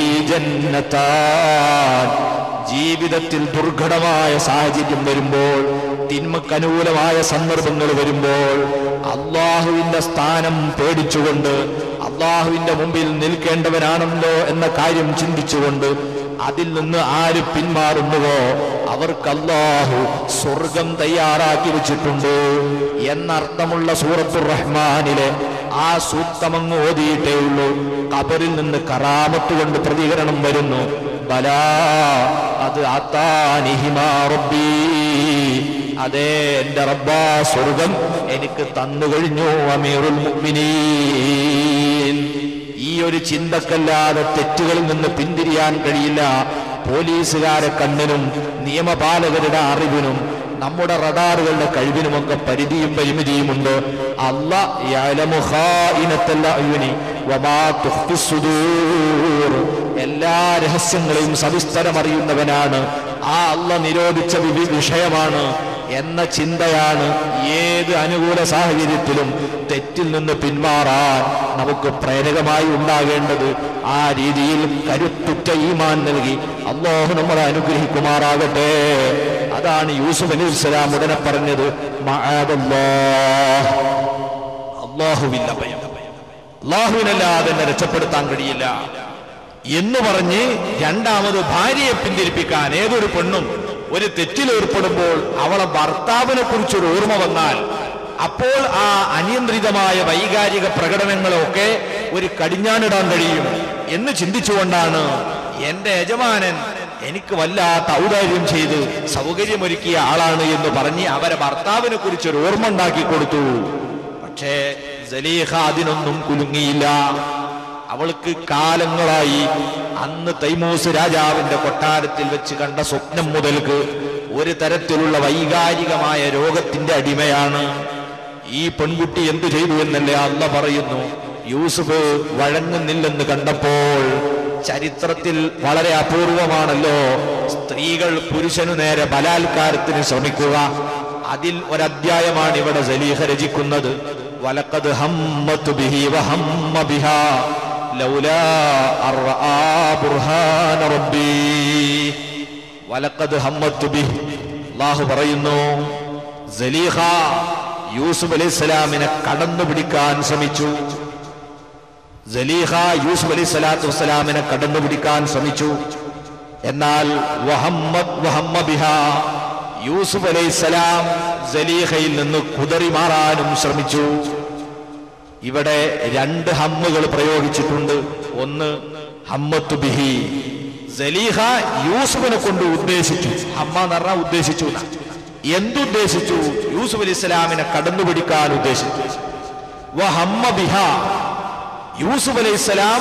[SPEAKER 1] ജന്നതാൻ ജീവിതത്തിൽ ദുർഘടമായ സാഹചര്യം വരുമ്പോൾ തിന്മക്കനുകൂലമായ സന്ദർഭങ്ങൾ വരുമ്പോൾ അള്ളാഹുവിന്റെ സ്ഥാനം പേടിച്ചുകൊണ്ട് അള്ളാഹുവിന്റെ മുമ്പിൽ നിൽക്കേണ്ടവനാണല്ലോ എന്ന കാര്യം ചിന്തിച്ചുകൊണ്ട് അതിൽ നിന്ന് ആര് പിന്മാറുന്നുവോ അവർക്ക് അള്ളാഹു സ്വർഗം തയ്യാറാക്കി വെച്ചിട്ടുണ്ട് എന്നർത്ഥമുള്ള സൂറത്തുർ റഹ്മാനിലെ ആ സൂക്തമങ്ങ് ഓതിയിട്ടേ ഉള്ളൂ കബറിൽ നിന്ന് കറാമത്ത് കൊണ്ട് പ്രതികരണം വരുന്നു ബലാ അത് ആത്താനിഹിമാ റബ്ബീ അതേ എന്റെ റബ്ബാ സ്വർഗം എനിക്ക് തന്നു കഴിഞ്ഞു അമീറുൽ മുഅ്മിനീൻ ഈ ഒരു ചിന്തക്കല്ലാതെ തെറ്റുകളിൽ നിന്ന് പിന്തിരിയാൻ കഴിയില്ല പോലീസുകാരെ കണ്ണിനും നിയമപാലകരുടെ അറിവിനും നമ്മുടെ റഡാറുകളുടെ കഴിവിനുമൊക്കെ പരിധിയും പരിമിതിയുമുണ്ട് അല്ല യഅലമു ഖായിനത്തൽ അയ്യുനി വമാ തുഖ്ഫി സുദൂർ എല്ലാ രഹസ്യങ്ങളെയും സവിസ്തരം അറിയുന്നവനാണ് ആ അല്ല നിരോധിച്ച വിവി- വിഷയമാണ് എന്ന ചിന്തയാണ് ഏത് അനുകൂല സാഹചര്യത്തിലും തെറ്റിൽ നിന്ന് പിന്മാറാൻ നമുക്ക് പ്രേരകമായി ഉണ്ടാകേണ്ടത് ആ രീതിയിൽ കരുത്തുറ്റ ഈമാൻ നൽകി അള്ളാഹു നമ്മളെ അനുഗ്രഹിക്കുമാറാകട്ടെ അതാണ് യൂസുഫ് അലി ഇസ്ലാം ഉടനെ പറഞ്ഞത് മഅദല്ലാഹ്. അള്ളാഹുവില്ല ഭയം അള്ളാഹുവിനല്ലാതെ എന്നെ രക്ഷപ്പെടുത്താൻ കഴിയില്ല എന്ന് പറഞ്ഞ് രണ്ടാമത് ഭാര്യയെ പിന്തിരിപ്പിക്കാൻ ഏതൊരു പെണ്ണും ഒരു തെറ്റിലേർപ്പെടുമ്പോൾ അവളെ ഭർത്താവിനെ കുറിച്ചൊരു ഓർമ്മ വന്നാൽ അപ്പോൾ ആ അനിയന്ത്രിതമായ വൈകാരിക പ്രകടനങ്ങളൊക്കെ ഒരു കടിഞ്ഞാനിടാൻ കഴിയും എന്ന് ചിന്തിച്ചുകൊണ്ടാണ് എന്റെ യജമാനൻ എനിക്ക് വല്ലാത്ത ഔദാര്യം ചെയ്ത് സൗകര്യമൊരുക്കിയ ആളാണ് എന്ന് പറഞ്ഞ് അവരെ ഭർത്താവിനെ കുറിച്ചൊരു ഓർമ്മ ഉണ്ടാക്കി കൊടുത്തു പക്ഷേ സലീഹ അതിനൊന്നും കുലുങ്ങിയില്ല അവൾക്ക് കാലങ്ങളായി അന്ന് തൈമൂസ് രാജാവിന്റെ കൊട്ടാരത്തിൽ വെച്ച് കണ്ട സ്വപ്നം മുതൽക്ക് ഒരു തരത്തിലുള്ള വൈകാരികമായ രോഗത്തിന്റെ അടിമയാണ് ഈ പെൺകുട്ടി എന്തു ചെയ്തു എന്നല്ലേ അല്ല പറയുന്നു യൂസുഫ് വഴങ്ങുന്നില്ലെന്ന് കണ്ടപ്പോൾ ചരിത്രത്തിൽ വളരെ അപൂർവമാണല്ലോ സ്ത്രീകൾ പുരുഷനു നേരെ ബലാത്കാരത്തിന് ശ്രമിക്കുക അതിൽ ഒരധ്യായമാണ് ഇവിടെ സലീഹ രചിക്കുന്നത് വലക്കത് ഹമ്മത്ത് ബിഹി വഹമ്മ ബിഹാ ലൗലാ അർ റആ ബുർഹാന റബ്ബി വലക്കത് ഹമ്മത്ത് ബിഹി അല്ലാഹു പറയുന്നു സലീഹ യൂസുഫ് അലൈഹി സ്വലാമിനെ കടന്നു പിടിക്കാൻ ശ്രമിച്ചു സലീഹ യൂസുഫ് അലൈഹി സ്വലാത്തു വസ്സലാമിനെ കടന്നു പിടിക്കാൻ ശ്രമിച്ചു എന്നാൽ വഹമ്മദ് വഹമ്മ ബിഹ യൂസുഫ് അലൈഹിസ്സലാം സലീഹയിൽ നിന്ന് കുതറി മാറാനും ശ്രമിച്ചു ഇവിടെ രണ്ട് ഹമ്മുകൾ പ്രയോഗിച്ചിട്ടുണ്ട് ഒന്ന് ഹമ്മത്തു ബിഹി സലീഹ യൂസുഫിനെ കൊണ്ട് ഉദ്ദേശിച്ചു ഹമ്മ എന്ന് പറഞ്ഞാൽ ഉദ്ദേശിച്ചു എന്നാ. എന്തുദ്ദേശിച്ചു യൂസുഫ് അലി ഇസ്ലാമിനെ കടന്നുപിടിക്കാൻ ഉദ്ദേശിച്ചു വ ഹമ്മ ബിഹ യൂസുഫ് അലൈഹി ഇസ്ലാം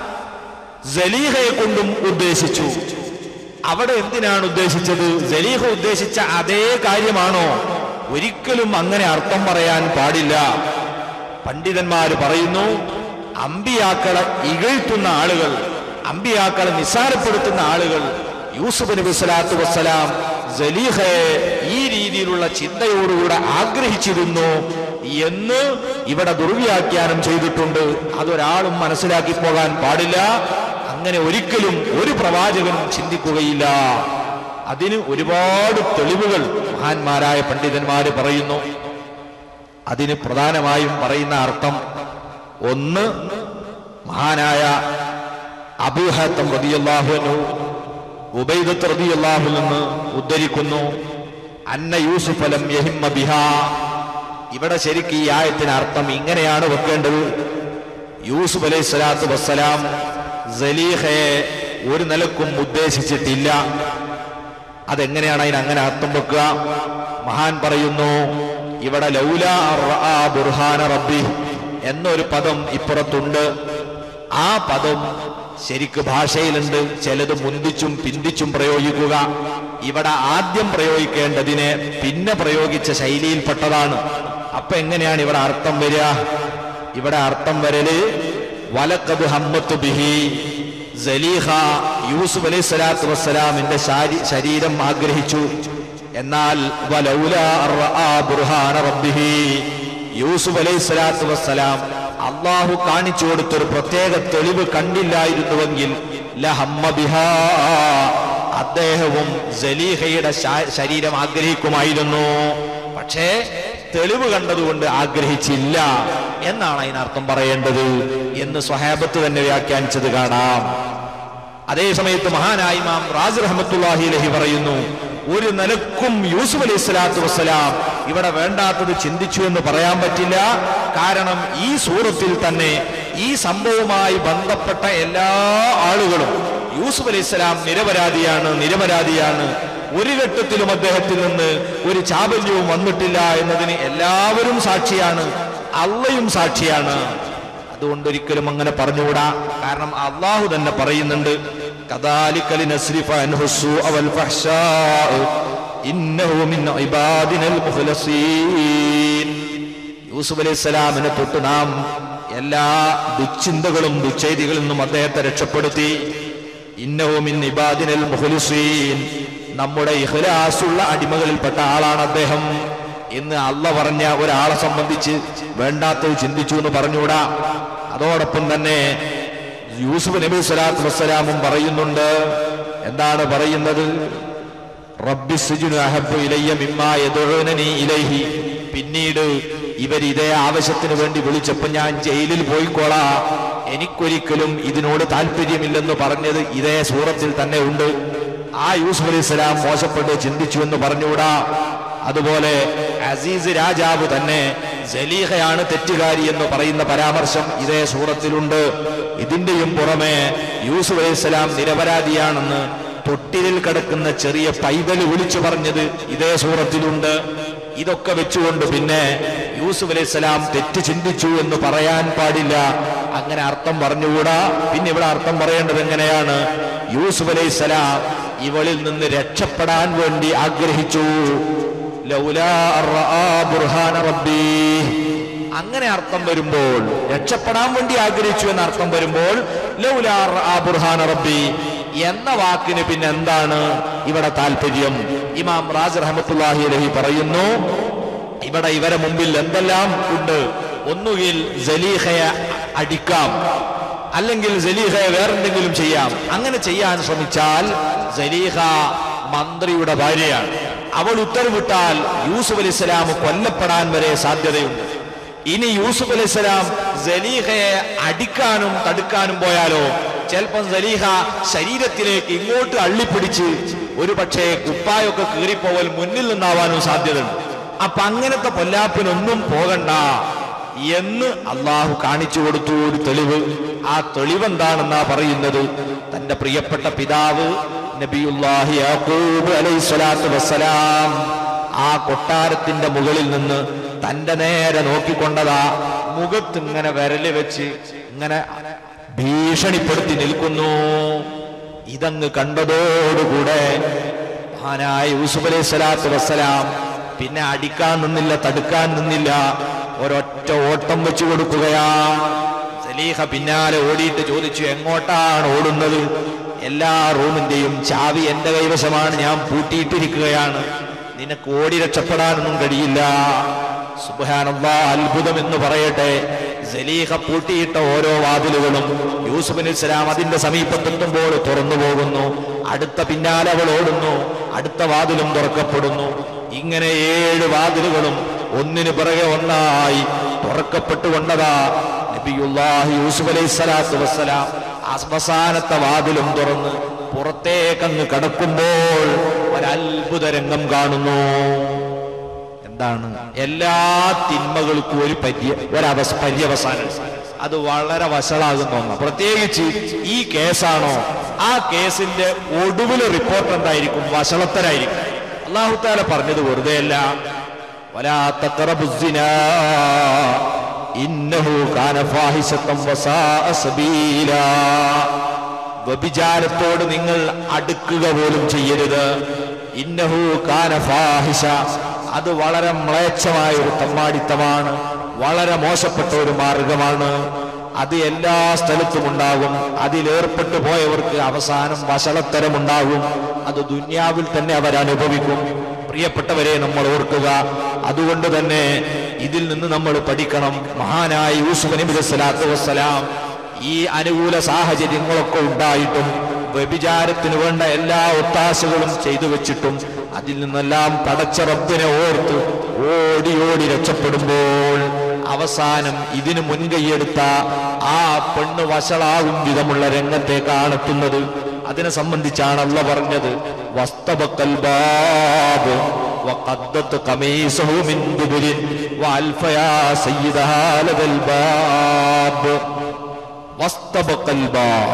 [SPEAKER 1] സലീഹയെ കൊണ്ടും ഉദ്ദേശിച്ചു അവിടെ എന്തിനാണ് ഉദ്ദേശിച്ചത് സലീഹ ഉദ്ദേശിച്ച അതേ കാര്യമാണോ ഒരിക്കലും അങ്ങനെ അർത്ഥം പറയാൻ പാടില്ല പണ്ഡിതന്മാർ പറയുന്നു അമ്പിയാക്കളെ ഇകഴ്ത്തുന്ന ആളുകൾ അമ്പിയാക്കളെ നിസ്സാരപ്പെടുത്തുന്ന ആളുകൾ യൂസുഫ് നബി സ്വലാത്തു വസ്സലാം സലീഹയെ ഈ രീതിയിലുള്ള ചിന്തയോടുകൂടെ ആഗ്രഹിച്ചിരുന്നു എന്ന് ഇവിടെ ദുർവ്യാഖ്യാനം ചെയ്തിട്ടുണ്ട് അതൊരാളും മനസ്സിലാക്കി പോകാൻ പാടില്ല അങ്ങനെ ഒരിക്കലും ഒരു പ്രവാചകനും ചിന്തിക്കുകയില്ല അതിന് ഒരുപാട് തെളിവുകൾ മഹാന്മാരായ പണ്ഡിതന്മാര് പറയുന്നു അതിന് പ്രധാനമായും പറയുന്ന അർത്ഥം ഒന്ന് മഹാനായ അബൂഹത്തം റതിയല്ലാഹുനു ഉബൈദത്ത് റതിയല്ലാഹു നിന്ന് ഉദ്ധരിക്കുന്നു അന്ന യൂസുഫ് അലം യഹിമ്മ ബിഹ ഇവിടെ ശരിക്കും ഈ ആയത്തിന് അർത്ഥം ഇങ്ങനെയാണ് വെക്കേണ്ടത് യൂസുഫ് അലൈഹി സ്വലാത്തു വസ്സലാം സലീഹയെ ഒരു നിലക്കും ഉദ്ദേശിച്ചിട്ടില്ല അതെങ്ങനെയാണ് അതിന് അങ്ങനെ അർത്ഥം വെക്കുക മഹാൻ പറയുന്നു ഇവിടെ ലൗല റആ ബുർഹാന റബ്ബി എന്നൊരു പദം ഇപ്പുറത്തുണ്ട് ആ പദം ശരിക്ക് ഭാഷയിലുണ്ട് ചിലത് മുന്തിച്ചും പിന്തിച്ചും പ്രയോഗിക്കുക ഇവിടെ ആദ്യം പ്രയോഗിക്കേണ്ടതിനെ പിന്നെ പ്രയോഗിച്ച ശൈലിയിൽപ്പെട്ടതാണ് അപ്പൊ എങ്ങനെയാണ് ഇവിടെ അർത്ഥം വരിക ഇവിടെ അർത്ഥം വരല് വലക്കത് ഹമ്മത്ത് ബിഹി സലീഹ യൂസുഫ് അലൈഹി സ്വലാത്തു വസ്സലാമിന്റെ ശാരി- ശരീരം ആഗ്രഹിച്ചു എന്നാൽ വലൗലാ റആ ബുർഹാന റബ്ബിഹി യൂസുഫ് അലൈഹി സ്വലാത്തു വസ്സലാം അള്ളാഹു കാണിച്ചു കൊടുത്തൊരു പ്രത്യേക തെളിവ് കണ്ടില്ലായിരുന്നുവെങ്കിൽ ലഹമ്മ ബിഹാ അദ്ദേഹവും സലീഹയുടെ ശാ- ശരീരം ആഗ്രഹിക്കുമായിരുന്നു പക്ഷേ തെളിവ് കണ്ടതുകൊണ്ട് ആഗ്രഹിച്ചില്ല എന്നാണ് അതിനർത്ഥം പറയേണ്ടത് എന്ന് സ്വഹാബത്ത് തന്നെ വ്യാഖ്യാനിച്ചത് കാണാം അതേ സമയത്ത് മഹാനായ ഇമാം റാസ് റഹ്മത്തുള്ളാഹി അലൈഹി പറയുന്നു ഒരു നിലക്കും യൂസുഫ് അലൈഹി സ്വലാത്തു വസ്സലാം ഇവിടെ വേണ്ടാത്തത് ചിന്തിച്ചു എന്ന് പറയാൻ പറ്റില്ല കാരണം ഈ സൂറത്തിൽ തന്നെ ഈ സംഭവവുമായി ബന്ധപ്പെട്ട എല്ലാ ആളുകളും യൂസുഫ് അലൈഹി സ്വലാം നിരപരാധിയാണ് നിരപരാധിയാണ് ഒരു ഘട്ടത്തിലും അദ്ദേഹത്തിൽ നിന്ന് ഒരു ചാബല്യവും വന്നിട്ടില്ല എന്നതിന് എല്ലാവരും സാക്ഷിയാണ് അള്ളയും സാക്ഷിയാണ് അതുകൊണ്ട് ഒരിക്കലും അങ്ങനെ പറഞ്ഞുകൂടാ കാരണം അള്ളാഹു തന്നെ പറയുന്നുണ്ട് കദാലിക്കലി നസ്രിഫ അൻഹു السوء والفحشاء إنه من عبادنا المخلصين യൂസുഫ് അലൈഹി സ്വലാമിനെ തൊട്ട് നാം എല്ലാ ദുശ്ചിന്തകളും ദുശ്ചൈതികളിൽ നിന്നും അദ്ദേഹത്തെ രക്ഷപ്പെടുത്തി ഇന്നവുമിൻ ഇബാദിനൽ മുഖ്ലിസീൻ നമ്മുടെ ഇഖ്ലാസുള്ള അടിമകളിൽപ്പെട്ട ആളാണ് അദ്ദേഹം എന്ന് അല്ല പറഞ്ഞ ഒരാളെ സംബന്ധിച്ച് വേണ്ടാത്തത് ചിന്തിച്ചു എന്ന് പറഞ്ഞുകൂടാ അതോടൊപ്പം തന്നെ യൂസുഫ് നബി സ്വലാത്തു വസ്സലാമും പറയുന്നുണ്ട് എന്താണ് പറയുന്നത് റബ്ബി സിജുനു അഹബ്ബു ഇലയ്യ മിമ്മാ യദുഊനനി ഇലൈഹി പിന്നീട് ഇവർ ഇതേ ആവശ്യത്തിന് വേണ്ടി വിളിച്ചപ്പോ ഞാൻ ജയിലിൽ പോയിക്കോളാ എനിക്കൊരിക്കലും ഇതിനോട് താല്പര്യമില്ലെന്ന് പറഞ്ഞത് ഇതേ സൂറത്തിൽ തന്നെ ഉണ്ട് ആ യൂസുഫ് അലൈഹി സ്വലാം മോശപ്പെട്ട് ചിന്തിച്ചു എന്ന് പറഞ്ഞുകൂടാ അതുപോലെ അസീസ് രാജാവ് തന്നെ സലീഹയാണ് തെറ്റുകാരി എന്ന് പറയുന്ന പരാമർശം ഇതേ സൂറത്തിലുണ്ട് ഇതിന്റെയും പുറമെ യൂസുഫ് അലൈഹി സ്വലാം നിരപരാധിയാണെന്ന് തൊട്ടിലിൽ കിടക്കുന്ന ചെറിയ പൈതൽ വിളിച്ചു പറഞ്ഞത് ഇതേ സൂറത്തിലുണ്ട് ഇതൊക്കെ വെച്ചുകൊണ്ട് പിന്നെ യൂസുഫ് അലൈഹി സ്വലാം തെറ്റ് ചിന്തിച്ചു എന്ന് പറയാൻ പാടില്ല അങ്ങനെ അർത്ഥം പറഞ്ഞുകൂടാ പിന്നെ ഇവിടെ അർത്ഥം പറയേണ്ടത് എങ്ങനെയാണ് യൂസുഫ് അലൈഹി സ്വലാം ഇവളിൽ നിന്ന് രക്ഷപ്പെടാൻ വേണ്ടി ആഗ്രഹിച്ചു ലൗലാ റആ ബുർഹാന റബ്ബി അങ്ങനെ അർത്ഥം വരുമ്പോൾ രക്ഷപ്പെടാൻ വേണ്ടി ആഗ്രഹിച്ചു എന്ന അർത്ഥം വരുമ്പോൾ ലൗലാ റആ ബുർഹാന റബ്ബി എന്ന വാക്കിന് പിന്നെ എന്താണ് ഇവിടെ താല്പര്യം ഇമാം റാസ് റഹമത്തുല്ലാഹി അലഹി പറയുന്നു ഇവിടെ ഇവരെ മുമ്പിൽ എന്തെല്ലാം ഉണ്ട് ഒന്നുകിൽ സലീഹയെ അടിക്കാം അല്ലെങ്കിൽ സലീഹയെ വേറെന്തെങ്കിലും ചെയ്യാം അങ്ങനെ ചെയ്യാൻ ശ്രമിച്ചാൽ സലീഹ മന്ത്രിയുടെ ഭാര്യയാണ് അവൾ ഉത്തരവിട്ടാൽ യൂസുഫ് അലി ഇസ്ലാം കൊല്ലപ്പെടാൻ വരെ സാധ്യതയുണ്ട് ഇനി യൂസുഫ് അലൈഹിസ്സലാം സലീഹയെ അടിക്കാനും തടുക്കാനും പോയാലോ ചിലപ്പം സലീഹ ശരീരത്തിലേക്ക് ഇങ്ങോട്ട് അള്ളിപ്പിടിച്ച് ഒരു പക്ഷേ കുപ്പായൊക്കെ കീറിപ്പോവൽ മുന്നിൽ നിന്നാവാനും സാധ്യതയുണ്ട് അപ്പൊ അങ്ങനത്തെ പൊല്ലാപ്പിനൊന്നും പോകണ്ട എന്ന് അള്ളാഹു കാണിച്ചു കൊടുത്തു ഒരു തെളിവ് ആ തെളിവ് എന്താണെന്നാ പറയുന്നത് തന്റെ പ്രിയപ്പെട്ട പിതാവ് നബിയുല്ലാഹി യാക്കൂബ് അലൈഹി സ്വലാത്തു വസ്സലാം ആ കൊട്ടാരത്തിന്റെ മുകളിൽ നിന്ന് തന്റെ നേരെ നോക്കിക്കൊണ്ടതാ മുഖത്ത് ഇങ്ങനെ വിരല് വെച്ച് ഇങ്ങനെ ഭീഷണിപ്പെടുത്തി നിൽക്കുന്നു ഇതങ്ങ് കണ്ടതോടുകൂടെ മഹാനായ യൂസുഫ് അലൈഹി സ്വലാത്തു വസ്സലാം പിന്നെ അടിക്കാൻ നിന്നില്ല തടുക്കാൻ നിന്നില്ല ഒരൊറ്റ ഓട്ടം വെച്ചു കൊടുക്കുകയാണ് സലീഹ പിന്നാലെ ഓടിയിട്ട് ചോദിച്ചു എങ്ങോട്ടാണ് ഓടുന്നത് എല്ലാ റൂമിന്റെയും ചാവി എന്റെ കൈവശമാണ് ഞാൻ പൂട്ടിയിട്ടിരിക്കുകയാണ് നിനക്ക് ഓടി രക്ഷപ്പെടാനൊന്നും കഴിയില്ല സുബാനല്ല അത്ഭുതം എന്ന് പറയട്ടെ സലീഹ പൂട്ടിയിട്ട ഓരോ വാതിലുകളും യൂസുഫ് അലൈഹി സ്വലാം അതിന്റെ സമീപത്തെത്തുമ്പോൾ തുറന്നു പോകുന്നു അടുത്ത പിന്നാലെ അവൾ ഓടുന്നു അടുത്ത വാതിലും തുറക്കപ്പെടുന്നു ഇങ്ങനെ ഏഴ് വാതിലുകളും ഒന്നിനു പിറകെ ഒന്നായി തുറക്കപ്പെട്ടുകൊണ്ടതാ നബിയുല്ലാഹി യൂസുഫ് അലൈഹി സ്വലാത്തു വസ്സലാം അവസാനത്തെ വാതിലും തുറന്ന് പുറത്തേക്കങ്ങ് കടക്കുമ്പോൾ ഒരത്ഭുത രംഗം കാണുന്നു എന്താണ് എല്ലാ തിന്മകൾക്കും ഒരു പര്യ ഒരവസ് പര്യവസാനം അത് വളരെ വഷളാകുന്ന ഒന്നാണ് പ്രത്യേകിച്ച് ഈ കേസാണോ ആ കേസിന്റെ ഒടുവിലെ റിപ്പോർട്ട് എന്തായിരിക്കും വഷളത്തരായിരിക്കും അള്ളാഹുത്താല പറഞ്ഞത് വെറുതെയല്ല വലാ തഖറബുസ്സിനാ ഇന്നഹു കാന ഫാഹിശത്തം വസാഅ സബീലാ വ്യഭിചാരത്തോട് നിങ്ങൾ അടുക്കുക പോലും ചെയ്യരുത് ഇന്നഹു കാന ഫാഹിഷ അത് വളരെ മ്ലേച്ഛമായ ഒരു തമ്മാടിത്തമാണ് വളരെ മോശപ്പെട്ട ഒരു മാർഗമാണ് അത് എല്ലാ സ്ഥലത്തും ഉണ്ടാകും അതിലേർപ്പെട്ടു പോയവർക്ക് അവസാനം വഷളത്തരമുണ്ടാകും അത് ദുന്യാവിൽ തന്നെ അവരനുഭവിക്കും പ്രിയപ്പെട്ടവരെ നമ്മൾ ഓർക്കുക അതുകൊണ്ട് തന്നെ ഇതിൽ നിന്ന് നമ്മൾ പഠിക്കണം മഹാനായ യൂസുഫ് നബി സ്വലാത്തു വസ്സലാം ഈ അനുകൂല സാഹചര്യങ്ങളൊക്കെ ഉണ്ടായിട്ടും വ്യഭിചാരത്തിന് വേണ്ട എല്ലാ ഒത്താശകളും ചെയ്തു വെച്ചിട്ടും അതിൽ നിന്നെല്ലാം പടച്ച റബ്ബിനെ ഓർത്ത് ഓടി ഓടി രക്ഷപ്പെടുമ്പോൾ അവസാനം ഇതിന് മുൻകൈയെടുത്ത ആ പെണ്ണ് വഷളാകും വിധമുള്ള രംഗത്തേക്കാണ് എത്തുന്നത് അതിനെ സംബന്ധിച്ചാണ് അല്ല പറഞ്ഞത് വസ്തബക്കൽ ബാബ് وقدت قميصه من دبر وألف يا سيدها لدى الباب واستبق الباب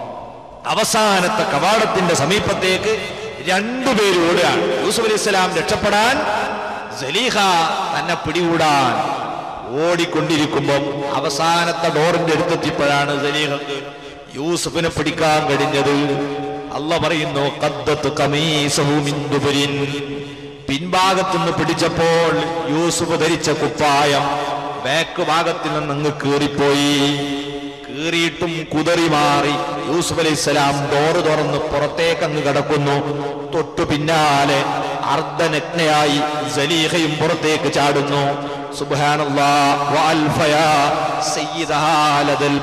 [SPEAKER 1] അവസാനത്തെ കവാടത്തിന്റെ സമീപത്തേക്ക് രണ്ടുപേരും ഓടുകയാണ് യൂസുഫ് അലൈഹി സ്വലാം രക്ഷപ്പെടാൻ സലീഹ തന്നെ പിടികൂടാൻ ഓടിക്കൊണ്ടിരിക്കുമ്പം അവസാനത്തെ ഡോറിന്റെ അടുത്തെത്തിയപ്പോഴാണ് സലീഹക്ക് യൂസുഫിനെ പിടിക്കാൻ കഴിഞ്ഞത് അല്ല പറയുന്നു ഖദ്ദത്ത് ഖമീസഹു മിൻ ദുബരിൻ പിൻഭാഗത്തുനിന്ന് പിടിച്ചപ്പോൾ യൂസുഫ് ധരിച്ച കുപ്പായം ബാക്ക് ഭാഗത്തിൽ നിന്ന് അങ്ങ് കീറിപ്പോയി കീറിയിട്ടും കുതറി മാറി യൂസുഫ് അലൈഹി സ്വലാം ഡോറ് തുറന്ന് പുറത്തേക്ക് അങ്ങ് കിടക്കുന്നു തൊട്ടു പിന്നാലെ അർദ്ധനഗ്നയായി സലീഹയും പുറത്തേക്ക് ചാടുന്നു സുബ്ഹാനല്ലാ വഅൽഫയാ സയ്യിദഹാ ലദൽ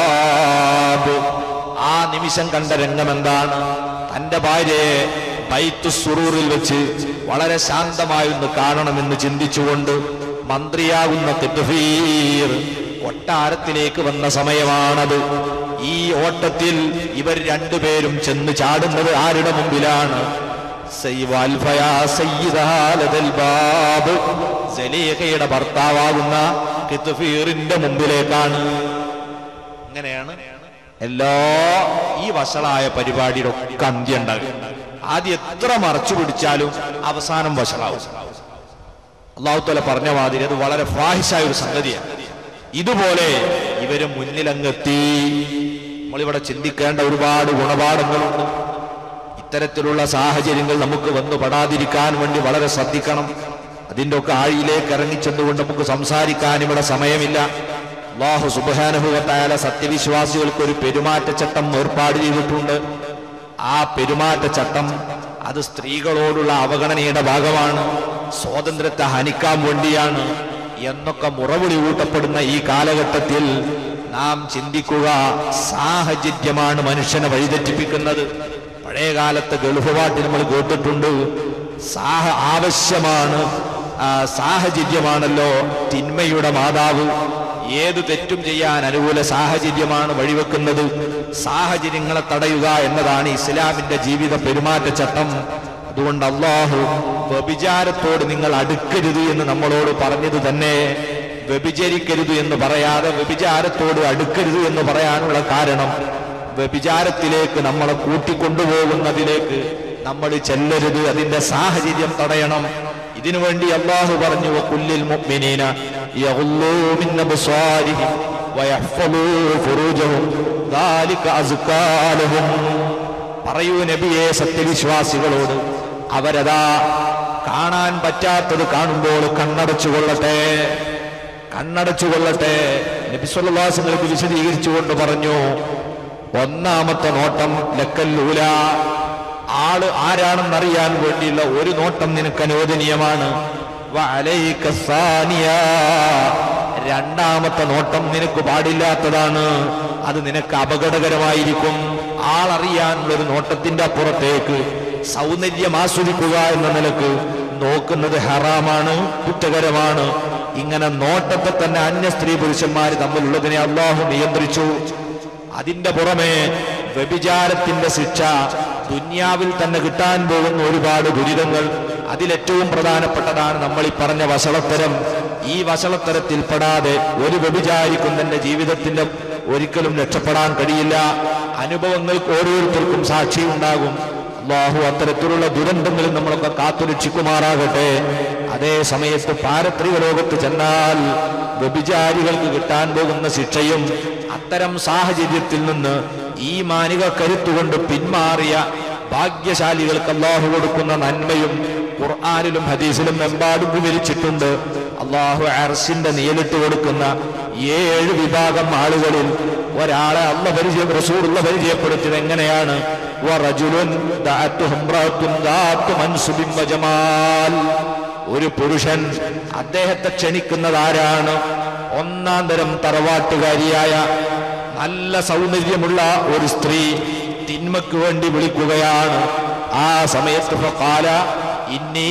[SPEAKER 1] ബാബ് ആ നിമിഷം കണ്ട രംഗം എന്താണ് തന്റെ ഭാര്യയെ ബൈത്തു സുറൂറിൽ വെച്ച് വളരെ ശാന്തമായി ഒന്ന് കാണണമെന്ന് ചിന്തിച്ചുകൊണ്ട് മന്ത്രിയാകുന്ന തെറ്റുഫീർ കൊട്ടാരത്തിലേക്ക് വന്ന സമയമാണത് ഈ ഓട്ടത്തിൽ ഇവർ രണ്ടുപേരും ചെന്ന് ചാടുന്നത് ആരുടെ മുമ്പിലാണ് സയ്യിദാ സയ്യിദാ ലദൽ ബാബ് സലീഹയുടെ ഭർത്താവാകുന്ന കിത്ഫീറിന്റെ മുമ്പിലേക്കാണ് അങ്ങനെയാണ് എല്ലാ ഈ വഷളായ പരിപാടിയുടെ ഒക്കെ അന്ത്യം ഉണ്ടാകും ആദ്യം എത്ര മറച്ചു പിടിച്ചാലും അവസാനം വഷളാവും അള്ളാഹുത്തല പറഞ്ഞ മാതിരി അത് വളരെ ഫാഹിഷായ ഒരു സംഗതിയാണ് ഇതുപോലെ ഇവര് മുന്നിലങ്ങെത്തി നമ്മളിവിടെ ചിന്തിക്കേണ്ട ഒരുപാട് ഗുണപാഠങ്ങളുണ്ട് ഇത്തരത്തിലുള്ള സാഹചര്യങ്ങൾ നമുക്ക് വന്നു പെടാതിരിക്കാൻ വേണ്ടി വളരെ ശ്രദ്ധിക്കണം അതിന്റെ ഒക്കെ ആഴിയിലേക്ക് ഇറങ്ങിച്ചെന്നുകൊണ്ട് നമുക്ക് സംസാരിക്കാൻ ഇവിടെ സമയമില്ല അള്ളാഹു സുബാനുഭവത്തായ സത്യവിശ്വാസികൾക്ക് ഒരു പെരുമാറ്റച്ചട്ടം ഏർപ്പാട് ചെയ്തിട്ടുണ്ട് ആ പെരുമാറ്റച്ചട്ടം അത് സ്ത്രീകളോടുള്ള അവഗണനയുടെ ഭാഗമാണ് സ്വാതന്ത്ര്യത്തെ ഹനിക്കാൻ വേണ്ടിയാണ് എന്നൊക്കെ മുറവിളി കൂട്ടപ്പെടുന്ന ഈ കാലഘട്ടത്തിൽ നാം ചിന്തിക്കുക സാഹചര്യമാണ് മനുഷ്യനെ വഴിതെറ്റിപ്പിക്കുന്നത് പഴയ കാലത്ത് ഗൾഫ് പാട്ട് നമ്മൾ കേട്ടിട്ടുണ്ട് സാഹ ആവശ്യമാണ് ആ, സാഹചര്യമാണല്ലോ തിന്മയുടെ മാതാവ് ഏത് തെറ്റും ചെയ്യാൻ അനുകൂല സാഹചര്യമാണ് വഴിവെക്കുന്നത് സാഹചര്യങ്ങളെ തടയുക എന്നതാണ് ഇസ്ലാമിന്റെ ജീവിത പെരുമാറ്റച്ചട്ടം അതുകൊണ്ട് അള്ളാഹു വ്യഭിചാരത്തോട് നിങ്ങൾ അടുക്കരുത് എന്ന് നമ്മളോട് പറഞ്ഞത് തന്നെ വ്യഭിചരിക്കരുത് എന്ന് പറയാതെ വ്യഭിചാരത്തോട് അടുക്കരുത് എന്ന് പറയാനുള്ള കാരണം വ്യഭിചാരത്തിലേക്ക് നമ്മളെ കൂട്ടിക്കൊണ്ടുപോകുന്നതിലേക്ക് നമ്മൾ ചെല്ലരുത് അതിന്റെ സാഹചര്യം തടയണം ഇതിനു വേണ്ടി അള്ളാഹു പറഞ്ഞു കുല്ലിൽ മുഅ്മിനീന യഗ്ളൂ മിൻ അബ്സാരിഹിം വയഹ്ഫളൂ ഫുറൂജഹും ദാലിക അസ്കാ ലഹും പറയൂ നബിയെ സത്യവിശ്വാസികളോട് അവരതാ കാണാൻ പറ്റാത്തത് കാണുമ്പോൾ കണ്ണടച്ചു കൊള്ളട്ടെ കണ്ണടച്ചു കൊള്ളട്ടെ നബി സല്ലല്ലാഹുവിലേക്ക് വിശദീകരിച്ചുകൊണ്ട് പറഞ്ഞു ഒന്നാമത്തെ നോട്ടം ലക്കല്ലൂല ആള് ആരാണെന്നറിയാൻ വേണ്ടിയുള്ള ഒരു നോട്ടം നിനക്ക് അനുവദനീയമാണ് വഅലൈക സാനിയ. രണ്ടാമത്തെ നോട്ടം നിനക്ക് പാടില്ലാത്തതാണ് അത് നിനക്ക് അപകടകരമായിരിക്കും ആളറിയാനുള്ള ഒരു നോട്ടത്തിന്റെ അപ്പുറത്തേക്ക് സൗന്ദര്യം ആസ്വദിക്കുക എന്ന നിലക്ക് നോക്കുന്നത് ഹറാമാണ് കുറ്റകരമാണ് ഇങ്ങനെ നോട്ടത്തെ തന്നെ അന്യ സ്ത്രീ പുരുഷന്മാർ തമ്മിലുള്ളതിനെ അള്ളാഹു നിയന്ത്രിച്ചു അതിന്റെ പുറമെ വ്യഭിചാരത്തിന്റെ ശിക്ഷ ദുന്യാവിൽ തന്നെ കിട്ടാൻ പോകുന്ന ഒരുപാട് ദുരിതങ്ങൾ അതിലേറ്റവും പ്രധാനപ്പെട്ടതാണ് നമ്മൾ ഈ പറഞ്ഞ വഷളത്തരം ഈ വഷളത്തരത്തിൽ പെടാതെ ഒരു വ്യഭിചാരിക്കും തന്റെ ജീവിതത്തിന്റെ ഒരിക്കലും രക്ഷപ്പെടാൻ കഴിയില്ല അനുഭവങ്ങൾക്ക് ഓരോരുത്തർക്കും സാക്ഷി ഉണ്ടാകും അള്ളാഹു അത്തരത്തിലുള്ള ദുരന്തങ്ങളിൽ നമ്മളൊക്കെ കാത്തുരക്ഷിക്കുമാറാകട്ടെ അതേ സമയത്ത് പാരത്രിക ലോകത്ത് ചെന്നാൽ വ്യഭിചാരികൾക്ക് കിട്ടാൻ പോകുന്ന ശിക്ഷയും അത്തരം സാഹചര്യത്തിൽ നിന്ന് ഈ മാനിക കരുത്തുകൊണ്ട് പിന്മാറിയ ഭാഗ്യശാലികൾക്ക് അള്ളാഹു കൊടുക്കുന്ന നന്മയും ഖുർആാനിലും ഹദീസിലും എമ്പാടും വിവരിച്ചിട്ടുണ്ട് അള്ളാഹു അർസിന്റെ നിയലിട്ട് കൊടുക്കുന്ന ഏഴ് വിഭാഗം ആളുകളിൽ ഒരാളെ അള്ള പരിചയം റസൂറുള്ള പരിചയപ്പെടുത്തിയത് എങ്ങനെയാണ് വറജുലുൻ ദഅത്തുഹു ഇംറഅത്തുൻ ദാത്തു മൻസുബിൻ വജമാൽ. ഒരു പുരുഷൻ അദ്ദേഹത്തെ ക്ഷണിക്കുന്നത് ആരാണ് ഒന്നാം തരം തറവാട്ടുകാരിയായ നല്ല സൗന്ദര്യമുള്ള ഒരു സ്ത്രീ തിന്മയ്ക്ക് വേണ്ടി വിളിക്കുകയാണ് ആ സമയത്ത് ഫഖാല ഇന്നീ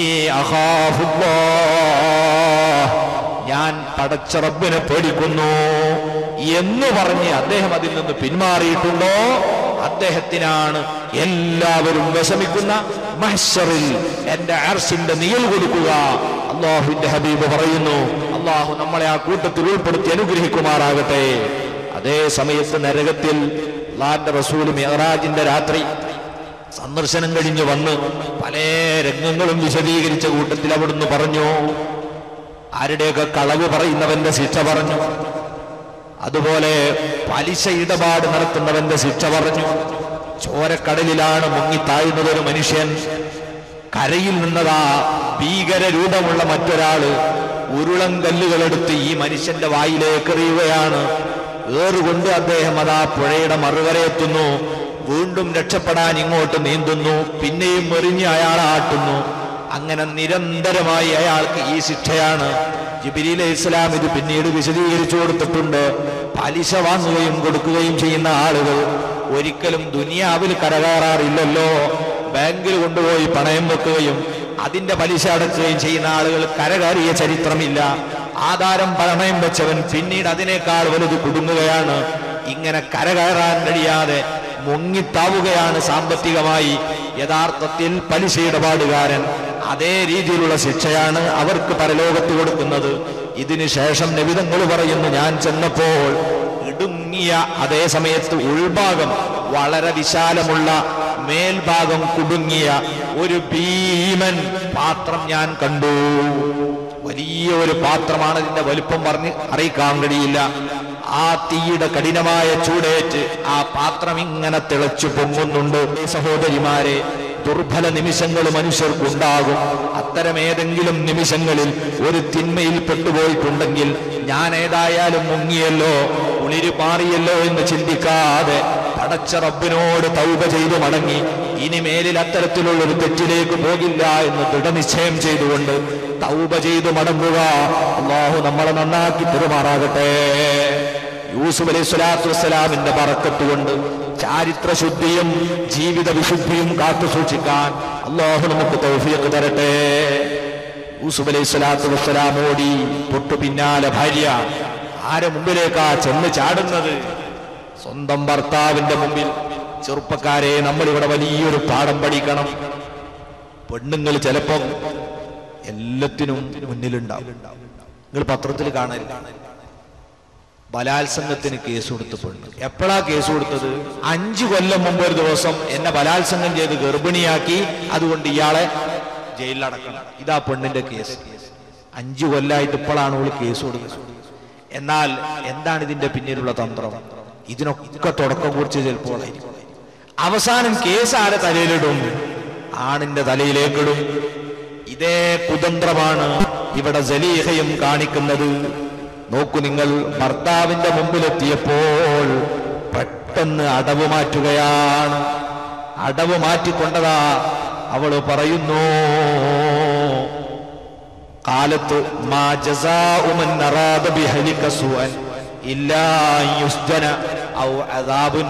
[SPEAKER 1] അഖാഫുല്ലാഹ് ഞാൻ പടച്ച റബ്ബിനെ പേടിക്കുന്നു എന്ന് പറഞ്ഞ് അദ്ദേഹം അതിൽ നിന്ന് പിന്മാറിയിട്ടുണ്ടോ അദ്ദേഹത്തിനാണ് എല്ലാവരും വിഷമിക്കുന്ന മഹ്ശറിൽ എന്റെ ആർസിന്റെ നീൽ കൊടുക്കുക അള്ളാഹുവിന്റെ ഹബീബ് പറയുന്നു അള്ളാഹു നമ്മളെ ആ കൂട്ടത്തിൽ ഉൾപ്പെടുത്തി അനുഗ്രഹിക്കുമാറാകട്ടെ അതേ സമയത്ത് നരകത്തിൽ അള്ളാന്റെ റസൂൽ മെഹറാജിന്റെ രാത്രി സന്ദർശനം കഴിഞ്ഞു വന്ന് പല രംഗങ്ങളും വിശദീകരിച്ച കൂട്ടത്തിൽ അവിടുന്ന് പറഞ്ഞു ആരുടെയൊക്കെ കളവ് പറയുന്നവന്റെ ശിക്ഷ പറഞ്ഞു അതുപോലെ പലിശ ഇടപാട് നടത്തുന്നവന്റെ ശിക്ഷ പറഞ്ഞു ചോരക്കടലിലാണ് മുങ്ങിത്താഴുന്നത് ഒരു മനുഷ്യൻ കരയിൽ നിന്നതാ ഭീകര രൂപമുള്ള മറ്റൊരാള് ഉരുളം കല്ലുകളെടുത്ത് ഈ മനുഷ്യന്റെ വായിലേക്ക് എറിയുകയാണ് ഏറുകൊണ്ട് അദ്ദേഹം അതാ പുഴയുടെ മറുകരയെത്തുന്നു വീണ്ടും രക്ഷപ്പെടാൻ ഇങ്ങോട്ട് നീന്തുന്നു പിന്നെയും എറിഞ്ഞ് അയാളെ ആട്ടുന്നു അങ്ങനെ നിരന്തരമായി അയാൾക്ക് ഈ ശിക്ഷയാണ് ജിബിരിൽ ഇസ്ലാം ഇത് പിന്നീട് വിശദീകരിച്ചു കൊടുത്തിട്ടുണ്ട് പലിശ വാങ്ങുകയും കൊടുക്കുകയും ചെയ്യുന്ന ആളുകൾ ഒരിക്കലും ദുനിയാവിൽ കരകയറാറില്ലല്ലോ ബാങ്കിൽ കൊണ്ടുപോയി പണയം വെക്കുകയും അതിന്റെ പലിശ അടക്കുകയും ചെയ്യുന്ന ആളുകൾ കരകയറിയ ചരിത്രമില്ല ആധാരം പണയം വെച്ചവൻ പിന്നീട് അതിനേക്കാൾ വലുത് കുടുങ്ങുകയാണ് ഇങ്ങനെ കരകയറാൻ കഴിയാതെ മുങ്ങിത്താവുകയാണ് സാമ്പത്തികമായി യഥാർത്ഥത്തിൽ പലിശ ഇടപാടുകാരൻ അതേ രീതിയിലുള്ള ശിക്ഷയാണ് അവർക്ക് പരലോകത്ത് കൊടുക്കുന്നത് ഇതിനു ശേഷം നിബിതങ്ങൾ പറയുന്നു ഞാൻ ചെന്നപ്പോൾ ഇടുങ്ങിയ അതേ സമയത്ത് ഉൾഭാഗം വളരെ വിശാലമുള്ള മേൽഭാഗം കുടുങ്ങിയ ഒരു ഭീമൻ പാത്രം ഞാൻ കണ്ടു വലിയ ഒരു പാത്രമാണ് ഇതിന്റെ വലുപ്പം പറഞ്ഞ് അറിയിക്കാൻ കഴിയില്ല ആ തീയുടെ കഠിനമായ ചൂടേറ്റ് ആ പാത്രം ഇങ്ങനെ തിളച്ചു പൊങ്ങുന്നുണ്ട് സഹോദരിമാരെ ദുർബല നിമിഷങ്ങൾ മനുഷ്യർക്കുണ്ടാകും അത്തരം ഏതെങ്കിലും നിമിഷങ്ങളിൽ ഒരു തിന്മയിൽ പെട്ടുപോയിട്ടുണ്ടെങ്കിൽ ഞാൻ ഏതായാലും മുങ്ങിയല്ലോ ഉളിര് മാറിയല്ലോ എന്ന് ചിന്തിക്കാതെ പടച്ച റബ്ബിനോട് തൗബ ചെയ്തു മടങ്ങി ഇനി മേലിൽ അത്തരത്തിലുള്ള ഒരു തെറ്റിലേക്ക് പോകില്ല എന്ന് ദൃഢനിശ്ചയം ചെയ്തുകൊണ്ട് തൗബ ചെയ്തു മടങ്ങുക അള്ളാഹു നമ്മളെ നന്നാക്കി പെരുമാറാകട്ടെ യൂസുഫ് അലൈഹി സ്വലാത്തു വസ്സലാമിന്റെ പറക്കത്ത് കൊണ്ട് ചാരിത്ര ശുദ്ധിയും ജീവിത വിശുദ്ധിയും കാത്തു സൂക്ഷിക്കാൻ അള്ളാഹു നമുക്ക് തൗഫീഖ് തരട്ടെ യൂസുഫ് അലൈഹി സ്വലാത്തു വസ്സലാം ഓടി തൊട്ടു പിന്നാലെ ഭാര്യ ആരെ മുമ്പിലേക്കാ ചെന്ന് ചാടുന്നത് സ്വന്തം ഭർത്താവിന്റെ മുമ്പിൽ ചെറുപ്പക്കാരെ നമ്മളിവിടെ വലിയൊരു പാഠം പഠിക്കണം പെണ്ണുങ്ങൾ ചിലപ്പം എല്ലാത്തിനും മുന്നിലുണ്ടാവും നിങ്ങൾ പത്രത്തിൽ കാണില്ല ബലാത്സംഗത്തിന് കേസ് കൊടുത്ത പെണ്ണ് എപ്പോഴാ കേസ് കൊടുത്തത് അഞ്ചു കൊല്ലം മുമ്പ് ഒരു ദിവസം എന്നെ ബലാത്സംഗം ചെയ്ത് ഗർഭിണിയാക്കി അതുകൊണ്ട് ഇയാളെ ജയിലിലടക്കണം ഇതാ പെണ്ണിന്റെ കേസ് അഞ്ചു കൊല്ലായിട്ട് ഇപ്പോഴാണ് അവള് കേസ് കൊടുക്കുന്നത് എന്നാൽ എന്താണ് ഇതിന്റെ പിന്നിലുള്ള തന്ത്രം ഇതിനൊക്കെ തുടക്കം കുറിച്ച് ചിലപ്പോൾ അവസാനം കേസ് ആരെ തലയിലിടും ആണിന്റെ തലയിലേക്കിടും ഇതേ കുതന്ത്രമാണ് ഇവിടെ ജലീഹയും കാണിക്കുന്നത് നോക്കൂ നിങ്ങൾ ഭർത്താവിന്റെ മുമ്പിലെത്തിയപ്പോൾ പെട്ടെന്ന് അടവ് മാറ്റുകയാണ് അടവ് മാറ്റിക്കൊണ്ടതാ അവള് പറയുന്നു കാലത്ത് മാ ജസാഉ മൻ അറാദ ബിഹലിക സൂഅൻ ഇല്ലാ അൻ യുസ്ജന ഔ അദാബുൻ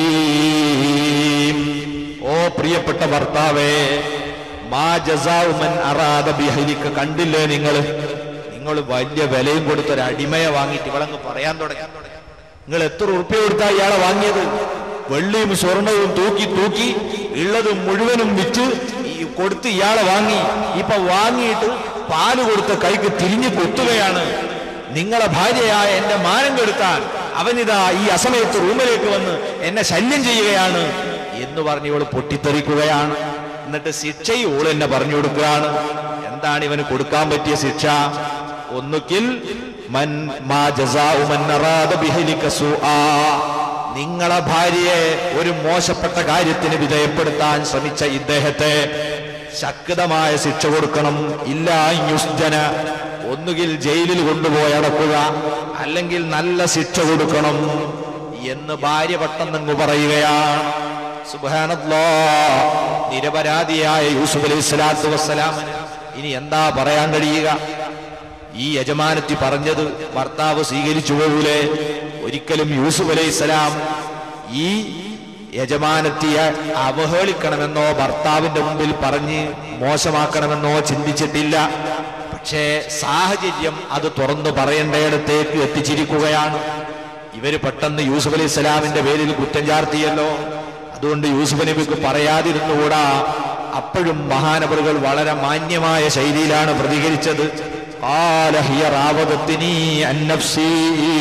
[SPEAKER 1] അലീം ഓ പ്രിയപ്പെട്ട ഭർത്താവേ മാ ജസാഉ മൻ അറാദ ബിഹലിക കണ്ടില്ലേ നിങ്ങൾ നിങ്ങൾ വലിയ വിലയും കൊടുത്ത ഒരു അടിമയെ വാങ്ങിയിട്ട് ഇവളങ്ങ് പറയാൻ തുടങ്ങി നിങ്ങൾ എത്ര ഉറുപ്പ്യ കൊടുത്താ ഇയാളെ വാങ്ങിയത് വെള്ളിയും സ്വർണവും തൂക്കി തൂക്കി ഉള്ളത് മുഴുവനും വിറ്റ് ഈ കൊടുത്ത് ഇയാളെ വാങ്ങി ഇപ്പൊ വാങ്ങിയിട്ട് പാല് കൊടുത്ത കൈക്ക് തിരിഞ്ഞു കൊത്തുകയാണ് നിങ്ങളെ ഭാര്യയായ എന്റെ മാനം കെടുത്താൻ അവനിതാ ഈ അസമയത്ത് റൂമിലേക്ക് വന്ന് എന്നെ ശല്യം ചെയ്യുകയാണ് എന്ന് പറഞ്ഞ് ഇവള് പൊട്ടിത്തെറിക്കുകയാണ് എന്നിട്ട് ശിക്ഷയും ഓൾ എന്നെ പറഞ്ഞു കൊടുക്കുകയാണ് എന്താണ് ഇവന് കൊടുക്കാൻ പറ്റിയ ശിക്ഷ ഒന്നുകിൽ മൻ മാ ജസാഉ മൻ അറാദ ബിഹലിക സൂആ നിങ്ങളെ ഭാര്യയെ ഒരു മോശപ്പെട്ട കാര്യത്തിന് വിധേയപ്പെടുത്താൻ ശ്രമിച്ച ഇദ്ദേഹത്തെ ശക്തമായ ശിക്ഷ കൊടുക്കണം ഇല്ല യുസ്ജന ഒന്നുകിൽ ജയിലിൽ കൊണ്ടുപോയി അടക്കുക അല്ലെങ്കിൽ നല്ല ശിക്ഷ കൊടുക്കണം എന്ന് ഭാര്യ പെട്ടെന്നങ്ങ് പറയുകയാണ് സുബാനല്ലോ നിരപരാധിയായ യൂസുഫ് അലൈഹി സ്വലാത്തു വസ്സലാമിന് ഇനി എന്താ പറയാൻ കഴിയുക ഈ യജമാനത്തി പറഞ്ഞത് ഭർത്താവ് സ്വീകരിച്ചു പോകൂലേ ഒരിക്കലും യൂസുഫ് അലൈഹി സ്വലാം ഈ യജമാനത്തിയെ അവഹേളിക്കണമെന്നോ ഭർത്താവിന്റെ മുമ്പിൽ പറഞ്ഞ് മോശമാക്കണമെന്നോ ചിന്തിച്ചിട്ടില്ല പക്ഷേ സാഹചര്യം അത് തുറന്നു പറയേണ്ടയിടത്തേക്ക് എത്തിച്ചിരിക്കുകയാണ് ഇവര് പെട്ടെന്ന് യൂസുഫ് അലൈഹി സ്വലാമിന്റെ പേരിൽ കുറ്റം ചാർത്തിയല്ലോ അതുകൊണ്ട് യൂസുഫ് നബിക്ക് പറയാതിരുന്നുകൂടാ അപ്പോഴും മഹാനവറുകൾ വളരെ മാന്യമായ ശൈലിയിലാണ് പ്രതികരിച്ചത് قال هي راودتني عن نفسي.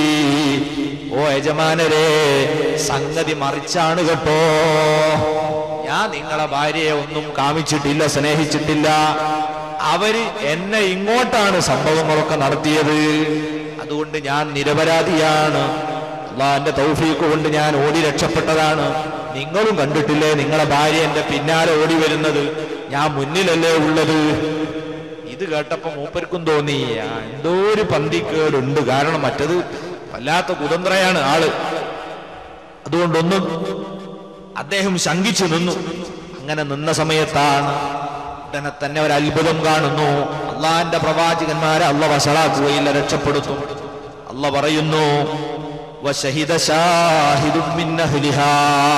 [SPEAKER 1] ഓ യജമാനരെ സംഗതി മറിച്ചാണ് കേട്ടോ ഞാൻ നിങ്ങളെ ഭാര്യയെ ഒന്നും കാമിച്ചിട്ടില്ല സ്നേഹിച്ചിട്ടില്ല അവര് എന്നെ ഇങ്ങോട്ടാണ് സംഭവങ്ങളൊക്കെ നടത്തിയത് അതുകൊണ്ട് ഞാൻ നിരപരാധിയാണ് അള്ളാന്റെ തൗഫീക്ക് കൊണ്ട് ഞാൻ ഓടി രക്ഷപ്പെട്ടതാണ് നിങ്ങളും കണ്ടിട്ടില്ലേ നിങ്ങളെ ഭാര്യ എന്റെ പിന്നാലെ ഓടി വരുന്നത് ഞാൻ മുന്നിലല്ലേ ഉള്ളത് ഇത് കേട്ടപ്പോ മൂപ്പർക്കും തോന്നി ആ, എന്തോ ഒരു പന്തിക്കേടുണ്ട് കാരണം മറ്റത് വല്ലാത്ത കുതന്ത്രയാണ് ആള് അതുകൊണ്ടൊന്നും അദ്ദേഹം ശങ്കിച്ചു നിന്നു അങ്ങനെ നിന്ന സമയത്താണ് ഉടനെ തന്നെ ഒരു അത്ഭുതം കാണുന്നു അള്ളാന്റെ പ്രവാചകന്മാരെ അള്ള വഷളാക്കുകയില്ല രക്ഷപ്പെടുത്തും അള്ള പറയുന്നു "വശഹിദ ശാഹിദും മിൻ അഹ്ലിഹാ."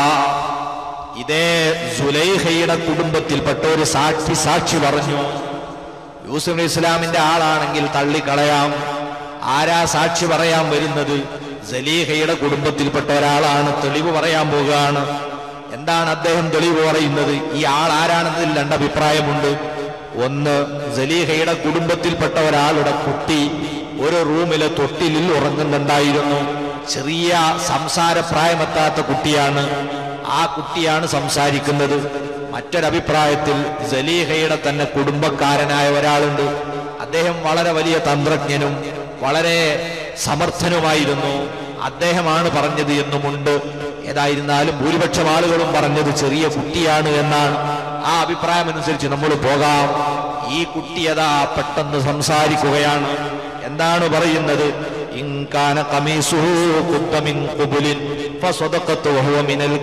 [SPEAKER 1] ഇതേ സുലൈഹയുടെ കുടുംബത്തിൽപ്പെട്ട ഒരു സാക്ഷി സാക്ഷി പറഞ്ഞു യൂസുഫ് അലൈഹി ഇസ്ലാമിന്റെ ആളാണെങ്കിൽ തള്ളിക്കളയാം ആരാ സാക്ഷി പറയാൻ വരുന്നത് സലീഹയുടെ കുടുംബത്തിൽപ്പെട്ട ഒരാളാണ് തെളിവ് പറയാൻ പോകുകയാണ് എന്താണ് അദ്ദേഹം തെളിവ് പറയുന്നത് ഈ ആൾ ആരാണെന്നതിൽ രണ്ട് അഭിപ്രായമുണ്ട് ഒന്ന് സലീഹയുടെ കുടുംബത്തിൽപ്പെട്ട ഒരാളുടെ കുട്ടി ഒരു റൂമിലെ തൊട്ടിലിൽ ഉറങ്ങുന്നുണ്ടായിരുന്നു ചെറിയ സംസാരപ്രായമെത്താത്ത കുട്ടിയാണ് ആ കുട്ടിയാണ് സംസാരിക്കുന്നത് മറ്റൊരഭിപ്രായത്തിൽ സലീഹയുടെ തന്നെ കുടുംബക്കാരനായ ഒരാളുണ്ട് അദ്ദേഹം വളരെ വലിയ തന്ത്രജ്ഞനും വളരെ സമർത്ഥനുമായിരുന്നു അദ്ദേഹമാണ് പറഞ്ഞത് എന്നുമുണ്ട് ഏതായിരുന്നാലും ഭൂരിപക്ഷം ആളുകളും പറഞ്ഞത് ചെറിയ കുട്ടിയാണ് എന്നാണ് ആ അഭിപ്രായം അനുസരിച്ച് നമ്മൾ പോകാം ഈ കുട്ടി അതാ പെട്ടെന്ന് സംസാരിക്കുകയാണ് എന്താണ് പറയുന്നത് ഇൻകാന ഖമീസുഹു ഖുദ്ദ മിൻ ഖുബുലിൻ ഫസദഖത്തു വഹുവ മിനൽ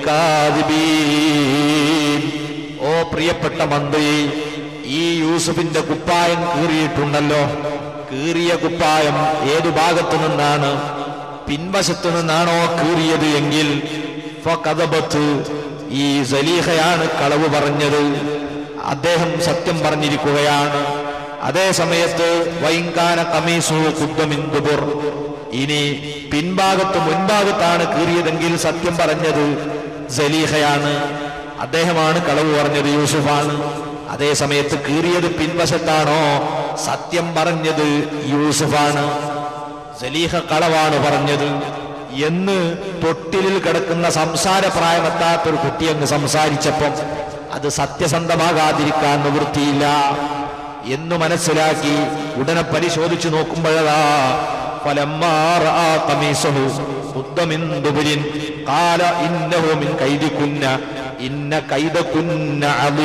[SPEAKER 1] കാദിബീൻ ഓ പ്രിയപ്പെട്ട മന്ത്രി ഈ യൂസുഫിന്റെ കുപ്പായം കീറിയിട്ടുണ്ടല്ലോ കീറിയ കുപ്പായം ഏതു ഭാഗത്തു നിന്നാണ് പിൻവശത്തു നിന്നാണോ കീറിയത് എങ്കിൽ ഫകദബത്ത് ഈ സലീഹയാണ് കളവ് പറഞ്ഞത് അദ്ദേഹം സത്യം പറഞ്ഞിരിക്കുകയാണ് അതേ സമയത്ത് വൈങ്കാന കമീസു കുദ്ദമിന്ദുബുർ ഇനി പിൻഭാഗത്ത് മുൻഭാഗത്താണ് കീറിയതെങ്കിൽ സത്യം പറഞ്ഞത് സലീഹയാണ് അദ്ദേഹമാണ് കളവ് പറഞ്ഞത് യൂസുഫാണ് അതേ സമയത്ത് കീറിയത് പിൻവശത്താണോ സത്യം പറഞ്ഞത് യൂസുഫാണ് സലീഹ കളവാണ് പറഞ്ഞത് എന്ന് തൊട്ടിലിൽ കിടക്കുന്ന സംസാര പ്രായമെത്താത്തൊരു കുട്ടി അങ്ങ് സംസാരിച്ചപ്പം അത് സത്യസന്ധമാകാതിരിക്കാൻ നിവൃത്തിയില്ല എന്ന് മനസ്സിലാക്കി ഉടനെ പരിശോധിച്ചു നോക്കുമ്പോഴതാ فلما رأى قميصه قد من دبر قال إنه من كيدكن إن كيدكن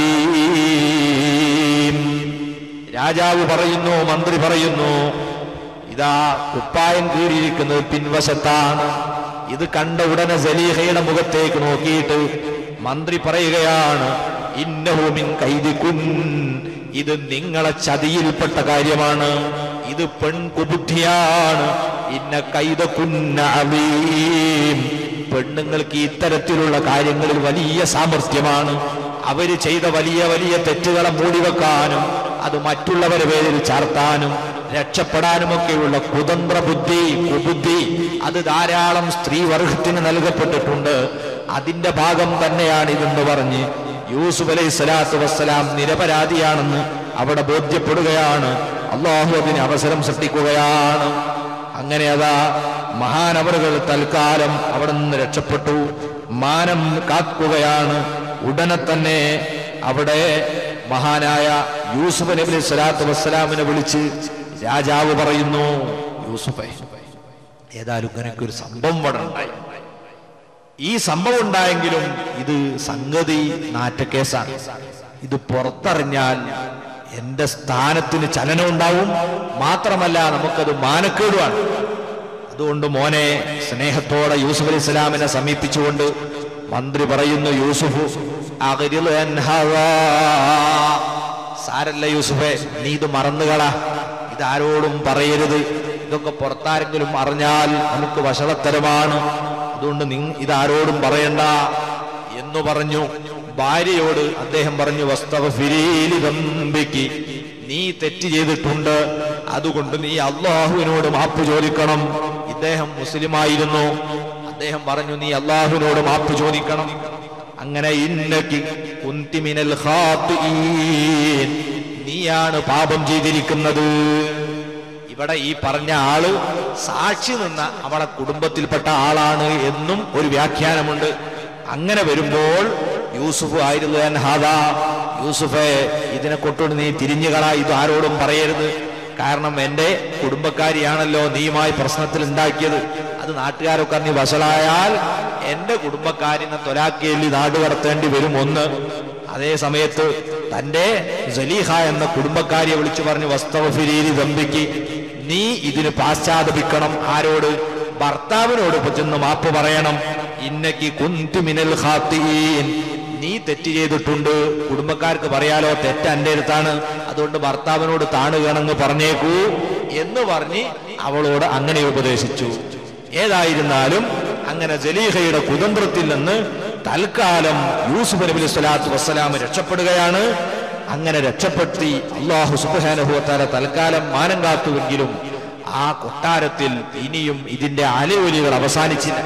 [SPEAKER 1] عظيم രാജാവ് പറയുന്നു മന്ത്രി പറയുന്നു ഇതാ കുപ്പായം കീറിയിരിക്കുന്നത് പിൻവശത്താണ് ഇത് കണ്ട ഉടനെ സലീഹയുടെ മുഖത്തേക്ക് നോക്കിയിട്ട് മന്ത്രി പറയുകയാണ് ഇന്നഹുമിൻ കൈദിക്കുൻ ഇത് നിങ്ങളെ ചതിയിൽപ്പെട്ട കാര്യമാണ് ഇത് പെൺകുബുദ്ധിയാണ് ഇന്ന കൈതക്കുന്ന അവീം പെണ്ണുങ്ങൾക്ക് ഇത്തരത്തിലുള്ള കാര്യങ്ങളിൽ വലിയ സാമർഥ്യമാണ് അവര് ചെയ്ത വലിയ വലിയ തെറ്റുകളെ മൂടിവെക്കാനും അത് മറ്റുള്ളവരെ പേരിൽ ചാർത്താനും രക്ഷപ്പെടാനുമൊക്കെയുള്ള കുതന്ത്ര ബുദ്ധി കുബുദ്ധി അത് ധാരാളം സ്ത്രീവർഗത്തിന് നൽകപ്പെട്ടിട്ടുണ്ട് അതിന്റെ ഭാഗം തന്നെയാണ് ഇതെന്ന് പറഞ്ഞ് യൂസുഫ് അലൈഹി സ്വലാത്തു വസ്സലാം നിരപരാധിയാണെന്ന് അവിടെ ബോധ്യപ്പെടുകയാണ് അള്ളാഹു അതിന് അവസരം സൃഷ്ടിക്കുകയാണ് അങ്ങനെ അതാ മഹാനവറുകൾ തൽക്കാലം അവിടെ നിന്ന് രക്ഷപ്പെട്ടു മാനം കാക്കുകയാണ് ഉടനെ തന്നെ അവിടെ മഹാനായ യൂസുഫ് നബി അലൈഹി സ്വലാത്തു വസ്സലാമിനെ വിളിച്ച് രാജാവ് പറയുന്നു യൂസുഫെ ഏതായാലും ഇങ്ങനെയൊക്കെ ഒരു സംഭവം ഇവിടെ ഉണ്ടായി ഈ സംഭവം ഉണ്ടായെങ്കിലും ഇത് സംഗതി നാറ്റക്കേസാണ് ഇത് പുറത്തറിഞ്ഞാൽ എന്റെ സ്ഥാനത്തിന് ചലനം ഉണ്ടാവും മാത്രമല്ല നമുക്കത് മാനക്കേടുമാണ് അതുകൊണ്ട് മോനെ സ്നേഹത്തോടെ യൂസുഫ് അലൈഹി ഇസ്ലാമിനെ സമീപിച്ചുകൊണ്ട് മന്ത്രി പറയുന്നു യൂസുഫ് അഗ്രിൽ അൻ ഹവാ. സാരല്ല യൂസുഫെ നീ ഇത് മറന്നുകളാ ഇതാരോടും പറയരുത് ഇതൊക്കെ പുറത്താരെങ്കിലും അറിഞ്ഞാൽ നമുക്ക് വഷളത്തരമാണ് അതുകൊണ്ട് നീ ഇതാരോടും പറയണ്ട എന്ന് പറഞ്ഞു ഭാര്യയോട് അദ്ദേഹം പറഞ്ഞു വസ്തവഫിരീലി ദമ്പിക്ക് നീ തെറ്റ് ചെയ്തിട്ടുണ്ട് അതുകൊണ്ട് നീ അള്ളാഹുവിനോട് മാപ്പ് ചോദിക്കണം ഇദ്ദേഹം മുസ്ലിമായിരുന്നു അദ്ദേഹം പറഞ്ഞു നീ അള്ളാഹുവിനോട് മാപ്പ് ചോദിക്കണം അങ്ങനെ ഇന്നക്ക് കുന്തിമിനൽ ഖാത്തിഈൻ. നീയാണ് പാപം ചെയ്തിരിക്കുന്നത് ഇവിടെ ഈ പറഞ്ഞ ആള് സാക്ഷി നിന്ന അവളെ കുടുംബത്തിൽപ്പെട്ട ആളാണ് എന്നും ഒരു വ്യാഖ്യാനമുണ്ട് അങ്ങനെ വരുമ്പോൾ യൂസുഫ് ആയിരുന്നു ഹാദാ യൂസുഫെ ഇതിനെ കൊട്ടുകൊണ്ട് നീ തിരിഞ്ഞുകളാ ഇത് ആരോടും പറയരുത് കാരണം എന്റെ കുടുംബക്കാരിയാണല്ലോ നീയുമായി പ്രശ്നത്തിൽ ഉണ്ടാക്കിയത് അത് നാട്ടുകാരൊക്കെ നീ വഷളായാൽ എന്റെ കുടുംബക്കാരിനെ തൊലാക്കേലി നാട് കടത്തേണ്ടി വരും ഒന്ന് അതേ സമയത്ത് തന്റെ സലീഹ എന്ന കുടുംബക്കാരിയെ വിളിച്ചു പറഞ്ഞു വസ്തവഫിരീരി ദമ്പിക്ക് നീ ഇതിന് പാശ്ചാത്തപിക്കണം ആരോട് ഭർത്താവിനോട് ഇപ്പൊ ചെന്ന് മാപ്പ് പറയണം ഇന്നക്ക് കുന്തുമിനൽ ഖാത്തീൻ നീ തെറ്റ് ചെയ്തിട്ടുണ്ട് കുടുംബക്കാർക്ക് പറയാലോ തെറ്റ് എന്റെ അടുത്താണ് അതുകൊണ്ട് ഭർത്താവിനോട് താണുകണമെന്ന് പറഞ്ഞേക്കൂ എന്ന് പറഞ്ഞ് അവളോട് അങ്ങനെ ഉപദേശിച്ചു ഏതായിരുന്നാലും അങ്ങനെ ജലീഹയുടെ കുതന്ത്രത്തിൽ നിന്ന് തൽക്കാലം യൂസുഫ് നബി സ്വലാത്തു വസ്സലാം രക്ഷപ്പെടുകയാണ് അങ്ങനെ രക്ഷപ്പെടുത്തി അള്ളാഹു സുബാനുഭവത്താല തൽക്കാലം മാനം കാത്തുവെങ്കിലും ആ കൊട്ടാരത്തിൽ ഇനിയും ഇതിന്റെ അലയൊലികൾ അവസാനിച്ചില്ല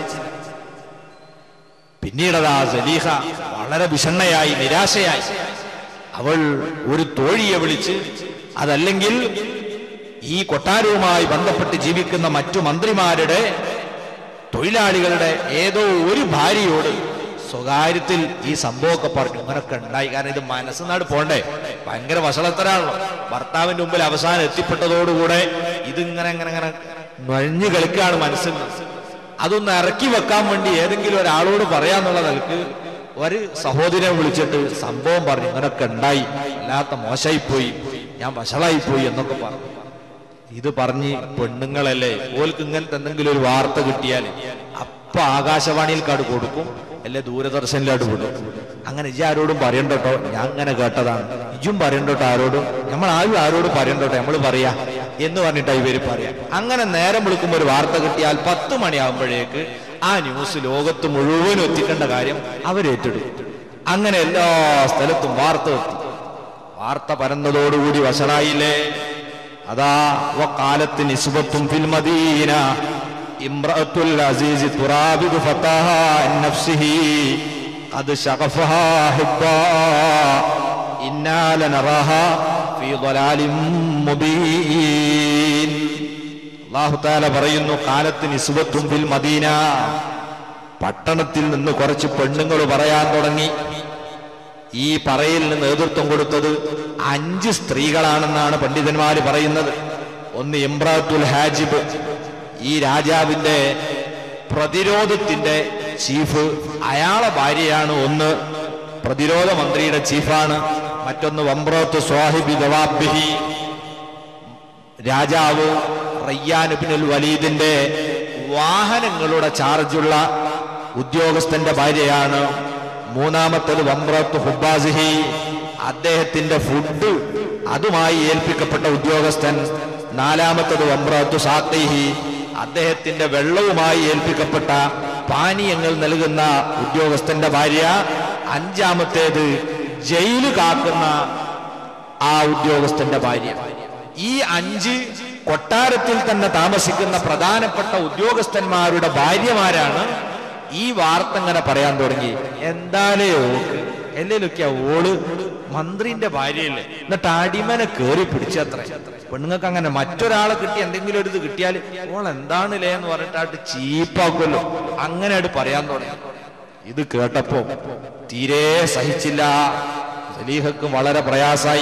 [SPEAKER 1] പിന്നീടതാ സലീഹ വളരെ വിഷണ്ണയായി നിരാശയായി അവൾ ഒരു തോഴിയെ വിളിച്ച് അതല്ലെങ്കിൽ ഈ കൊട്ടാരവുമായി ബന്ധപ്പെട്ട് ജീവിക്കുന്ന മറ്റു മന്ത്രിമാരുടെ തൊഴിലാളികളുടെ ഏതോ ഒരു ഭാര്യയോട് സ്വകാര്യത്തിൽ ഈ സംഭവമൊക്കെ പറഞ്ഞു ഇങ്ങനൊക്കെ ഉണ്ടായി കാരണം ഇത് മനസ്സുനാട് പോണ്ടേ ഭയങ്കര വഷളത്തരാണല്ലോ ഭർത്താവിന്റെ മുമ്പിൽ അവസാനം എത്തിപ്പെട്ടതോടുകൂടെ ഇതിങ്ങനെ ഇങ്ങനെ ഇങ്ങനെ നൊഴഞ്ഞു കളിക്കാണ് മനസ്സിൽ അതൊന്ന് ഇറക്കി വെക്കാൻ വേണ്ടി ഏതെങ്കിലും ഒരാളോട് പറയാന്നുള്ള നിലക്ക് ഒരു സഹോദരനെ വിളിച്ചിട്ട് സംഭവം പറഞ്ഞു ഇങ്ങനൊക്കെ ഉണ്ടായി അല്ലാത്ത മോശമായി പോയി ഞാൻ വഷളായി പോയി എന്നൊക്കെ പറഞ്ഞു ഇത് പറഞ്ഞ് പെണ്ണുങ്ങളല്ലേ ഓൽക്ക് ഇങ്ങനത്തെ എന്തെങ്കിലും ഒരു വാർത്ത കിട്ടിയാൽ അപ്പൊ ആകാശവാണിയിൽ കാട് കൊടുക്കും അല്ലെ ദൂരദർശനിലാട് വിടും അങ്ങനെ ഇജ്ജ് ആരോടും പറയണ്ടോട്ടോ ഞാൻ അങ്ങനെ കേട്ടതാണ് ഇജും പറയണ്ടോട്ടോ ആരോടും നമ്മൾ ആരും ആരോടും പറയണ്ടോട്ടോ നമ്മൾ പറയാ എന്ന് പറഞ്ഞിട്ടാ ഇവര് പറയാം അങ്ങനെ നേരം വിളിക്കുമ്പോൾ ഒരു വാർത്ത കിട്ടിയാൽ പത്ത് മണിയാകുമ്പോഴേക്ക് ആ ന്യൂസ് ലോകത്ത് മുഴുവൻ എത്തിക്കേണ്ട കാര്യം അവരേറ്റെടുക്കും അങ്ങനെ എല്ലാ സ്ഥലത്തും വാർത്ത എത്തി വാർത്ത പരന്നതോടുകൂടി വശനായില്ലേ അതാ വക്കാലത്ത് നിസ്ബത്തും ഫിൽ മദീന ഇമ്രഅത്തുൽ അസീസ് തുറാബിദു ഫതാഹ അൻ നഫ്സിഹി ഖദ് ശഗഫഹാ ഹിബ്ബാ ഇന്നാ ലനറാഹ ഫീ ളലാലിൻ മുബീൻ അല്ലാഹു തആല പറയുന്നു കാലത്ത് നിസ്ബത്തും ഫിൽ മദീന പട്ടണത്തിൽ നിന്ന് കുറച്ച് പെണ്ണുങ്ങൾ പറയാൻ തുടങ്ങി ഈ പറയലിന് നേതൃത്വം കൊടുത്തത് അഞ്ച് സ്ത്രീകളാണെന്നാണ് പണ്ഡിതന്മാര് പറയുന്നത് ഒന്ന് ഇമ്രാത്തുൽ ഹാജിബ് ഈ രാജാവിന്റെ പ്രതിരോധത്തിന്റെ ചീഫ് അയാളെ ഭാര്യയാണ് ഒന്ന് പ്രതിരോധ മന്ത്രിയുടെ ചീഫാണ് മറ്റൊന്ന് വംബ്രോത്ത് സ്വാഹിബി ദവാബിഹി രാജാവ് റയ്യാൻ ബിനുൽ വലീദിന്റെ വാഹനങ്ങളുടെ ചാർജുള്ള ഉദ്യോഗസ്ഥന്റെ ഭാര്യയാണ് മൂന്നാമത്തത് വംബ്രത്ത് ഹുബാസിഹി അദ്ദേഹത്തിന്റെ ഫുഡ് അതുമായി ഏൽപ്പിക്കപ്പെട്ട ഉദ്യോഗസ്ഥൻ നാലാമത്തത് വംബ്രത്ത് സാത്തിഹി അദ്ദേഹത്തിന്റെ വെള്ളവുമായി ഏൽപ്പിക്കപ്പെട്ട പാനീയങ്ങൾ നൽകുന്ന ഉദ്യോഗസ്ഥന്റെ ഭാര്യ അഞ്ചാമത്തേത് ജയില് കാക്കുന്ന ആ ഉദ്യോഗസ്ഥന്റെ ഭാര്യ ഈ അഞ്ച് കൊട്ടാരത്തിൽ തന്നെ താമസിക്കുന്ന പ്രധാനപ്പെട്ട ഉദ്യോഗസ്ഥന്മാരുടെ ഭാര്യമാരാണ് ഈ വാർത്ത ഇങ്ങനെ പറയാൻ തുടങ്ങി എന്താലേ ഓക്ക് എല്ലേലൊക്കെ ഓള് മന്ത്രിന്റെ ഭാര്യയല്ലേ എന്നിട്ട് അടിമനെ കേറി പിടിച്ചത്ര പെണ്ണുങ്ങൾക്ക് അങ്ങനെ മറ്റൊരാളെ കിട്ടി എന്തെങ്കിലും ഒരു ഇത് കിട്ടിയാൽ ഓൾ എന്താണില്ലേ എന്ന് പറഞ്ഞിട്ടായിട്ട് ചീപ്പാക്കുമല്ലോ അങ്ങനെ ആയിട്ട് പറയാൻ തുടങ്ങി ഇത് കേട്ടപ്പോ തീരെ സഹിച്ചില്ല സലീഹക്ക് വളരെ പ്രയാസായി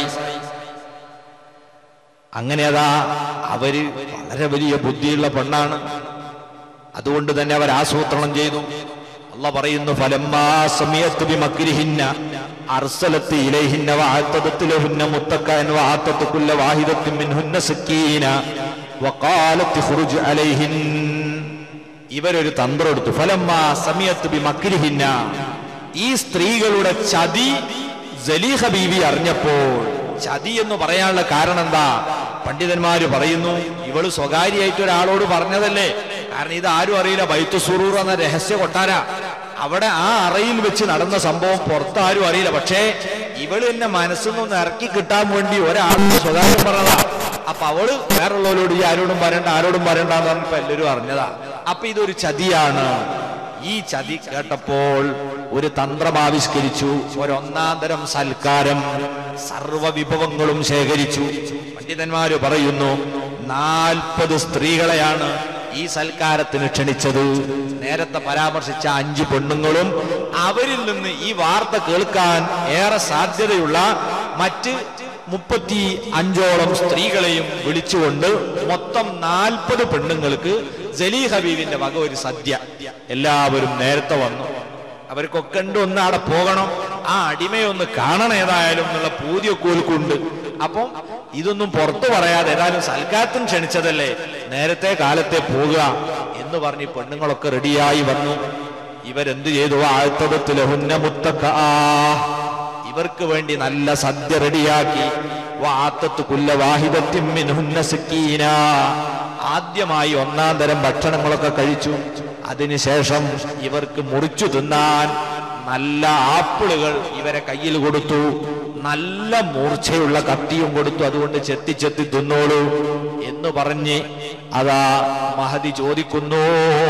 [SPEAKER 1] അങ്ങനെ അതാ അവര് വളരെ വലിയ ബുദ്ധിയുള്ള പെണ്ണാണ് അതുകൊണ്ട് തന്നെ അവർ ആസൂത്രണം ചെയ്തു അല്ല പറയുന്നു ഫലമ്മാ സമയത്ത് ബിമക്രിഹിന്ന അർസലത്ത് ഇലൈഹിന്ന വഅത്തദത്ത് ലഹുന്ന മുത്തക്കൻ വഅത്തത്ത് കുല്ല വാഹിദത്തിൻ മിൻഹുന്ന സക്കീന വഖാലത്ത് ഖുറുജ് അലൈഹിൻ ഇവരൊരു തന്ത്രം എടുത്തു ഫലമ്മാ സമയത്ത് ബിമക്രിഹിന്ന ഈ സ്ത്രീകളുടെ ചതി ജലീഹ ബീവി അറിഞ്ഞപ്പോൾ ചതി എന്ന് പറയാനുള്ള കാരണം എന്താ പണ്ഡിതന്മാര് പറയുന്നു ഇവള് സ്വകാര്യമായിട്ട് ഒരാളോട് പറഞ്ഞതല്ലേ കാരണം ഇത് ആരും അറിയില്ല ബൈത്തു സുറൂർ എന്ന രഹസ്യ കൊട്ടാര അവിടെ ആ അറയിൽ വെച്ച് നടന്ന സംഭവം പുറത്താരും അറിയില്ല പക്ഷേ ഇവള് എന്നെ മനസ്സിൽ നിന്ന് ഇറക്കി കിട്ടാൻ വേണ്ടി ഒരാൾക്ക് സ്വകാര്യം പറഞ്ഞതാ അപ്പൊ അവള് വേറുള്ളവരോട് ഈ ആരോടും പറയണ്ട ആരോടും പറയണ്ട എന്ന് പറഞ്ഞപ്പോ എല്ലാവരും അറിഞ്ഞതാ അപ്പൊ ഇതൊരു ചതിയാണ് ഈ ചതി കേട്ടപ്പോൾ ഒരു തന്ത്രം ആവിഷ്കരിച്ചു ഒരൊന്നാം തരം സൽക്കാരം സർവ വിഭവങ്ങളും ശേഖരിച്ചു പണ്ഡിതന്മാര് പറയുന്നു നാൽപ്പത് സ്ത്രീകളെയാണ് ഈ സൽക്കാരത്തിന് ക്ഷണിച്ചത് നേരത്തെ പരാമർശിച്ച അഞ്ച് പെണ്ണുങ്ങളും അവരിൽ നിന്ന് ഈ വാർത്ത കേൾക്കാൻ ഏറെ സാധ്യതയുള്ള മറ്റ് മുപ്പത്തി അഞ്ചോളം സ്ത്രീകളെയും വിളിച്ചുകൊണ്ട് മൊത്തം നാൽപ്പത് പെണ്ണുങ്ങൾക്ക് ജലീ ഹബീബിന്റെ വക ഒരു സദ്യ എല്ലാവരും നേരത്തെ വന്നു അവർക്കൊക്കെ ഉണ്ട് ഒന്ന് അവിടെ പോകണം ആ അടിമയൊന്ന് കാണണം ഏതായാലും എന്നുള്ള പൂതിയൊക്കെ ഓൽക്കുണ്ട് അപ്പം ഇതൊന്നും പുറത്തു പറയാതെ ഏതായാലും സൽക്കാരത്തിന് ക്ഷണിച്ചതല്ലേ നേരത്തെ കാലത്തെ പോകുക എന്ന് പറഞ്ഞ് ഈ പെണ്ണുങ്ങളൊക്കെ റെഡിയായി വന്നു ഇവരെന്ത് ചെയ്തു ആഴ്ത്തടത്തിലഹുന്ന മുത്തക്ക ഇവർക്ക് വേണ്ടി നല്ല സദ്യ റെഡിയാക്കി വാത്തത്ത് കുല്ല വാഹിദത്തിമ്മിൻഹുന്ന സക്കീന ആദ്യമായി ഒന്നാം തരം ഭക്ഷണങ്ങളൊക്കെ കഴിച്ചു അതിനുശേഷം ഇവർക്ക് മുറിച്ചു തിന്നാൻ നല്ല ആപ്പിളുകൾ ഇവരെ കയ്യിൽ കൊടുത്തു നല്ല മൂർച്ചയുള്ള കത്തിയും കൊടുത്തു അതുകൊണ്ട് ചെത്തി ചെത്തി തിന്നോളൂ എന്ന് പറഞ്ഞ് അതാ മഹതി ചോദിക്കുന്നു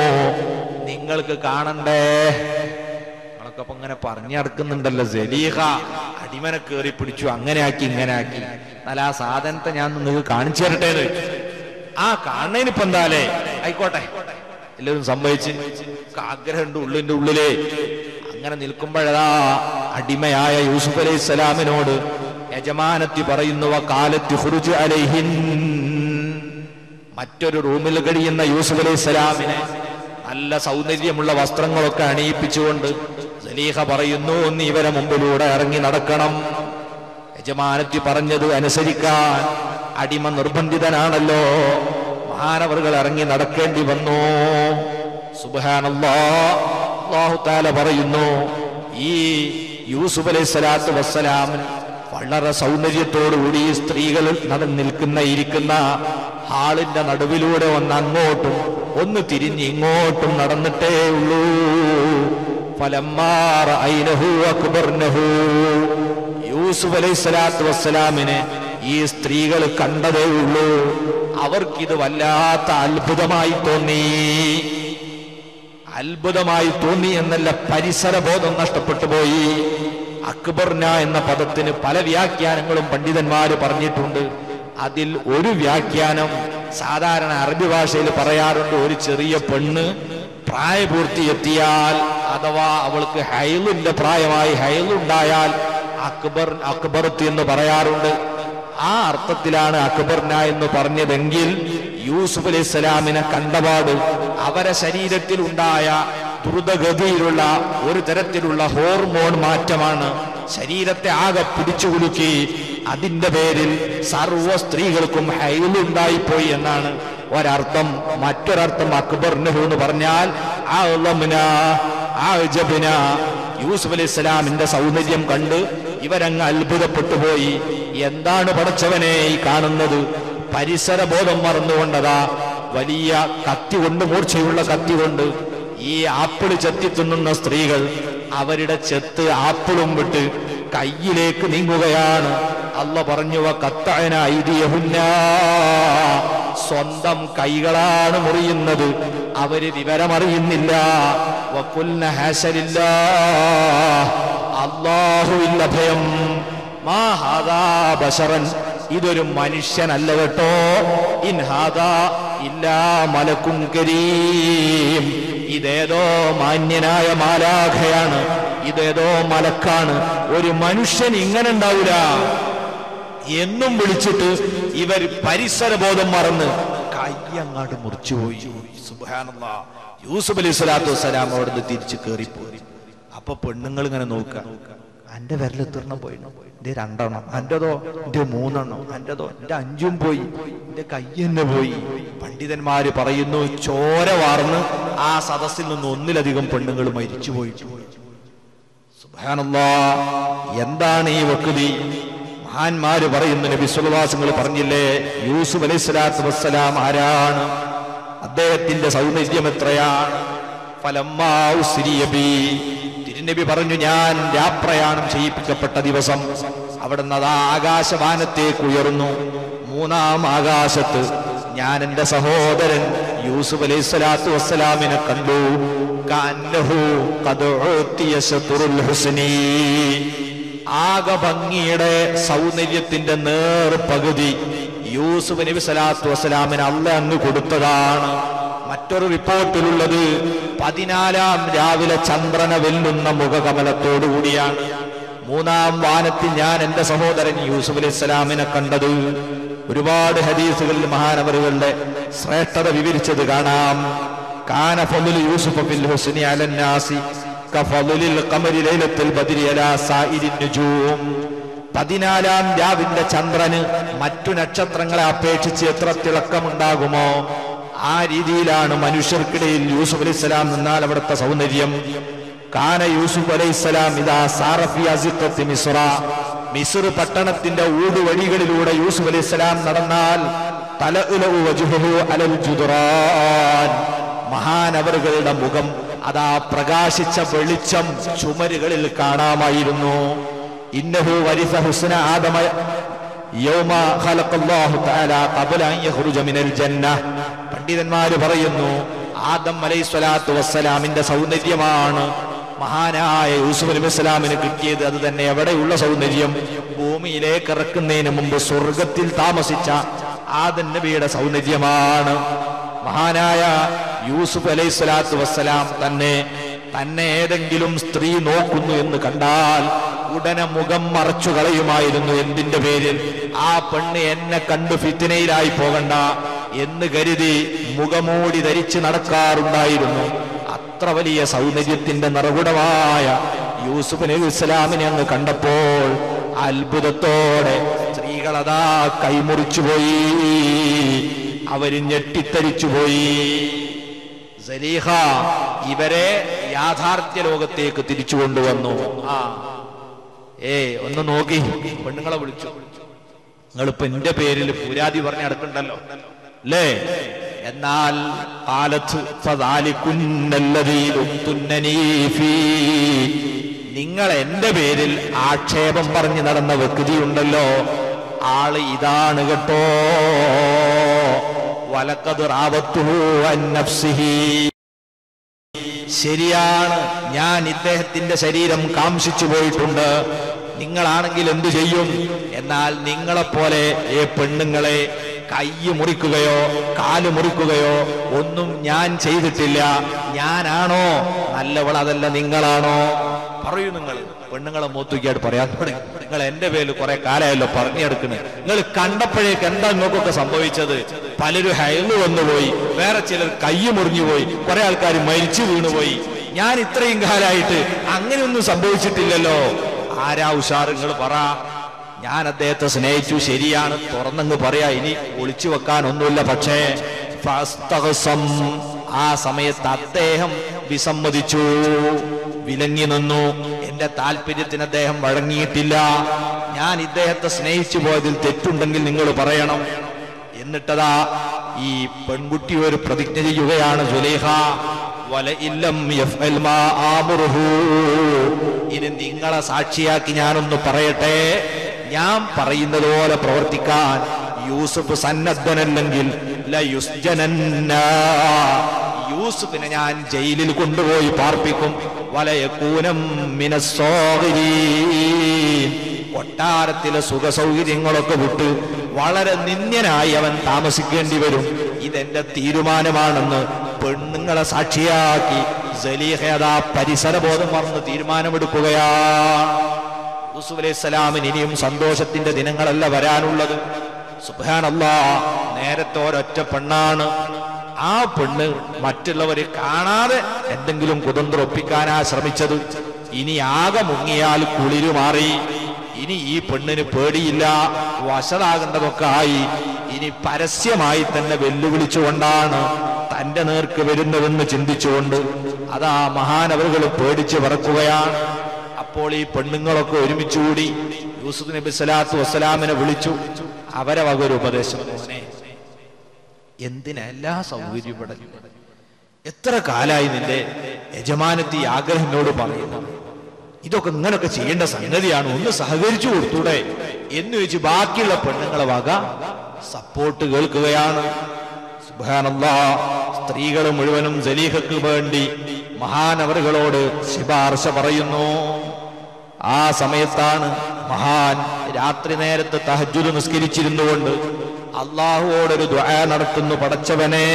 [SPEAKER 1] നിങ്ങൾക്ക് കാണണ്ടേ നിങ്ങളൊക്കെ അപ്പൊ ഇങ്ങനെ പറഞ്ഞു നടക്കുന്നുണ്ടല്ലോ ജലീഹ അടിമനെ കയറി പിടിച്ചു അങ്ങനെ ആക്കി ഇങ്ങനെ ആക്കി എന്നാൽ ആ സാധനത്തെ ഞാൻ നിങ്ങൾക്ക് കാണിച്ചു തരട്ടെ എന്ന് ചോദിച്ചു. ആ കാണുന്നതിന് ഇപ്പൊ എന്താലേ ആയിക്കോട്ടെ എല്ലാവരും സംഭവിച്ച് ആഗ്രഹമുണ്ട് ഉള്ളിന്റെ ഉള്ളിലേ അങ്ങനെ നിൽക്കുമ്പോഴതാ അടിമയായ യൂസുഫ് അലൈഹി സ്വലാമിനോട് യജമാനത്തി പറയുന്നു കാലത്ത് ഹുറുജ് അലൈഹിൻ മറ്റൊരു റൂമിൽ കഴിയുന്ന യൂസുഫ് അലൈഹി സ്വലാമിനെ നല്ല സൗന്ദര്യമുള്ള വസ്ത്രങ്ങളൊക്കെ അണിയിപ്പിച്ചുകൊണ്ട് സലീഹ പറയുന്നു നീ ഇവരെ മുമ്പിലൂടെ ഇറങ്ങി നടക്കണം യജമാനത്തി പറഞ്ഞത് അനുസരിക്കാൻ അടിമ നിർബന്ധിതനാണല്ലോ മാനവറുകൾ ഇറങ്ങി നടക്കേണ്ടി വന്നു സുബാനല്ലാഹുത്താല പറയുന്നു ഈ യൂസുഫ് അലൈഹി സ്വലാത്തു വസ്സലാമിന് വളരെ സൗന്ദര്യത്തോടുകൂടി ഈ സ്ത്രീകൾ നട നിൽക്കുന്ന ഇരിക്കുന്ന ഹാളിന്റെ നടുവിലൂടെ ഒന്ന് അങ്ങോട്ടും ഒന്ന് തിരിഞ്ഞ് ഇങ്ങോട്ടും നടന്നിട്ടേ ഉള്ളൂ ഫലമ്മാറ ഐനഹു അക്ബർനഹു യൂസുഫ് അലൈഹി സ്വലാത്തു വസ്സലാമിനെ ഈ സ്ത്രീകൾ കണ്ടതേ ഉള്ളൂ അവർക്കിത് വല്ലാത്ത അത്ഭുതമായി തോന്നി അത്ഭുതമായി തോന്നി എന്നല്ല പരിസരബോധം നഷ്ടപ്പെട്ടു പോയി അക്ബർന എന്ന പദത്തിന് പല വ്യാഖ്യാനങ്ങളും പണ്ഡിതന്മാര് പറഞ്ഞിട്ടുണ്ട് അതിൽ ഒരു വ്യാഖ്യാനം സാധാരണ അറബി ഭാഷയിൽ പറയാറുണ്ട് ഒരു ചെറിയ പെണ്ണ് പ്രായപൂർത്തി എത്തിയാൽ അഥവാ അവൾക്ക് ഹൈലിന്റെ പ്രായമായി ഹൈലുണ്ടായാൽ അക്ബർ അക്ബർത്തി എന്ന് പറയാറുണ്ട് ആ അർത്ഥത്തിലാണ് അക്ബർന എന്ന് പറഞ്ഞതെങ്കിൽ യൂസുഫ് അലൈഹി സ്വലാമിനെ കണ്ടപാട് അവരെ ശരീരത്തിൽ ഉണ്ടായ ദ്രുതഗതിയിലുള്ള ഒരു തരത്തിലുള്ള ഹോർമോൺ മാറ്റമാണ് ശരീരത്തെ ആകെ പിടിച്ചു കുലുക്കി അതിന്റെ പേരിൽ സർവ സ്ത്രീകൾക്കും ഹൈലുണ്ടായിപ്പോയി എന്നാണ് ഒരർത്ഥം മറ്റൊരർത്ഥം അക്ബർനഹു എന്ന് പറഞ്ഞാൽ ആ ആജബിന യൂസുഫ് അലൈഹി സ്വലാമിന്റെ സൗന്ദര്യം കണ്ട് ഇവരങ്ങ് അത്ഭുതപ്പെട്ടു പോയി എന്താണ് പടച്ചവനെ ഈ കാണുന്നത് പരിസര ബോധം മറന്നുകൊണ്ടതാ വലിയ കത്തി കൊണ്ട് മൂർച്ചയുള്ള കത്തി കൊണ്ട് ഈ ആപ്പിള് ചെത്തി തിന്നുന്ന സ്ത്രീകൾ അവരുടെ ചെത്ത് ആപ്പിളും വിട്ട് കയ്യിലേക്ക് നീങ്ങുകയാണ് അല്ല പറഞ്ഞു കത്തയന ഐതിയഹുന്ന സ്വന്തം കൈകളാണ് മുറിയുന്നത് അവര് വിവരമറിയുന്നില്ല വക്കുൽന ഹാശലില്ല അള്ളാഹുവില്ല ഭയം മാഹാദാ ബശറൻ ഇതൊരു മനുഷ്യനല്ല കേട്ടോ ഇൻഹാദാ ഇല്ലാ മലക്കും കരീം ഇതേതോ മാന്യനായ മാലാഖയാണ് ഇതേതോ മലക്കാണ് ഒരു മനുഷ്യൻ ഇങ്ങനെ ഉണ്ടാവില്ല എന്നും വിളിച്ചിട്ട് ഇവർ പരിസരബോധം മറന്ന് കയ്യങ്ങാട് മുറിച്ചുപോയി സുബ്ഹാനല്ലാ യൂസുഫ് അലൈഹി സ്വലാത്തു വസ്സലാം അവിടുന്ന് തിരിച്ചു കയറിപ്പോയി അപ്പൊ പെണ്ണുങ്ങൾ ഇങ്ങനെ നോക്കുക എന്റെ വിരൽ എത്രണ്ണം പോയി എന്റെ രണ്ടെണ്ണം എന്റേതോ എന്റെ മൂന്നെണ്ണം എന്റേതോ എന്റെ അഞ്ചും പോയി എന്റെ കൈ തന്നെ പോയി പണ്ഡിതന്മാര് പറയുന്നു ചോര വാർന്ന് ആ സദസ്സിൽ നിന്ന് ഒന്നിലധികം പെണ്ണുങ്ങൾ മരിച്ചു പോയിട്ട് സുബ്ഹാനല്ലാ എന്താണ് ഈ വക്കുതി മഹാന്മാര് പറയുന്ന നബിസ്വലവാസങ്ങൾ പറഞ്ഞില്ലേ യൂസുഫ് അലൈഹി സ്വലാത്തു വസ്സലാം ആരാണ് അദ്ദേഹത്തിന്റെ സൗന്ദര്യം എത്രയാണ് ഫലമ്മാ ഉസ്രിയ ബി. തിരുനബി പറഞ്ഞു ഞാൻ രാപ്രയാണം ചെയ്യിപ്പിക്കപ്പെട്ട ദിവസം അവിടുന്ന് അതാ ആകാശവാനത്തേക്ക് ഉയർന്നു മൂന്നാം ആകാശത്ത് ഞാൻ എന്റെ സഹോദരൻ യൂസുഫ് അലൈഹി സ്വലാത്തു വസ്സലാമിനെ കണ്ടു കന്നഹു ഖദ് ഉഅ്തിയ ശത്റുൽ ഹുസ്നി ആകെ ഭംഗിയുടെ സൗന്ദര്യത്തിന്റെ നേർ പകുതി യൂസുഫ് നബി സലാത്തു വസ്സലാമിന് അല്ല അങ്ങ് കൊടുത്തതാണ് മറ്റൊരു റിപ്പോർട്ടിലുള്ളത് പതിനാലാം രാവിലെ ചന്ദ്രനെ വെല്ലുന്ന മുഖകമലത്തോടുകൂടിയാണ് മൂന്നാം വാനത്തിൽ ഞാൻ എന്റെ സഹോദരൻ യൂസുഫ് അലൈഹി സ്വലാമിനെ കണ്ടത് ഒരുപാട് ഹദീസുകളിൽ മഹാനവറുകളുടെ ശ്രേഷ്ഠത വിവരിച്ചത് കാണാം കാന ഫضل യൂസുഫ് ഫിൽ ഹുസ്നി അലന്നാസി കഫളുലിൽ ഖമരി ലൈലത്തുൽ ബദ്രി അലാ സായിരിൻ നുജൂം പതിനാലാം രാവിന്റെ ചന്ദ്രന് മറ്റു നക്ഷത്രങ്ങളെ അപേക്ഷിച്ച് എത്ര തിളക്കമുണ്ടാകുമോ ആ രീതിയിലാണ് മനുഷ്യർക്കിടയിൽ യൂസുഫ് അലൈഹി സ്വലാം നിന്നാൽ അവിടുത്തെ സൗന്ദര്യം കാന യൂസുഫ് അലൈഹി സ്വലാം ഇതാ സാറഫി അസിഖത്ത് മിസ്ര മിസ്ർ പട്ടണത്തിന്റെ ഊടുവഴികളിലൂടെ യൂസുഫ് അലൈഹി സ്വലാം നടന്നാൽ തലഉലഉ വജ്ഹുഹു അലൽ ജുദ്റാൻ മഹാനവറുകളുടെ മുഖം അതാ പ്രകാശിച്ച വെളിച്ചം ചുമരുകളിൽ കാണാമായിരുന്നു ഇന്നഹു വരിസ ഹുസ്ന ആദമ യൗമ ഖലഖല്ലാഹു തആല ഖബല അൻ യഖ്റുജ മിനൽ ജന്ന പണ്ഡിതന്മാര് പറയുന്നു ആദം അലൈഹി സ്വലാത്തു വസ്സലാമിന്റെ സൗന്ദര്യമാണ് മഹാനായ യൂസുഫ് നബി സ്വലാമിന് കിട്ടിയത് അത് തന്നെ എവിടെയുള്ള സൗന്ദര്യം ഭൂമിയിലേക്ക് ഇറക്കുന്നതിന് മുമ്പ് സ്വർഗത്തിൽ താമസിച്ച ആദൻ നബിയുടെ സൗന്ദര്യമാണ് മഹാനായ യൂസുഫ് അലൈഹി സ്വലാത്തു വസ്സലാം തന്നെ തന്നെ ഏതെങ്കിലും സ്ത്രീ നോക്കുന്നു എന്ന് കണ്ടാൽ ഉടനെ മുഖം മറച്ചു കളയുമായിരുന്നു എന്തിന്റെ പേരിൽ ആ പെണ്ണ് എന്നെ കണ്ടു ഫിത്തിനയിലായി പോകണ്ട എന്ന് കരുതി മുഖമൂടി ധരിച്ച് നടക്കാറുണ്ടായിരുന്നു അത്ര വലിയ സൗന്ദര്യത്തിന്റെ നിറകുടമായ യൂസുഫ് നബി ഇസ്ലാമിനെ അങ്ങ് കണ്ടപ്പോൾ അത്ഭുതത്തോടെ സ്ത്രീകളതാ കൈമുറിച്ചുപോയി അവര് ഞെട്ടിത്തരിച്ചുപോയി സലീഹ ഇവരെ യാഥാർത്ഥ്യ ലോകത്തേക്ക് തിരിച്ചു കൊണ്ടുവന്നു ആ ഏ ഒന്ന് നോക്കി പെണ്ണുങ്ങളെ വിളിച്ചു നിങ്ങളിപ്പോ എന്റെ പേരിൽ പൂരാതി പറഞ്ഞ് നടക്കണ്ടല്ലോ അല്ലേ എന്നാൽ കാലത്ത് ഫദാലികുന്നല്ലദീ ലുംതുന്നനീ ഫീ. നിങ്ങൾ എന്റെ പേരിൽ ആക്ഷേപം പറഞ്ഞു നടന്ന വ്യക്തിയുണ്ടല്ലോ ആള് ഇതാണ് കേട്ടോ വലക്കത് റാവത്തു അൻ നഫ്സിഹി ശരിയാണ് ഞാൻ ഇദ്ദേഹത്തിന്റെ ശരീരം കാംക്ഷിച്ചു പോയിട്ടുണ്ട് നിങ്ങളാണെങ്കിൽ എന്തു ചെയ്യും എന്നാൽ നിങ്ങളെപ്പോലെ ഏ പെണ്ണുങ്ങളെ കൈ മുറിക്കുകയോ കാല് മുറിക്കുകയോ ഒന്നും ഞാൻ ചെയ്തിട്ടില്ല ഞാനാണോ നല്ലവൾ അതല്ല നിങ്ങളാണോ പറയൂ നിങ്ങൾ പെണ്ണുങ്ങളെ മൂത്തുക്കിയായിട്ട് പറയാൻ തുടങ്ങി നിങ്ങൾ എന്റെ പേരിൽ കുറെ കാലമായല്ലോ പറഞ്ഞെടുക്കണേ നിങ്ങൾ കണ്ടപ്പോഴേക്ക് എന്താ നിങ്ങൾക്കൊക്കെ സംഭവിച്ചത് പലരും ഹയല് വന്നുപോയി വേറെ ചിലർ കൈ മുറിഞ്ഞു പോയി കുറെ ആൾക്കാർ മരിച്ചു വീണുപോയി ഞാൻ ഇത്രയും കാലമായിട്ട് അങ്ങനെയൊന്നും സംഭവിച്ചിട്ടില്ലല്ലോ ആരാ ഉഷാർ നിങ്ങൾ പറ ഞാൻ അദ്ദേഹത്തെ സ്നേഹിച്ചു ശരിയാണ് തുറന്നങ്ങ് പറയാ ഇനി ഒളിച്ചു വെക്കാൻ ഒന്നുമില്ല പക്ഷേ ഫസ്തഹസം. ആ സമയത്ത് അദ്ദേഹം വിസമ്മതിച്ചു വിലങ്ങി നിന്നു എന്റെ താല്പര്യത്തിന് അദ്ദേഹം വഴങ്ങിയിട്ടില്ല ഞാൻ ഇദ്ദേഹത്തെ സ്നേഹിച്ചു പോയതിൽ തെറ്റുണ്ടെങ്കിൽ നിങ്ങൾ പറയണം എന്നിട്ടതാ ഈ പെൺകുട്ടി ഒരു പ്രതിജ്ഞ ചെയ്യുകയാണ് സുലേഹ വല ഇല്ലം യഫ്അൽ മാ ആമുറുഹു. ഇനി നിങ്ങളെ സാക്ഷിയാക്കി ഞാനൊന്ന് പറയട്ടെ ഞാൻ പറയുന്നത് പോലെ പ്രവർത്തിക്കാൻ യൂസുഫ് സന്നദ്ധനല്ലെങ്കിൽ ലയുസ്ജനന്ന. യൂസുഫിനെ ഞാൻ ജയിലിൽ കൊണ്ടുപോയി പാർപ്പിക്കും വലയക്കൂനം മിനസ്സോഗരീൻ കൊട്ടാരത്തിലെ സുഖ സൗകര്യങ്ങളൊക്കെ വിട്ട് വളരെ നിന്ദ്യനായി അവൻ താമസിക്കേണ്ടി വരും ഇതെന്റെ തീരുമാനമാണെന്ന് പെണ്ണുങ്ങളെ സാക്ഷിയാക്കി സലീഹേദാ പരിസരബോധം മറന്ന് തീരുമാനമെടുക്കുകയാണ് യൂസുഫ് അലൈഹി സ്വലാമിന് ഇനിയും സന്തോഷത്തിന്റെ ദിനങ്ങളല്ല വരാനുള്ളത് സുബാനല്ലാ നേരത്തെ ഒരൊറ്റ പെണ്ണാണ് ആ പെണ്ണ് മറ്റുള്ളവരെ കാണാതെ എന്തെങ്കിലും കുതന്ത്രം ഒപ്പിക്കാനാ ശ്രമിച്ചത് ഇനി ആകെ മുങ്ങിയാൽ കുളിരു മാറി ഇനി ഈ പെണ്ണിന് പേടിയില്ല വശതാകേണ്ടതൊക്കെ ആയി ഇനി പരസ്യമായി തന്നെ വെല്ലുവിളിച്ചുകൊണ്ടാണ് തന്റെ നേർക്ക് വരുന്നതെന്ന് ചിന്തിച്ചുകൊണ്ട് അതാ മഹാനവറുകൾ പേടിച്ച് പറക്കുകയാണ് അപ്പോൾ ഈ പെണ്ണുങ്ങളൊക്കെ ഒരുമിച്ചുകൂടി യൂസുഫ് നബി സ്വലാത്തു വസ്സലാമിനെ വിളിച്ചു അവരെ വക ഒരു ഉപദേശം മോനെ എന്തിനാ എല്ലാ സൗകര്യവും ഇവിടെ എത്ര കാലായി നിന്റെ യജമാനത്തി ആഗ്രഹനോട് പറയുന്നു ഇതൊക്കെ ഇങ്ങനൊക്കെ ചെയ്യേണ്ട സംഗതിയാണ് ഒന്ന് സഹകരിച്ചു കൊടുത്തൂടെ എന്ന് വെച്ച് ബാക്കിയുള്ള പെണ്ണുങ്ങളെ വക സപ്പോർട്ട് കേൾക്കുകയാണ് സുബ്ഹാനല്ലാ സ്ത്രീകൾ മുഴുവനും ജലീഹക്ക് വേണ്ടി മഹാനവറുകളോട് ശിപാർശ പറയുന്നു ആ സമയത്താണ് മഹാൻ രാത്രി നേരത്ത് തഹജുദ് നിസ്കരിച്ചിരുന്നുകൊണ്ട് അള്ളാഹുവോടൊരു ദ്വാ നടത്തുന്നു പടച്ചവനെ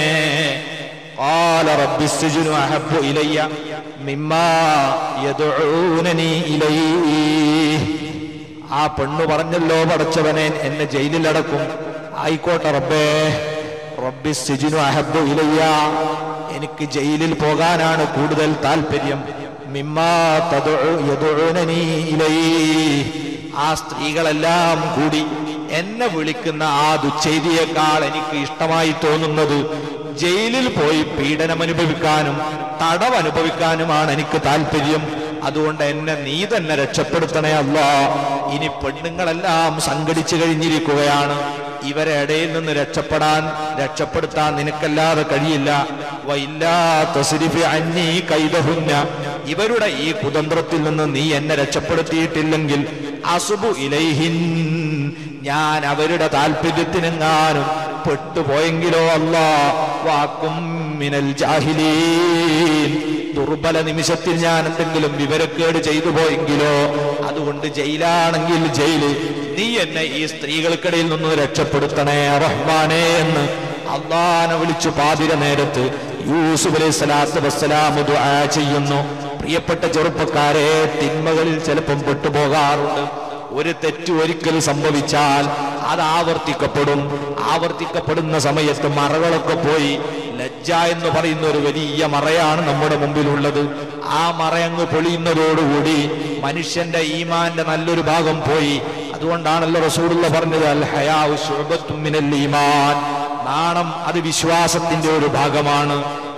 [SPEAKER 1] قال رب السجن أحب إلي مما يدعونني إليه ആ പെണ്ണു പറഞ്ഞല്ലോ പടച്ചവനെ എന്നെ ജയിലിലടക്കും ആയിക്കോട്ടെ റബ്ബേ റബ്ബി സിജിനു അഹബ്ബു ഇലയ്യ എനിക്ക് ജയിലിൽ പോകാനാണ് കൂടുതൽ താല്പര്യം മിമ്മാ തദ്ഉ യദ്ഉനനി ഇലൈഹി. ആ സ്ത്രീകളെല്ലാം കൂടി എന്നെ വിളിക്കുന്ന ആ ദുച്ഛെയ്തിയേക്കാൾ എനിക്ക് ഇഷ്ടമായി തോന്നുന്നത് ജയിലിൽ പോയി പീഡനം അനുഭവിക്കാനും തടവ് അനുഭവിക്കാനുമാണ് എനിക്ക് താല്പര്യം അതുകൊണ്ട് എന്നെ നീ തന്നെ രക്ഷപ്പെടുത്തണേ അല്ല ഇനി പെണ്ണുങ്ങളെല്ലാം സംഘടിച്ചു കഴിഞ്ഞിരിക്കുകയാണ് ഇവരെ ഇടയിൽ നിന്ന് രക്ഷപ്പെടാൻ രക്ഷപ്പെടുത്താൻ നിനക്കല്ലാതെ കഴിയില്ല വൈല്ലാ തസ്രിഫി അന്നീ കൈതഹുന്ന ഇവരുടെ ഈ കുതന്ത്രത്തിൽ നിന്ന് നീ എന്നെ രക്ഷപ്പെടുത്തിയിട്ടില്ലെങ്കിൽ അസുബു ഇലൈഹിൻ ഞാൻ അവരുടെ താല്പര്യത്തിനെങ്ങാനും പെട്ടുപോയെങ്കിലോ അല്ല വാക്കും മിനൽ ജാഹിലീൻ ദുർബല നിമിഷത്തിൽ ഞാൻ എന്തെങ്കിലും വിവരക്കേട് ചെയ്തു പോയെങ്കിലോ അതുകൊണ്ട് ജയിലാണെങ്കിൽ ജയില് നീ എന്നെ ഈ സ്ത്രീകൾക്കിടയിൽ നിന്ന് രക്ഷപ്പെടുത്തണേ റഹ്മാനേ എന്ന് അള്ളാനെ വിളിച്ചു പാതിര നേരത്ത് യൂസുഫ് അലൈഹി സ്വലാത്തു വസ്സലാം ദുആ ചെയ്യുന്നു പ്രിയപ്പെട്ട ചെറുപ്പക്കാരെ തിന്മകളിൽ ചിലപ്പം പെട്ടുപോകാറുണ്ട് ഒരു തെറ്റ് ഒരിക്കൽ സംഭവിച്ചാൽ അത് ആവർത്തിക്കപ്പെടും ആവർത്തിക്കപ്പെടുന്ന സമയത്ത് മറകളൊക്കെ പോയി ലജ്ജ എന്ന് പറയുന്ന ഒരു വലിയ മറയാണ് നമ്മുടെ മുമ്പിലുള്ളത് ആ മറയങ്ങ് പൊളിയുന്നതോടുകൂടി മനുഷ്യന്റെ ഈമാന്റെ നല്ലൊരു ഭാഗം പോയി അതുകൊണ്ടാണല്ലോ റസൂലുള്ള പറഞ്ഞത് അൽ ഹയാഉ ശുഅബത്തും മിനൽ ഈമാൻ നാണം അത് വിശ്വാസത്തിന്റെ ഒരു ഭാഗമാണ്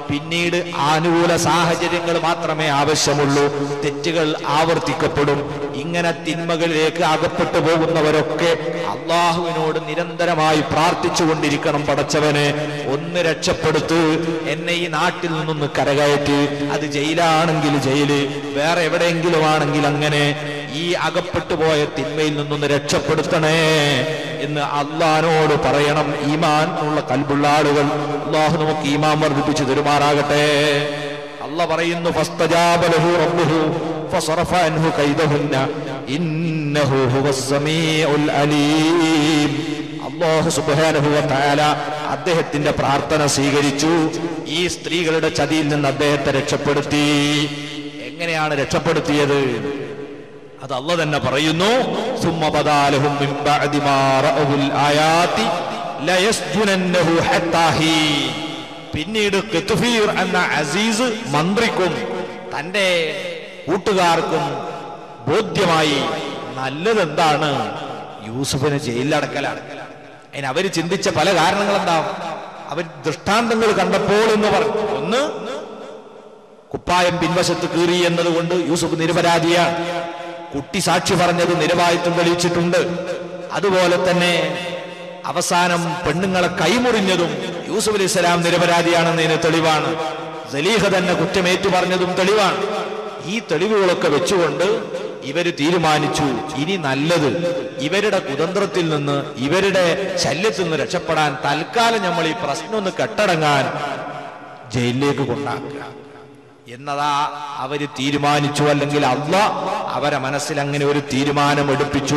[SPEAKER 1] പിന്നീട് അനുകൂല സാഹചര്യങ്ങൾ മാത്രമേ ആവശ്യമുള്ളൂ തെറ്റുകൾ ആവർത്തിക്കപ്പെടും ഇങ്ങനെ തിന്മകളിലേക്ക് അകപ്പെട്ടു പോകുന്നവരൊക്കെ അള്ളാഹുവിനോട് നിരന്തരമായി പ്രാർത്ഥിച്ചു കൊണ്ടിരിക്കണം പടച്ചവനെ ഒന്ന് രക്ഷപ്പെടുത്ത് എന്നെ ഈ നാട്ടിൽ നിന്നൊന്ന് കരകയറ്റി അത് ജയിലാണെങ്കിൽ ജയില് വേറെ എവിടെയെങ്കിലും ആണെങ്കിൽ അങ്ങനെ ഈ അകപ്പെട്ടു പോയ തിന്മയിൽ നിന്നൊന്ന് രക്ഷപ്പെടുത്തണേ എന്ന് അള്ളഹാനോട് പറയണം ഈമാൻ ഉള്ള കൽബുള്ള ആളുകൾ അള്ളാഹു നമുക്ക് ഈമാൻ വർദ്ധിപ്പിച്ചു തരുമാറാകട്ടെ അല്ല പറയുന്നു ഫസ്തജാബ ലഹു റബ്ബുഹു ഫസറഫ അൻഹു കൈദഹുന്ന ഇന്നഹു ഹുവസ് സമീഉൽ അലീം അല്ലാഹു സുബ്ഹാനഹു വ തആല അദ്ദേഹത്തിന്റെ പ്രാർത്ഥന സ്വീകരിച്ചു ഈ സ്ത്രീകളുടെ ചതിയിൽ നിന്ന് അദ്ദേഹത്തെ രക്ഷപ്പെടുത്തി എങ്ങനെയാണ് രക്ഷപ്പെടുത്തിയത് അത് അല്ല തന്നെ പറയുന്നു സുമ്മ ബദാലഹും മിൻ ബഅദി മാ റഅവുൽ ആയാതി ലയസ്ജുനന്നഹു ഹത്താ ഹീൻ. പിന്നീട് ഖിത്ഫീർ എന്ന അസീസ് മന്ത്രിക്കും തന്റെ കൂട്ടുകാർക്കും ബോധ്യമായി നല്ലത് എന്താണ് യൂസുഫിനെ ജയിലിലടക്കലാണ് അതിന് അവര് ചിന്തിച്ച പല കാരണങ്ങൾ എന്താ അവർ ദൃഷ്ടാന്തങ്ങൾ കണ്ടപ്പോൾ എന്ന് പറഞ്ഞു ഒന്ന് കുപ്പായം പിൻവശത്ത് കീറി എന്നതുകൊണ്ട് യൂസുഫ് നിരപരാധിയാണ് കുട്ടി സാക്ഷി പറഞ്ഞത് നിരവായിത്വം തെളിയിച്ചിട്ടുണ്ട് അതുപോലെ തന്നെ അവസാനം പെണ്ണുങ്ങളെ കൈമുറിഞ്ഞതും യൂസുഫ് അലൈഹി സ്വലാം നിരപരാധിയാണെന്നതിന് തെളിവാണ് സലീഹ തന്നെ കുറ്റമേറ്റു പറഞ്ഞതും തെളിവാണ് ഈ തെളിവുകളൊക്കെ വെച്ചുകൊണ്ട് ഇവര് തീരുമാനിച്ചു ഇനി നല്ലത് ഇവരുടെ കുതന്ത്രത്തിൽ നിന്ന് ഇവരുടെ ശല്യത്തിൽ നിന്ന് രക്ഷപ്പെടാൻ തൽക്കാലം നമ്മൾ ഈ പ്രശ്നം ഒന്ന് കെട്ടടങ്ങാൻ ജയിലിലേക്ക് കൊണ്ടാക്കുക എന്നതാ അവര് തീരുമാനിച്ചു അല്ലെങ്കിൽ അല്ല അവരെ മനസ്സിൽ അങ്ങനെ ഒരു തീരുമാനം എടുപ്പിച്ചു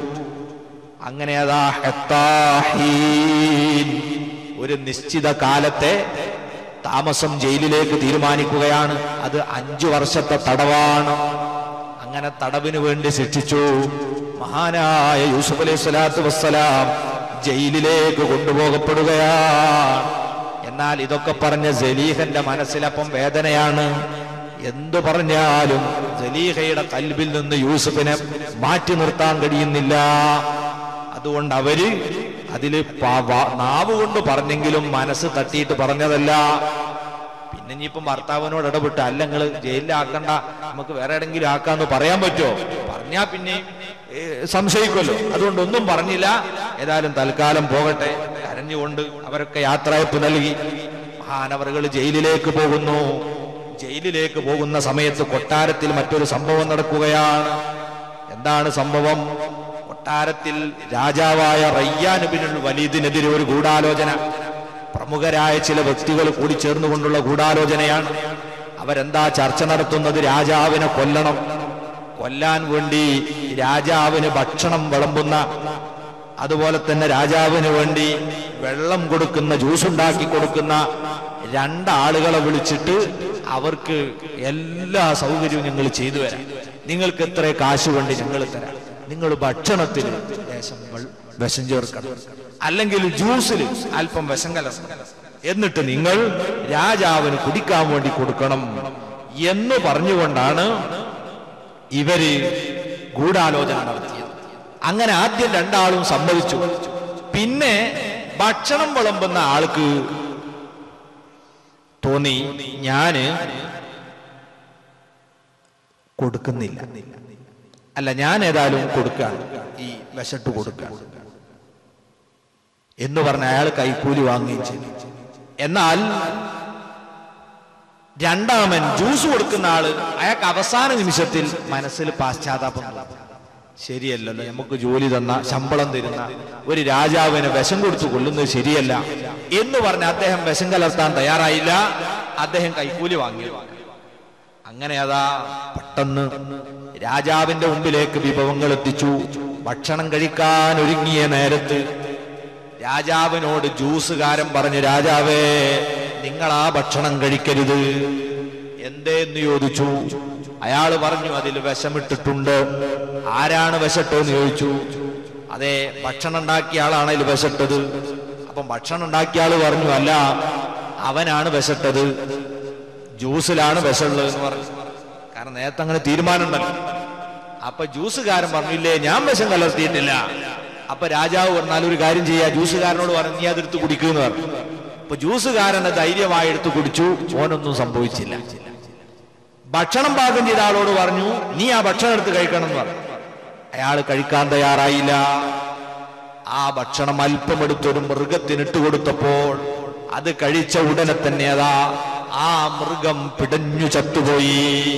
[SPEAKER 1] അങ്ങനെ അതാ ഹെത്താഹീൻ. ഒരു നിശ്ചിത കാലത്തെ താമസം ജയിലിലേക്ക് തീരുമാനിക്കുകയാണ് അത് അഞ്ചു വർഷത്തെ തടവാണ് അങ്ങനെ തടവിന് വേണ്ടി ശിക്ഷിച്ചു മഹാനായ യൂസുഫ് അലൈഹി സ്വലാത്തു വസ്സലാം ജയിലിലേക്ക് കൊണ്ടുപോകപ്പെടുകയാണ് എന്നാൽ ഇതൊക്കെ പറഞ്ഞ ജലീഹന്റെ മനസ്സിലപ്പം വേദനയാണ് എന്തു പറഞ്ഞാലും ജലീഹയുടെ കൽബിൽ നിന്ന് യൂസുഫിനെ മാറ്റി നിർത്താൻ കഴിയുന്നില്ല അതുകൊണ്ട് അവര് അതില് പ- വ- നാവ് കൊണ്ട് പറഞ്ഞെങ്കിലും മനസ്സ് തട്ടിയിട്ട് പറഞ്ഞതല്ല പിന്നെ ഇനിയിപ്പം ഭർത്താവിനോട് ഇടപെട്ട് അല്ല നിങ്ങൾ ജയിലിലാക്കണ്ട നമുക്ക് വേറെ എവിടെങ്കിലും ആക്കാന്ന് പറയാൻ പറ്റുമോ പറഞ്ഞാ പിന്നെ ഏ, സംശയിക്കുമല്ലോ അതുകൊണ്ട് ഒന്നും പറഞ്ഞില്ല ഏതായാലും തൽക്കാലം പോകട്ടെ കരഞ്ഞുകൊണ്ട് അവരൊക്കെ യാത്രയപ്പ് നൽകി മഹാനവറുകൾ ജയിലിലേക്ക് പോകുന്നു ജയിലിലേക്ക് പോകുന്ന സമയത്ത് കൊട്ടാരത്തിൽ മറ്റൊരു സംഭവം നടക്കുകയാണ് എന്താണ് സംഭവം കൊട്ടാരത്തിൽ രാജാവായ റയ്യാനുബിനുൽ വലീദിനെതിരെ ഒരു ഗൂഢാലോചന പ്രമുഖരായ ചില വ്യക്തികൾ കൂടി ചേർന്നുകൊണ്ടുള്ള ഗൂഢാലോചനയാണ് അവരെന്താ ചർച്ച നടത്തുന്നത് രാജാവിനെ കൊല്ലണം കൊല്ലാൻ വേണ്ടി രാജാവിന് ഭക്ഷണം വിളമ്പുന്ന അതുപോലെ തന്നെ രാജാവിന് വേണ്ടി വെള്ളം കൊടുക്കുന്ന ജ്യൂസ് ഉണ്ടാക്കി കൊടുക്കുന്ന രണ്ടാളുകളെ വിളിച്ചിട്ട് അവർക്ക് എല്ലാ സൗകര്യവും ഞങ്ങൾ ചെയ്തു തരാം നിങ്ങൾക്ക് എത്ര കാശ് വേണ്ടി ഞങ്ങൾ തരാം നിങ്ങൾ ഭക്ഷണത്തിൽ ലേശം വെ- വിഷം ചേർക്കണം അല്ലെങ്കിൽ ജ്യൂസിൽ അല്പം വിഷം കലർത്തണം എന്നിട്ട് നിങ്ങൾ രാജാവിന് കുടിക്കാൻ വേണ്ടി കൊടുക്കണം എന്ന് പറഞ്ഞുകൊണ്ടാണ് ഇവര് ഗൂഢാലോചന നടത്തിയത് അങ്ങനെ ആദ്യം രണ്ടാളും സമ്മതിച്ചു പിന്നെ ഭക്ഷണം വിളമ്പുന്ന ആൾക്ക് തോന്നി ഞാന് കൊടുക്കുന്നില്ല അല്ല ഞാൻ ഏതായാലും കൊടുക്കാണ് ഈ വിശട്ട് കൊടുക്കാണ് എന്ന് പറഞ്ഞ അയാൾ കൈക്കൂലി വാങ്ങുകയും ചെയ്തു എന്നാൽ രണ്ടാമൻ ജ്യൂസ് കൊടുക്കുന്ന ആള് അയാൾക്ക് അവസാന നിമിഷത്തിൽ മനസ്സിൽ പാശ്ചാത്താപം തോന്നി. ശരിയല്ലല്ലോ നമുക്ക് ജോലി തന്ന ശമ്പളം തരുന്ന ഒരു രാജാവിന് വിഷം കൊടുത്തു കൊല്ലുന്നത് ശരിയല്ല എന്ന് പറഞ്ഞ് അദ്ദേഹം വിഷം കലർത്താൻ തയ്യാറായില്ല അദ്ദേഹം കൈക്കൂലി വാങ്ങി അങ്ങനെ അതാ പെട്ടെന്ന് രാജാവിന്റെ മുമ്പിലേക്ക് വിഭവങ്ങൾ എത്തിച്ചു ഭക്ഷണം കഴിക്കാൻ ഒരുങ്ങിയ നേരത്ത് രാജാവിനോട് ജ്യൂസുകാരൻ പറഞ്ഞു രാജാവേ നിങ്ങൾ ആ ഭക്ഷണം കഴിക്കരുത് എന്തേന്ന് ചോദിച്ചു അയാൾ പറഞ്ഞു അതിൽ വിഷമിട്ടിട്ടുണ്ട് ആരാണ് വിശട്ടോന്ന് ചോദിച്ചു അതെ ഭക്ഷണം ഉണ്ടാക്കിയ ആളാണ് അതിൽ വിശട്ടത് അപ്പം ഭക്ഷണം ഉണ്ടാക്കിയ ആള് പറഞ്ഞു അല്ല അവനാണ് വിശട്ടത് ജ്യൂസിലാണ് വിഷമുള്ളത് എന്ന് പറഞ്ഞു കാരണം നേരത്തെ അങ്ങനെ തീരുമാനം ഉണ്ടല്ലോ അപ്പൊ ജ്യൂസുകാരൻ പറഞ്ഞില്ലേ ഞാൻ വിഷം കലർത്തിയിട്ടില്ല അപ്പൊ രാജാവ് പറഞ്ഞാൽ ഒരു കാര്യം ചെയ്യാ ജ്യൂസുകാരനോട് പറഞ്ഞു നീ അതെടുത്ത് കുടിക്കുമെന്ന് പറഞ്ഞു അപ്പൊ ജ്യൂസുകാരനെ ധൈര്യമായി എടുത്ത് കുടിച്ചു ഓനൊന്നും സംഭവിച്ചില്ല ഭക്ഷണം പാകം ചെയ്ത ആളോട് പറഞ്ഞു നീ ആ ഭക്ഷണം എടുത്ത് കഴിക്കണം എന്ന് പറഞ്ഞു അയാൾ കഴിക്കാൻ തയ്യാറായില്ല ആ ഭക്ഷണം അല്പം എടുത്തൊരു മൃഗത്തിന് ഇട്ടുകൊടുത്തപ്പോൾ അത് കഴിച്ച ഉടനെ തന്നെ അതാ ആ മൃഗം പിടഞ്ഞു ചത്തുപോയി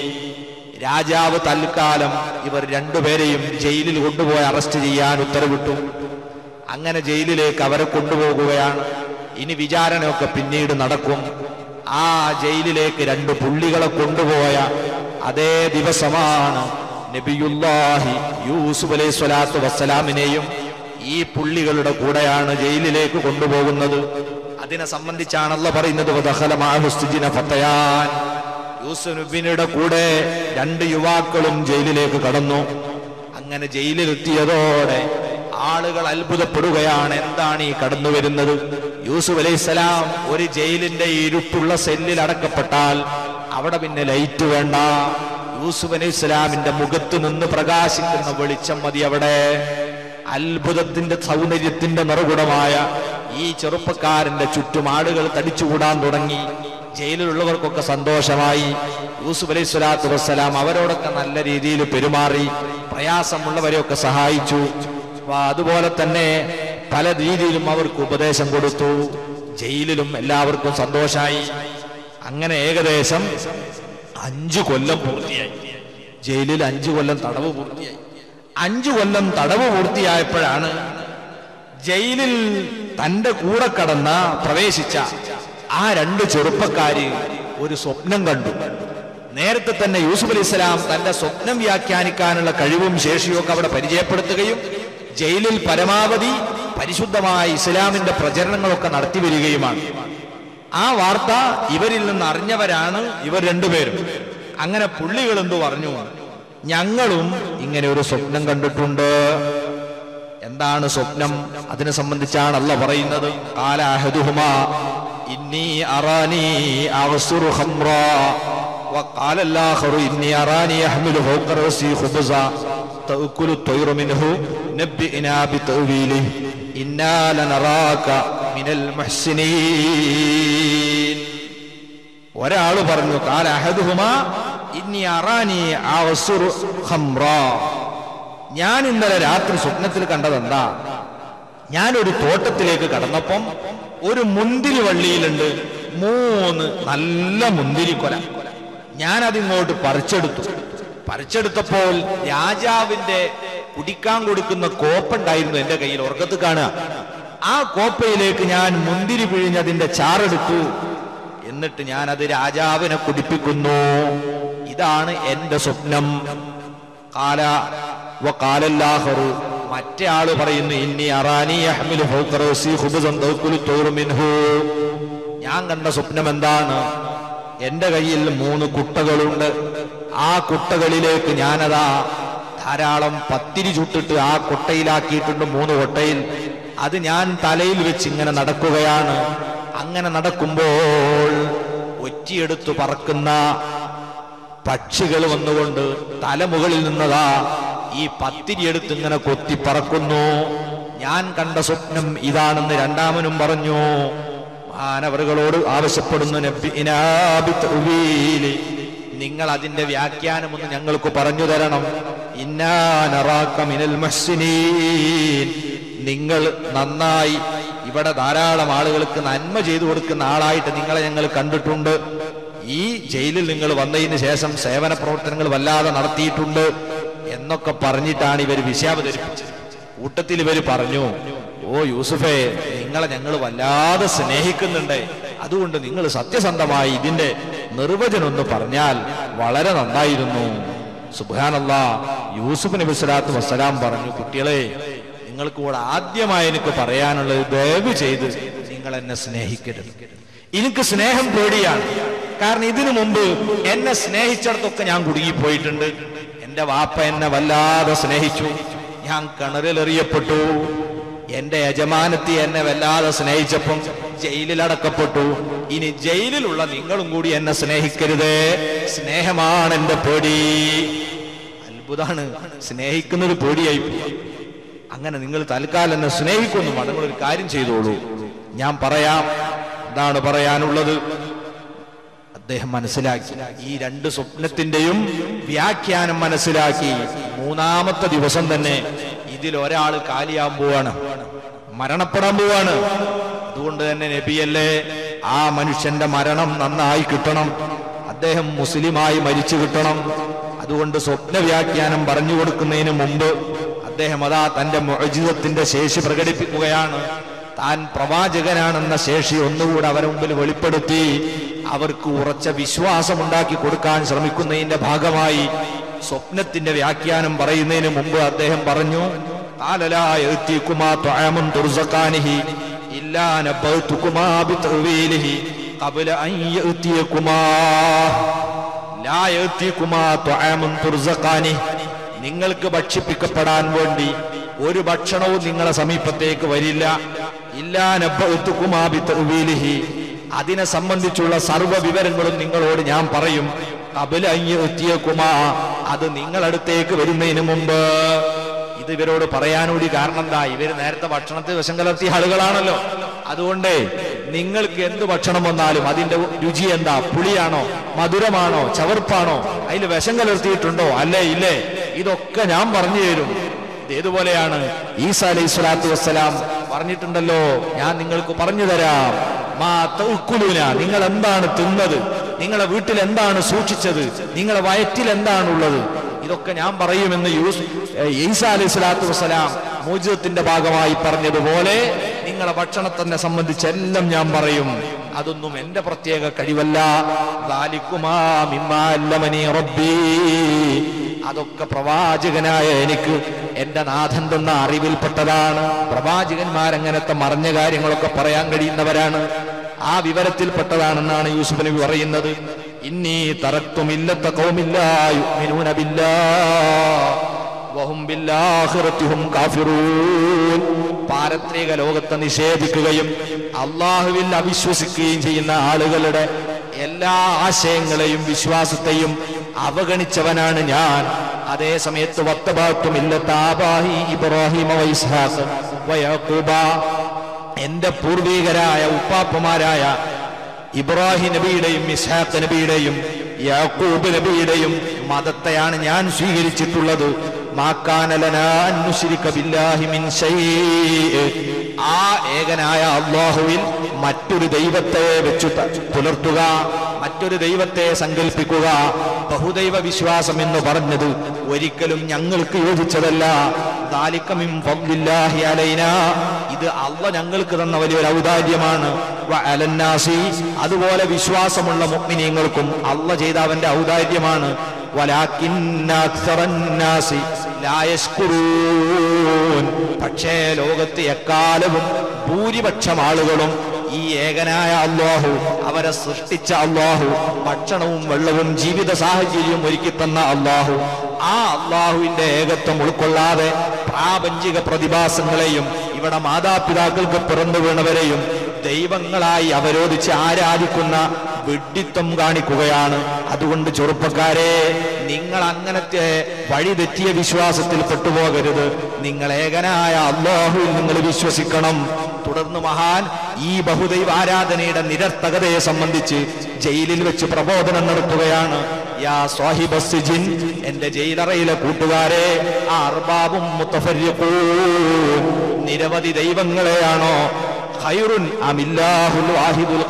[SPEAKER 1] രാജാവ് തൽക്കാലം ഇവർ രണ്ടുപേരെയും ജയിലിൽ കൊണ്ടുപോയി അറസ്റ്റ് ചെയ്യാൻ ഉത്തരവിട്ടു അങ്ങനെ ജയിലിലേക്ക് അവരെ കൊണ്ടുപോകുകയാണ് ഇനി വിചാരണയൊക്കെ പിന്നീട് നടക്കും ആ ജയിലിലേക്ക് രണ്ട് പുള്ളികളെ കൊണ്ടുപോയ അതേ ദിവസമാണ് നബിയുല്ലാഹി യൂസുഫ് അലൈഹി സ്വലാത്തു വസ്സലാമിനെയും ഈ പുള്ളികളുടെ കൂടെയാണ് ജയിലിലേക്ക് കൊണ്ടുപോകുന്നത് അതിനെ സംബന്ധിച്ചാണല്ലോ പറയുന്നത് വദഖല മഅഹു സ്തുജിന ഫത്തയാൻ യൂസുഫ് നബിയുടെ കൂടെ രണ്ട് യുവാക്കളും ജയിലിലേക്ക് കടന്നു അങ്ങനെ ജയിലിലെത്തിയതോടെ ആളുകൾ അത്ഭുതപ്പെടുകയാണ് എന്താണ് ഈ കടന്നു വരുന്നത് യൂസുഫ് അലൈഹിസ്സലാം ഒരു ജയിലിന്റെ ഇരുട്ടുള്ള സെല്ലിൽ അടക്കപ്പെട്ടാൽ അവിടെ പിന്നെ ലൈറ്റ് വേണ്ട യൂസുഫ് അലൈഹി സ്വലാമിന്റെ മുഖത്ത് നിന്ന് പ്രകാശിക്കുന്ന വെളിച്ചം മതി അവിടെ അത്ഭുതത്തിന്റെ സൗന്ദര്യത്തിന്റെ നിറകുടമായ ഈ ചെറുപ്പക്കാരന്റെ ചുറ്റും ആളുകൾ തടിച്ചുകൂടാൻ തുടങ്ങി ജയിലിലുള്ളവർക്കൊക്കെ സന്തോഷമായി യൂസുഫ് അലൈഹി സ്വലാത്തു വസ്സലാം അവരോടൊക്കെ നല്ല രീതിയിൽ പെരുമാറി പ്രയാസമുള്ളവരെയൊക്കെ സഹായിച്ചു അപ്പൊ അതുപോലെ തന്നെ പല രീതിയിലും അവർക്ക് ഉപദേശം കൊടുത്തു ജയിലിലും എല്ലാവർക്കും സന്തോഷായി അങ്ങനെ ഏകദേശം അഞ്ചു കൊല്ലം പൂർത്തിയായി ജയിലിൽ അഞ്ചു കൊല്ലം തടവ് പൂർത്തിയായി അഞ്ചു കൊല്ലം തടവ് പൂർത്തിയായപ്പോഴാണ് ജയിലിൽ തന്റെ കൂടെ കടന്ന പ്രവേശിച്ച ആ രണ്ട് ചെറുപ്പക്കാര് ഒരു സ്വപ്നം കണ്ടു നേരത്തെ തന്നെ യൂസുഫ് അലൈഹി സ്വലാം തന്റെ സ്വപ്നം വ്യാഖ്യാനിക്കാനുള്ള കഴിവും ശേഷിയും ഒക്കെ അവിടെ പരിചയപ്പെടുത്തുകയും ജയിലിൽ പരമാവധി പരിശുദ്ധമായ ഇസ്ലാമിന്റെ പ്രചരണങ്ങളൊക്കെ നടത്തി വരികയുമാണ് ആ വാർത്ത ഇവരിൽ നിന്ന് അറിഞ്ഞവരാണ് ഇവർ രണ്ടുപേരും അങ്ങനെ പുള്ളികൾ എന്തു പറഞ്ഞു ഞങ്ങളും ഇങ്ങനെ ഒരു സ്വപ്നം കണ്ടിട്ടുണ്ട് എന്താണ് സ്വപ്നം അതിനെ സംബന്ധിച്ചാണ് അല്ല പറയുന്നത് കാല അഹദുഹുമാ ഇന്നി അറാനി അഗ്സുറു ഖംറാ وقال الآخر إني أراني أحمل فوق رأسي خبزا تأكل الطير منه نبئنا بتأويله إنا لنراك من المحسنين ഒരാൾ പറഞ്ഞു കാല അഹദുഹുമാ ഇന്നി അറാനി അഗ്സുറു ഖംറാ ഞാൻ ഇന്നലെ രാത്രി സ്വപ്നത്തിൽ കണ്ടതെന്താ ഞാനൊരു തോട്ടത്തിലേക്ക് കടന്നപ്പം ഒരു മുന്തിരി വള്ളിയിലുണ്ട് മൂന്ന് നല്ല മുന്തിരിക്കൊല ഞാൻ അതിങ്ങോട്ട് പറിച്ചെടുത്തു പറിച്ചെടുത്തപ്പോൾ രാജാവിന്റെ കുടിക്കാൻ കൊടുക്കുന്ന കോപ്പുണ്ടായിരുന്നു എന്റെ കയ്യിൽ ഉറക്കത്ത് കാണുക ആ കോപ്പയിലേക്ക് ഞാൻ മുന്തിരി പിഴിഞ്ഞതിന്റെ ചാറെടുത്തു എന്നിട്ട് ഞാൻ അത് രാജാവിനെ കുടിപ്പിക്കുന്നു ഇതാണ് എന്റെ സ്വപ്നം കാല വകാലല്ലാഹറു മറ്റേ ആള് പറയുന്നു ഇന്നി അറാനി അഹ്മിലു ഫൗക റഅസി ഖുബ്സൻ തഅക്കുലു തൗറു മിൻഹു ഞാൻ കണ്ട സ്വപ്നം എന്താണ് എന്റെ കയ്യിൽ മൂന്ന് കുട്ടകളുണ്ട് ആ കുട്ടകളിലേക്ക് ഞാനതാ ധാരാളം പത്തിരി ചുട്ടിട്ട് ആ കൊട്ടയിലാക്കിയിട്ടുണ്ട് മൂന്ന് കൊട്ടയിൽ അത് ഞാൻ തലയിൽ വെച്ച് ഇങ്ങനെ നടക്കുകയാണ് അങ്ങനെ നടക്കുമ്പോൾ ഒറ്റിയെടുത്തു പറക്കുന്ന പക്ഷികൾ വന്നുകൊണ്ട് തലമുകളിൽ നിന്നതാ ഈ പത്തിരി എടുത്ത് ഇങ്ങനെ കൊത്തി പറക്കുന്നു ഞാൻ കണ്ട സ്വപ്നം ഇതാണെന്ന് രണ്ടാമനും പറഞ്ഞു മാനവറുകളോട് ആവശ്യപ്പെടുന്നു നബ്ബിനാ ബിത്തഅ്വീലി. നിങ്ങൾ അതിന്റെ വ്യാഖ്യാനം ഒന്ന് ഞങ്ങൾക്ക് പറഞ്ഞു തരണം ഇന്നാ നറാക മിനൽ മുഹ്സിനീൻ. നിങ്ങൾ നന്നായി ഇവിടെ ധാരാളം ആളുകൾക്ക് നന്മ ചെയ്തു കൊടുക്കുന്ന ആളായിട്ട് നിങ്ങളെ ഞങ്ങൾ കണ്ടിട്ടുണ്ട് ഈ ജയിലിൽ നിങ്ങൾ വന്നതിന് ശേഷം സേവന പ്രവർത്തനങ്ങൾ വല്ലാതെ നടത്തിയിട്ടുണ്ട് എന്നൊക്കെ പറഞ്ഞിട്ടാണ് ഇവർ വിഷയാവതരിപ്പിച്ചത് കൂട്ടത്തിൽ ഇവർ പറഞ്ഞു ഓ യൂസുഫേ നിങ്ങളെ ഞങ്ങൾ വല്ലാതെ സ്നേഹിക്കുന്നുണ്ട് അതുകൊണ്ട് നിങ്ങൾ സത്യസന്ധമായി ഇതിന്റെ നിർവചനം ഒന്ന് പറഞ്ഞാൽ വളരെ നന്നായിരുന്നു സുബാനല്ല യൂസുഫ് നബി സ്വലാത്തു വസ്സലാം പറഞ്ഞു കുട്ടികളെ നിങ്ങൾക്ക് ഇവിടെ ആദ്യമായി എനിക്ക് പറയാനുള്ളത് ദയവ് ചെയ്ത് നിങ്ങൾ എന്നെ സ്നേഹിക്കരുത് എനിക്ക് സ്നേഹം പേടിയാണ് കാരണം ഇതിനു മുമ്പ് എന്നെ സ്നേഹിച്ചിടത്തൊക്കെ ഞാൻ കുടുങ്ങിപ്പോയിട്ടുണ്ട് എന്റെ വാപ്പ എന്നെ വല്ലാതെ സ്നേഹിച്ചു ഞാൻ കിണറിലെറിയപ്പെട്ടു എന്റെ യജമാനത്തി എന്നെ വല്ലാതെ സ്നേഹിച്ചപ്പം ജയിലിലടക്കപ്പെട്ടു ഇനി ജയിലിലുള്ള നിങ്ങളും കൂടി എന്നെ സ്നേഹിക്കരുതേ സ്നേഹമാണ് എന്റെ പേടി അത്ഭുതാണ് സ്നേഹിക്കുന്നത് പേടിയായി പോവാ. അങ്ങനെ നിങ്ങൾ തൽക്കാലം എന്നെ സ്നേഹിക്കുന്നു നിങ്ങൾ ഒരു കാര്യം ചെയ്തോളൂ ഞാൻ പറയാം അതാണ് പറയാനുള്ളത് അദ്ദേഹം മനസ്സിലാക്കി ഈ രണ്ട് സ്വപ്നത്തിന്റെയും വ്യാഖ്യാനം മനസ്സിലാക്കി മൂന്നാമത്തെ ദിവസം തന്നെ ഇതിൽ ഒരാൾ കാലിയാൻ പോവാണ് മരണപ്പെടാൻ പോവാണ് അതുകൊണ്ട് തന്നെ നബിയല്ലേ ആ മനുഷ്യന്റെ മരണം നന്നായി കിട്ടണം അദ്ദേഹം മുസ്ലിമായി മരിച്ചു കിട്ടണം അതുകൊണ്ട് സ്വപ്ന വ്യാഖ്യാനം പറഞ്ഞു കൊടുക്കുന്നതിന് മുമ്പ് അദ്ദേഹം അതാ തന്റെ മോചിതത്തിന്റെ ശേഷി പ്രകടിപ്പിക്കുകയാണ് താൻ പ്രവാചകനാണെന്ന ശേഷി ഒന്നുകൂടെ അവരെ മുമ്പിൽ വെളിപ്പെടുത്തി അവർക്ക് ഉറച്ച വിശ്വാസം ഉണ്ടാക്കി കൊടുക്കാൻ ശ്രമിക്കുന്നതിന്റെ ഭാഗമായി സ്വപ്നത്തിന്റെ വ്യാഖ്യാനം പറയുന്നതിന് മുമ്പ് അദ്ദേഹം പറഞ്ഞു "ഖാലലാ യഅ്തീകുമാ തുആമുൻ തുർസഖാനിഹി ഇല്ലാ നബഅ്തുകുമാ ബിതഅ്വീലിഹി ഖബ്ല അൻ യഅ്തിയകുമാ ലാ യഅ്തീകുമാ തുആമുൻ തുർസഖാനിഹി നിങ്ങൾക്ക് ഭക്ഷിപ്പിക്കപ്പെടാൻ വേണ്ടി ഒരു ഭക്ഷണവും നിങ്ങളെ സമീപത്തേക്ക് വരില്ല ഇല്ലാ നബഅ്തുകുമാ ബിതഅ്വീലിഹി അതിനെ സംബന്ധിച്ചുള്ള സർവ്വ വിവരങ്ങളും നിങ്ങളോട് ഞാൻ പറയും കബല കുമാ അത് നിങ്ങളടുത്തേക്ക് വരുന്നതിന് മുമ്പ് ഇത് ഇവരോട് പറയാനൂടി കാരണം എന്താ ഇവര് നേരത്തെ ഭക്ഷണത്തിൽ വിഷം കലർത്തിയ ആളുകളാണല്ലോ അതുകൊണ്ട് നിങ്ങൾക്ക് എന്ത് ഭക്ഷണം വന്നാലും അതിന്റെ രുചി എന്താ പുളിയാണോ മധുരമാണോ ചവർപ്പാണോ അതിൽ വിഷം കലർത്തിയിട്ടുണ്ടോ അല്ലേ ഇല്ലേ ഇതൊക്കെ ഞാൻ പറഞ്ഞു തരും ഇത് ഏതുപോലെയാണ് ഈസ അലൈഹി സ്വലാത്തു വസ്സലാം പറഞ്ഞിട്ടുണ്ടല്ലോ ഞാൻ നിങ്ങൾക്ക് പറഞ്ഞു തരാം മാ തൗക്കുലൂന നിങ്ങൾ എന്താണ് തിന്നത് നിങ്ങളെ വീട്ടിൽ എന്താണ് സൂക്ഷിച്ചത് നിങ്ങളെ വയറ്റിൽ എന്താണുള്ളത് ഇതൊക്കെ ഞാൻ പറയുമെന്ന് യൂസ് ഏ, ഈസ അലൈഹി സ്വലാത്തു വസ്സലാം മോചിതത്തിന്റെ ഭാഗമായി പറഞ്ഞതുപോലെ നിങ്ങളെ ഭക്ഷണത്തിനെ സംബന്ധിച്ച് എല്ലാം ഞാൻ പറയും അതൊന്നും എന്റെ പ്രത്യേക കഴിവല്ല ദാലിക്കുമാ മിമ്മാ അല്ലമനി റബ്ബീ അതൊക്കെ പ്രവാചകനായ എനിക്ക് എന്റെ നാഥൻ തന്ന അറിവിൽപ്പെട്ടതാണ് പ്രവാചകന്മാരങ്ങനത്തെ മറഞ്ഞ കാര്യങ്ങളൊക്കെ പറയാൻ കഴിയുന്നവരാണ് ആ വിവരത്തിൽപ്പെട്ടതാണെന്നാണ് യൂസുഫ് നബി പറയുന്നത് ഇന്നീ തറക്തുമില്ലത്ത കൗമില്ല ബില്ലാ വഹും ബില്ലാഖിറത്തി ഹും കാഫിറൂൻ പാരത്രിക ലോകത്തെ നിഷേധിക്കുകയും അള്ളാഹുവിൽ അവിശ്വസിക്കുകയും ചെയ്യുന്ന ആളുകളുടെ എല്ലാ ആശയങ്ങളെയും വിശ്വാസത്തെയും അവഗണിച്ചവനാണ് ഞാൻ അതേ സമയത്ത് വത്തബാത്തുമില്ലത്താബാഹി ഇബ്രാഹിമ വൈസ്ഹാഖ് വയഖൂബ എന്റെ പൂർവീകരായ ഉപ്പാപ്പമാരായ ഇബ്രാഹിം നബിയുടെയും ഇസ്ഹാഖ് നബിയുടെയും യാക്കൂബ് നബിയുടെയും മതത്തെയാണ് ഞാൻ സ്വീകരിച്ചിട്ടുള്ളത് മാക്കാനലനാ അന്നുശിരിക ബില്ലാഹി മിൻ ശൈഇ. ആ ഏകനായ അള്ളാഹുവിൽ മറ്റൊരു ദൈവത്തെ വെച്ചു ത- പുലർത്തുക മറ്റൊരു ദൈവത്തെ സങ്കല്പിക്കുക ബഹുദൈവ വിശ്വാസം എന്ന് പറഞ്ഞത് ഒരിക്കലും ഞങ്ങൾക്ക് യോജിച്ചതല്ല ذَلِكَ مِنْ فَضْلِ اللَّهِ عَلَيْنَا. ഇത് അള്ള ഞങ്ങൾക്ക് തന്ന വലിയൊരു ഔദാര്യമാണ് وَعَلَى النَّاسِ. അതുപോലെ വിശ്വാസമുള്ള മുഅ്മിനീങ്ങൾക്കും അള്ള ചെയ്ത അവന്റെ ഔദാര്യമാണ് وَلَكِنَّ أَكْثَرَ النَّاسِ لَا يَشْكُرُونَ. പക്ഷേ ലോകത്ത് എക്കാലവും ഭൂരിപക്ഷം ആളുകളും ഈ ഏകനായ അള്ളാഹു അവരെ സൃഷ്ടിച്ച അള്ളാഹു ഭക്ഷണവും വെള്ളവും ജീവിത സാഹചര്യവും ഒരുക്കി തന്ന അള്ളാഹു ആ അള്ളാഹുവിന്റെ ഏകത്വം ഉൾക്കൊള്ളാതെ പ്രാപഞ്ചിക പ്രതിഭാസങ്ങളെയും ഇവിടെ മാതാപിതാക്കൾക്ക് പിറന്നു വീണവരെയും ദൈവങ്ങളായി അവരോധിച്ച് ആരാധിക്കുന്ന വിഡ്ഢിത്വം കാണിക്കുകയാണ് അതുകൊണ്ട് ചെറുപ്പക്കാരെ നിങ്ങൾ അങ്ങനത്തെ വഴിതെറ്റിയ വിശ്വാസത്തിൽ പെട്ടുപോകരുത് നിങ്ങൾ ഏകനായ അള്ളാഹുവിൽ നിങ്ങൾ വിശ്വസിക്കണം തുടർന്ന് മഹാൻ ഈ ബഹുദൈവ ആരാധനയുടെ നിരർത്ഥകതയെ സംബന്ധിച്ച് ജയിലിൽ വെച്ച് പ്രബോധനം നടത്തുകയാണ് യാ സ്വാഹിബ സിജിൻ എന്റെ ജയിലറയിലെ കൂട്ടുകാരെ ആ അർബാബും മുത്തഫര്യഖൂൻ നിരവധി ദൈവങ്ങളെയാണോ ഖൈറുൻ അമില്ലാഹുൽ വാഹിദുൽ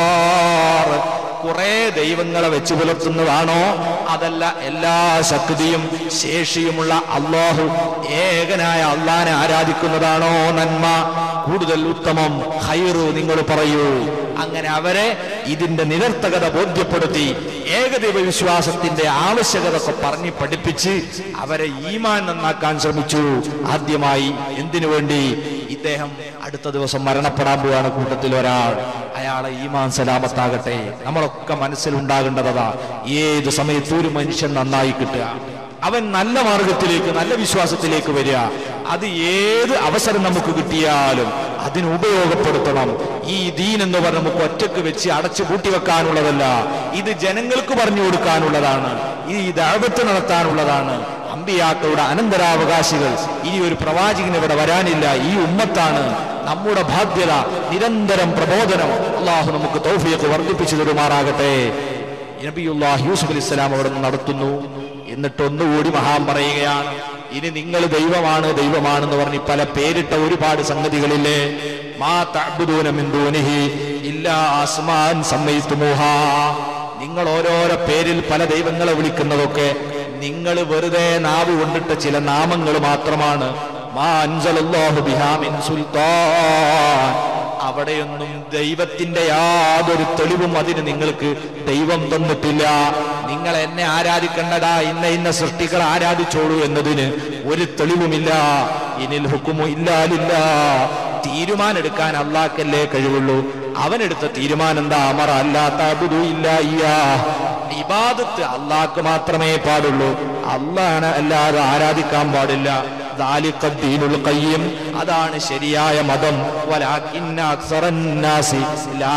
[SPEAKER 1] ഖഹാർ കുറെ ദൈവങ്ങളെ വെച്ച് പുലർത്തുന്നതാണോ അതല്ല എല്ലാ ശക്തിയും ശേഷിയുമുള്ള അള്ളാഹു ഏകനായ അള്ളാനെ ആരാധിക്കുന്നതാണോ നന്മ കൂടുതൽ ഉത്തമം ഹൈറു നിങ്ങൾ പറയൂ അങ്ങനെ അവരെ ഇതിന്റെ നിരർത്ഥകത ബോധ്യപ്പെടുത്തി ഏകദൈവ വിശ്വാസത്തിന്റെ ആവശ്യകത ഒക്കെ പറഞ്ഞ് പഠിപ്പിച്ച് അവരെ ഈമാൻ നന്നാക്കാൻ ശ്രമിച്ചു ആദ്യമായി എന്തിനു വേണ്ടി ഇദ്ദേഹം അടുത്ത ദിവസം മരണപ്പെടാൻ പോവാണ് കൂട്ടത്തിൽ ഒരാൾ അയാളെ ഈമാൻ സലാമത്താകട്ടെ നമ്മളൊക്കെ മനസ്സിലുണ്ടാകേണ്ടതാ ഏത് സമയത്തും ഒരു മനുഷ്യൻ നന്നായി കിട്ടുക അവൻ നല്ല മാർഗത്തിലേക്ക് നല്ല വിശ്വാസത്തിലേക്ക് വരിക അത് ഏത് അവസരം നമുക്ക് കിട്ടിയാലും അതിന് ഉപയോഗപ്പെടുത്തണം ഈ ദീൻ എന്ന് പറഞ്ഞ നമുക്ക് ഒറ്റക്ക് വെച്ച് അടച്ചു പൂട്ടി വെക്കാനുള്ളതല്ല ഇത് ജനങ്ങൾക്ക് പറഞ്ഞു കൊടുക്കാനുള്ളതാണ് ഈ ദാവത്ത് നടത്താനുള്ളതാണ് അമ്പിയാക്കളുടെ അനന്തരാവകാശികൾ ഇനി ഒരു പ്രവാചകൻ ഇവിടെ വരാനില്ല ഈ ഉമ്മത്താണ് നമ്മുടെ ബാധ്യത നിരന്തരം പ്രബോധനം അള്ളാഹു നമുക്ക് തൗഫീഖ് വർദ്ധിപ്പിച്ചു തരുമാറാകട്ടെ നബിയുല്ലാഹ് യൂസുഫ് അലി ഇസ്ലാം അവിടെ നിന്ന് നടത്തുന്നു എന്നിട്ട് ഒന്നുകൂടി മഹാൻ പറയുകയാണ് ഇനി നിങ്ങൾ ദൈവമാണ് ദൈവമാണെന്ന് പറഞ്ഞ് പല പേരിട്ട ഒരുപാട് സംഗതികളില്ലേ മാ തഅബ്ദൂന മിൻ ദൂനിഹി ഇല്ലാ അസ്മാൻ സമ്മൈതുമൂഹാ നിങ്ങൾ ഓരോരോ പേരിൽ പല ദൈവങ്ങളെ വിളിക്കുന്നതൊക്കെ നിങ്ങൾ വെറുതെ നാവ് കൊണ്ടിട്ട ചില നാമങ്ങൾ മാത്രമാണ് മാ അൻസലല്ലാഹു ബിഹാ മിൻ സുൽത്താൻ അവിടെയൊന്നും ദൈവത്തിന്റെ യാതൊരു തെളിവും അതിന് നിങ്ങൾക്ക് ദൈവം തന്നിട്ടില്ല നിങ്ങൾ എന്നെ ആരാധിക്കേണ്ടടാ ഇന്ന ഇന്ന സൃഷ്ടികൾ ആരാധിച്ചോളൂ എന്നതിന് ഒരു തെളിവുമില്ല ഇനിൽ ഹുക്കുമു ഇല്ലാലില്ല തീരുമാനെടുക്കാൻ അള്ളാഹ്ക്കല്ലേ കഴിവുള്ളൂ അവനെടുത്ത തീരുമാനം എന്താ അമറ അല്ലാത്ത ഇല്ല ഇയ്യാ ഇബാദത്ത് അള്ളാഹ്ക്ക് മാത്രമേ പാടുള്ളൂ അള്ളാഹനെ അല്ലാതെ ആരാധിക്കാൻ പാടില്ല ذلك الدين القيم അതാണ് ശരിയായ മതം വലാകിന്ന അക്സറന്നാസി ലാ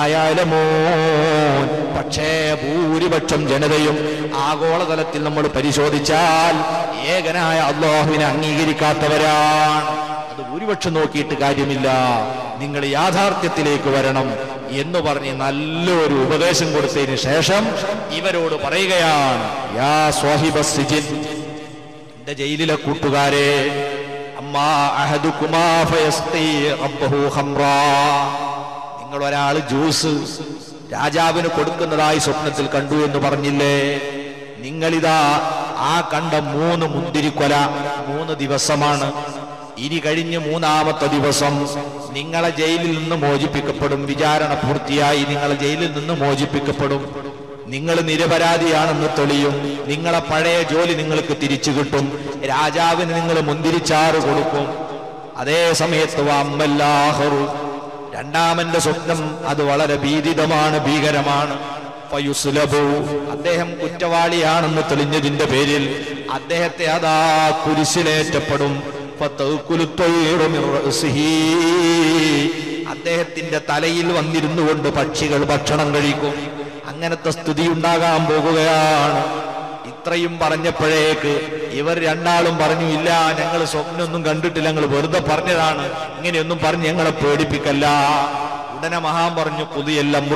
[SPEAKER 1] യഅലമൂൻ പക്ഷേ ഭൂരിപക്ഷം ജനതയും ആഗോളതലത്തിൽ നമ്മൾ പരിശോധിച്ചാൽ ഏകനായ അള്ളാഹുവിനെ അംഗീകരിക്കാത്തവരാണ് അത് ഭൂരിപക്ഷം നോക്കിയിട്ട് കാര്യമില്ല നിങ്ങൾ യാഥാർത്ഥ്യത്തിലേക്ക് വരണം എന്ന് പറഞ്ഞ് നല്ലൊരു ഉപദേശം കൊടുത്തതിന് ശേഷം ഇവരോട് പറയുകയാണ് യാ സ്വാഹിബ സിജിൻ എന്റെ ജയിലിലെ കൂട്ടുകാരെ അമ്മാ അഹദുകുമാ ഫയസ്ഖി റബ്ബഹു ഖംറാ നിങ്ങൾ ഒരാൾ ജ്യൂസ് രാജാവിന് കൊടുക്കുന്നതായി സ്വപ്നത്തിൽ കണ്ടു എന്ന് പറഞ്ഞില്ലേ നിങ്ങളിതാ ആ കണ്ട മൂന്ന് മുന്തിരിക്കൊല മൂന്ന് ദിവസമാണ് ഇനി കഴിഞ്ഞ് മൂന്നാമത്തെ ദിവസം നിങ്ങളെ ജയിലിൽ നിന്ന് മോചിപ്പിക്കപ്പെടും വിചാരണ പൂർത്തിയായി നിങ്ങളെ ജയിലിൽ നിന്ന് മോചിപ്പിക്കപ്പെടും നിങ്ങൾ നിരപരാധിയാണെന്ന് തെളിയും നിങ്ങളെ പഴയ ജോലി നിങ്ങൾക്ക് തിരിച്ചു കിട്ടും രാജാവിന് നിങ്ങൾ മുന്തിരിച്ചാറ് കൊടുക്കും അതേ സമയത്ത് വമ്മല്ലാഹറു രണ്ടാമന്റെ സ്വപ്നം അത് വളരെ ഭീതിതമാണ് ഭീകരമാണ് ഫയുസ്ലബു അദ്ദേഹം കുറ്റവാളിയാണെന്ന് തെളിഞ്ഞതിന്റെ പേരിൽ അദ്ദേഹത്തെ അതാ കുരിശിലേറ്റപ്പെടും ഫതൗക്കുലു ത്വയ്റു മിൻ റഅ്സിഹി. അദ്ദേഹത്തിന്റെ തലയിൽ വന്നിരുന്നു കൊണ്ട് പക്ഷികൾ ഭക്ഷണം കഴിക്കും അങ്ങനത്തെ സ്ഥിതി ഉണ്ടാകാൻ പോകുകയാണ് ഇത്രയും പറഞ്ഞപ്പോഴേക്ക് ഇവർ രണ്ടാളും പറഞ്ഞു ഇല്ല ഞങ്ങൾ സ്വപ്നമൊന്നും കണ്ടിട്ടില്ല ഞങ്ങൾ വെറുതെ പറഞ്ഞതാണ് ഇങ്ങനെയൊന്നും പറഞ്ഞ് ഞങ്ങളെ പേടിപ്പിക്കല്ല ഉടനെ മഹാൻ പറഞ്ഞു പുതിയെല്ലാം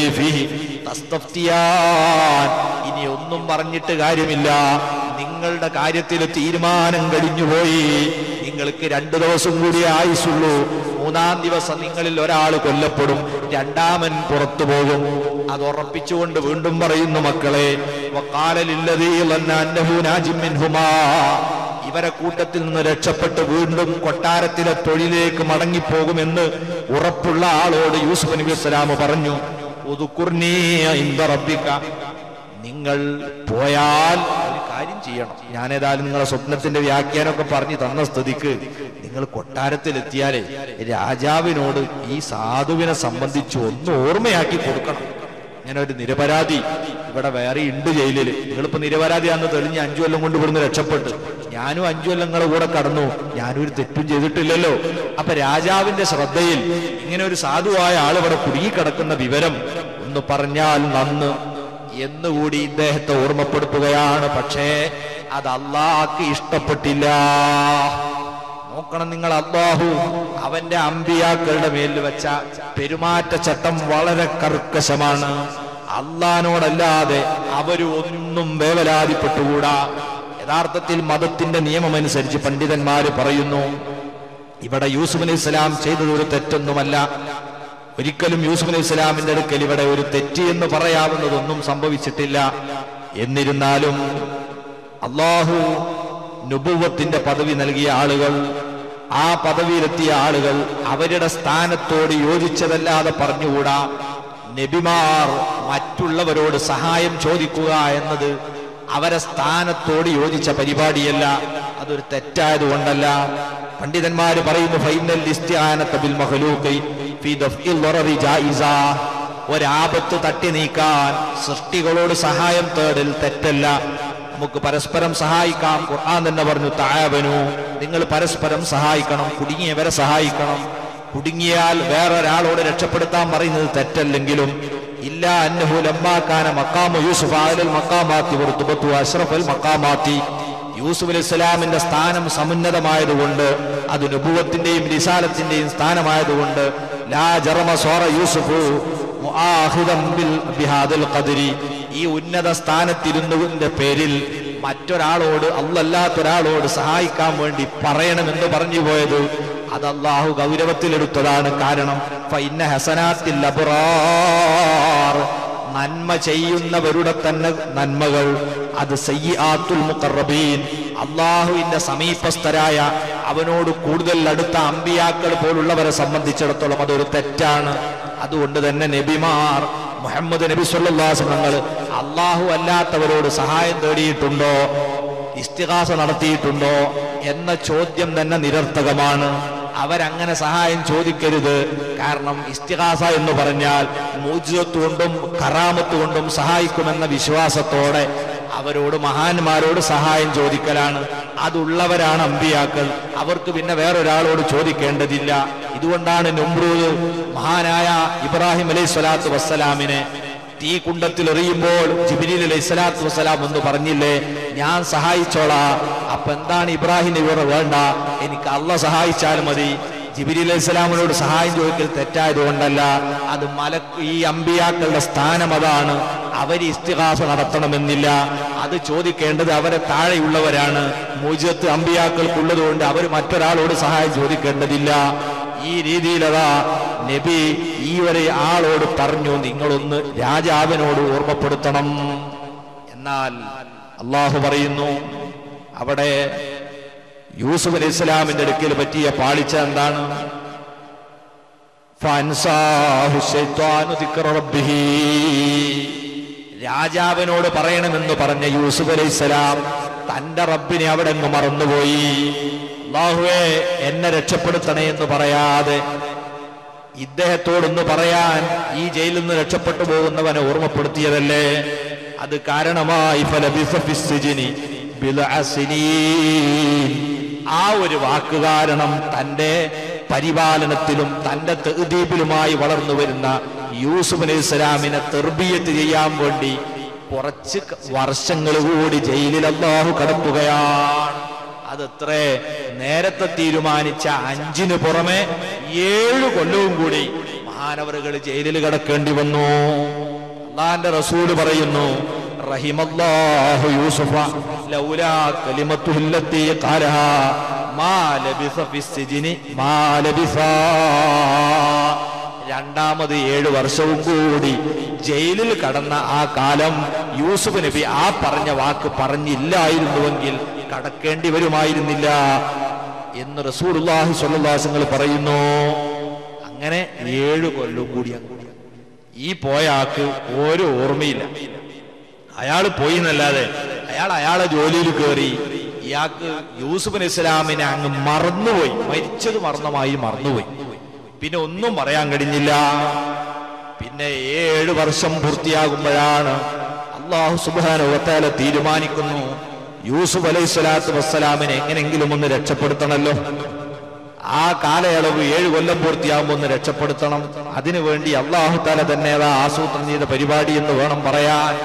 [SPEAKER 1] ഇനി ഒന്നും പറഞ്ഞിട്ട് കാര്യമില്ല നിങ്ങളുടെ കാര്യത്തിൽ തീരുമാനം കഴിഞ്ഞുപോയി നിങ്ങൾക്ക് രണ്ടു ദിവസം കൂടി ആയുസുള്ളൂ മൂന്നാം ദിവസം നിങ്ങളിൽ ഒരാൾ കൊല്ലപ്പെടും രണ്ടാമൻ പുറത്തു പോകും അത് ഉറപ്പിച്ചുകൊണ്ട് വീണ്ടും പറയുന്നു മക്കളെ വക്കാലലില്ലതീ അന്നഹു നാജിം മിൻഹുമാ ഇവരെ കൂട്ടത്തിൽ നിന്ന് രക്ഷപ്പെട്ട് വീണ്ടും കൊട്ടാരത്തിലെ തൊഴിലേക്ക് മടങ്ങിപ്പോകുമെന്ന് ഉറപ്പുള്ള ആളോട് യൂസുഫ് നബി വസ്സലാം പറഞ്ഞു ഉദുക്കുർനീ ഇന്ദ റബ്ബിക നിങ്ങൾ പോയാൽ ഒരു കാര്യം ചെയ്യണം ഞാൻ ഏതായാലും നിങ്ങളെ സ്വപ്നത്തിന്റെ വ്യാഖ്യാനമൊക്കെ പറഞ്ഞു തന്ന സ്ഥിതിക്ക് നിങ്ങൾ കൊട്ടാരത്തിലെത്തിയാലേ രാജാവിനോട് ഈ സാധുവിനെ സംബന്ധിച്ച് ഒന്ന് ഓർമ്മയാക്കി കൊടുക്കണം ഇങ്ങനെ ഒരു നിരപരാധി ഇവിടെ വേറെ ഉണ്ട് ജയിലിൽ നിങ്ങളിപ്പോ നിരപരാധിയാന്ന് തെളിഞ്ഞ് അഞ്ചു കൊല്ലം കൊണ്ട് ഇവിടുന്ന് രക്ഷപ്പെട്ടു ഞാനും അഞ്ചു കൊല്ലം നിങ്ങളെ കൂടെ കടന്നു ഞാനും ഒരു തെറ്റും ചെയ്തിട്ടില്ലല്ലോ അപ്പൊ രാജാവിന്റെ ശ്രദ്ധയിൽ ഇങ്ങനെ ഒരു സാധുവായ ആൾ ഇവിടെ കുടുങ്ങിക്കിടക്കുന്ന വിവരം ഒന്ന് പറഞ്ഞാൽ നന്ന് എന്നുകൂടി ഇദ്ദേഹത്തെ ഓർമ്മപ്പെടുത്തുകയാണ് പക്ഷേ അത് അള്ളാഹ്ക്ക് ഇഷ്ടപ്പെട്ടില്ല നോക്കണം നിങ്ങൾ അള്ളാഹു അവന്റെ അമ്പിയാക്കളുടെ മേലിൽ വെച്ച പെരുമാറ്റച്ചട്ടം വളരെ കർക്കശമാണ് അള്ളഹാനോടല്ലാതെ അവര് ഒന്നും വേവലാതിപ്പെട്ടുകൂടാ യഥാർത്ഥത്തിൽ മതത്തിന്റെ നിയമമനുസരിച്ച് പണ്ഡിതന്മാര് പറയുന്നു ഇവിടെ യൂസുഫ് അലൈഹി ഇസ്ലാം ചെയ്തത് ഒരു തെറ്റൊന്നുമല്ല ഒരിക്കലും യൂസുഫ് അലൈഹി ഇസ്ലാമിന്റെ അടുക്കൽ ഇവിടെ ഒരു തെറ്റ് എന്ന് പറയാവുന്നതൊന്നും സംഭവിച്ചിട്ടില്ല എന്നിരുന്നാലും അള്ളാഹു നുബുവത്തിന്റെ പദവി നൽകിയ ആളുകൾ ആ പദവിയിലെത്തിയ ആളുകൾ അവരുടെ സ്ഥാനത്തോട് യോജിച്ചതല്ലാതെ പറഞ്ഞുകൂടാ നബിമാർ മറ്റുള്ളവരോട് സഹായം ചോദിക്കുക എന്നത് അവരെ സ്ഥാനത്തോട് യോജിച്ച പരിപാടിയല്ല അതൊരു തെറ്റായത് കൊണ്ടല്ല പണ്ഡിതന്മാര് പറയുന്നു ഫൈനൽ ഇസ്തിആനത ബിൽ മഖ്ലൂഖി ഫീ ദഫ്ഇൽ ളററി ജായിസ ഒരാപത്ത് തട്ടി നീക്കാൻ സൃഷ്ടികളോട് സഹായം തേടൽ തെറ്റല്ല നമുക്ക് പരസ്പരം സഹായിക്കാം ഖുർആൻ തന്നെ പറഞ്ഞു താവനു നിങ്ങൾ പരസ്പരം സഹായിക്കണം കുടുങ്ങിയവരെ സഹായിക്കണം കുടുങ്ങിയാൽ വേറൊരാളോട് രക്ഷപ്പെടുത്താൻ പറയുന്നത് തെറ്റല്ലെങ്കിലും ഇല്ല അന്നഹു ലമ്മാക്കാന മക്കാമു യൂസുഫ് ആലൽ മക്കാമാത്തി വറുത്തുബത്തു അഷ്റഫൽ മക്കാമാത്തി യൂസുഫ് അലൈഹി സ്വലാമിന്റെ സ്ഥാനം സമുന്നതമായതുകൊണ്ട് അത് നുപുവത്തിന്റെയും റിസാലത്തിന്റെയും സ്ഥാനമായതുകൊണ്ട് ലാ ജറമ സോറ യൂസുഫു മുആഖിദൻ ബിൽ ബിഹാദിൽ ഖദ്രി ഈ ഉന്നത സ്ഥാനത്തിരുന്നതിന്റെ പേരിൽ മറ്റൊരാളോട് അല്ലല്ലാത്തൊരാളോട് സഹായിക്കാൻ വേണ്ടി പറയണമെന്ന് പറഞ്ഞു പോയത് അത് അള്ളാഹു ഗൗരവത്തിലെടുത്തതാണ് കാരണം ഫൈന്ന ഹസനാത്തിൽ അബ്റാർ നന്മ ചെയ്യുന്നവരുടെ തന്നെ നന്മകൾ അത് സയ്യാത്തുൽ മുഖറബീൻ അള്ളാഹുവിന്റെ സമീപസ്ഥരായ അവനോട് കൂടുതൽ അടുത്ത അമ്പിയാക്കൾ പോലുള്ളവരെ സംബന്ധിച്ചിടത്തോളം അതൊരു തെറ്റാണ് അതുകൊണ്ട് തന്നെ നബിമാർ മുഹമ്മദ് നബി സല്ലാസ് തങ്ങൾ അള്ളാഹു അല്ലാത്തവരോട് സഹായം തേടിയിട്ടുണ്ടോ ഇസ്തിഹാസ നടത്തിയിട്ടുണ്ടോ എന്ന ചോദ്യം തന്നെ നിരർത്ഥകമാണ് അവരങ്ങനെ സഹായം ചോദിക്കരുത് കാരണം ഇസ്തിഹാസ എന്ന് പറഞ്ഞാൽ മൂജിതത്ത് കൊണ്ടും കറാമത്ത് കൊണ്ടും സഹായിക്കുമെന്ന വിശ്വാസത്തോടെ അവരോട് മഹാന്മാരോട് സഹായം ചോദിക്കലാണ് അതുള്ളവരാണ് അമ്പിയാക്കൾ അവർക്ക് പിന്നെ വേറൊരാളോട് ചോദിക്കേണ്ടതില്ല ഇതുകൊണ്ടാണ് നുംറൂദ് മഹാനായ ഇബ്രാഹിം അലൈഹി സ്വലാത്തു വസ്സലാമിനെ തീ കുണ്ടത്തിൽ എറിയുമ്പോൾ ജിബിലി അലൈഹി സ്വലാത്തു വസ്സലാം എന്ന് പറഞ്ഞില്ലേ ഞാൻ സഹായിച്ചോളാ അപ്പൊ എന്താണ് ഇബ്രാഹിം ഇവർ വേണ്ട എനിക്ക് അള്ള സഹായിച്ചാൽ മതി ജിബിരി അലൈഹി സ്വലാമിനോട് സഹായം ചോദിക്കൽ തെറ്റായത് കൊണ്ടല്ല അത് മല ഈ അമ്പിയാക്കളുടെ സ്ഥാനം അതാണ് അവർ ഇസ്തിഹാസ നടത്തണമെന്നില്ല അത് ചോദിക്കേണ്ടത് അവരെ താഴെയുള്ളവരാണ് മൂജത്ത് അമ്പിയാക്കൾക്കുള്ളത് കൊണ്ട് അവർ മറ്റൊരാളോട് സഹായം ചോദിക്കേണ്ടതില്ല ഈ രീതിയിലതാ നബി ഈ ഒരു ആളോട് പറഞ്ഞു നിങ്ങളൊന്ന് രാജാവിനോട് ഓർമ്മപ്പെടുത്തണം എന്നാൽ അള്ളാഹു പറയുന്നു അവിടെ യൂസുഫ് അലൈഹി ഇസ്ലാമിന്റെ അടുക്കൽ പറ്റിയ പാളിച്ച എന്താണ് ഫൻസാഹു ശൈത്വാനു ദിക്റ റബ്ബിഹി. രാജാവിനോട് പറയണമെന്ന് പറഞ്ഞ യൂസുഫ് അലൈഹി സ്വലാം തന്റെ റബ്ബിനെ അവിടെ അങ്ങ് മറന്നുപോയി അള്ളാഹുവേ എന്നെ രക്ഷപ്പെടുത്തണേ എന്ന് പറയാതെ ഇദ്ദേഹത്തോടൊന്ന് പറയാൻ ഈ ജയിലിൽ നിന്ന് രക്ഷപ്പെട്ടു പോകുന്നവനെ ഓർമ്മപ്പെടുത്തിയതല്ലേ അത് കാരണമായി ഫലബിസ ഫിസ്സിജിനി ബിദ്അ സിനീൻ. ആ ഒരു വാക്ക് കാരണം തന്റെ പരിപാലനത്തിലും തന്റെ തെദീപിലുമായി വളർന്നു വരുന്ന യൂസുഫ് അലൈഹി സ്വലാമിനെ തെർബിയത്ത് ചെയ്യാൻ വേണ്ടി കുറച്ച് വർഷങ്ങൾ കൂടി ജയിലിൽ അള്ളാഹു കടത്തുകയാണ് അതത്രേ നേരത്തെ തീരുമാനിച്ച അഞ്ചിന് പുറമെ ഏഴു കൊല്ലവും കൂടി മഹാനവറുകൾ ജയിലിൽ കിടക്കേണ്ടി വന്നു അള്ളാന്റെ റസൂല് പറയുന്നു റഹിമല്ലാഹു യൂസുഫ ലൗലാ കലിമത്തുല്ലത്തി ഖാലഹ മാ ലബിസ ഫിസ്സിജിനി മാ ലബിസ രണ്ടാമത് ഏഴ് വർഷവും കൂടി ജയിലിൽ കടന്ന ആ കാലം യൂസുഫ് നബി ആ പറഞ്ഞ വാക്ക് പറഞ്ഞില്ലായിരുന്നുവെങ്കിൽ കടക്കേണ്ടി വരുമായിരുന്നില്ല എന്ന് റസൂലുള്ളാഹി സ്വല്ലല്ലാഹു പറയുന്നു അങ്ങനെ ഏഴ് കൊല്ലം കൂടി അങ്ങ് കൂടി. ഈ പോയ ആൾക്ക് ഒരു ഓർമ്മയില്ല അയാൾ പോയി എന്നല്ലാതെ അയാൾ അയാളെ ജോലിയിൽ കയറി ഇയാൾക്ക് യൂസുഫ് അലൈഹി ഇസ്ലാമിനെ അങ്ങ് മറന്നുപോയി മരിച്ചത് മറന്നമായി മറന്നുപോയി പിന്നെ ഒന്നും പറയാൻ കഴിഞ്ഞില്ല പിന്നെ ഏഴ് വർഷം പൂർത്തിയാകുമ്പോഴാണ് അള്ളാഹു സുബാനുവത്താല തീരുമാനിക്കുന്നു യൂസുഫ് അലൈഹി സ്വലാത്തു വസ്സലാമിനെ എങ്ങനെങ്കിലും ഒന്ന് രക്ഷപ്പെടുത്തണമല്ലോ ആ കാലയളവ് ഏഴ് കൊല്ലം പൂർത്തിയാകുമ്പോൾ ഒന്ന് രക്ഷപ്പെടുത്തണം അതിനുവേണ്ടി അള്ളാഹു താല തന്നെ അതാ ആസൂത്രണം ചെയ്ത പരിപാടി എന്ന് വേണം പറയാൻ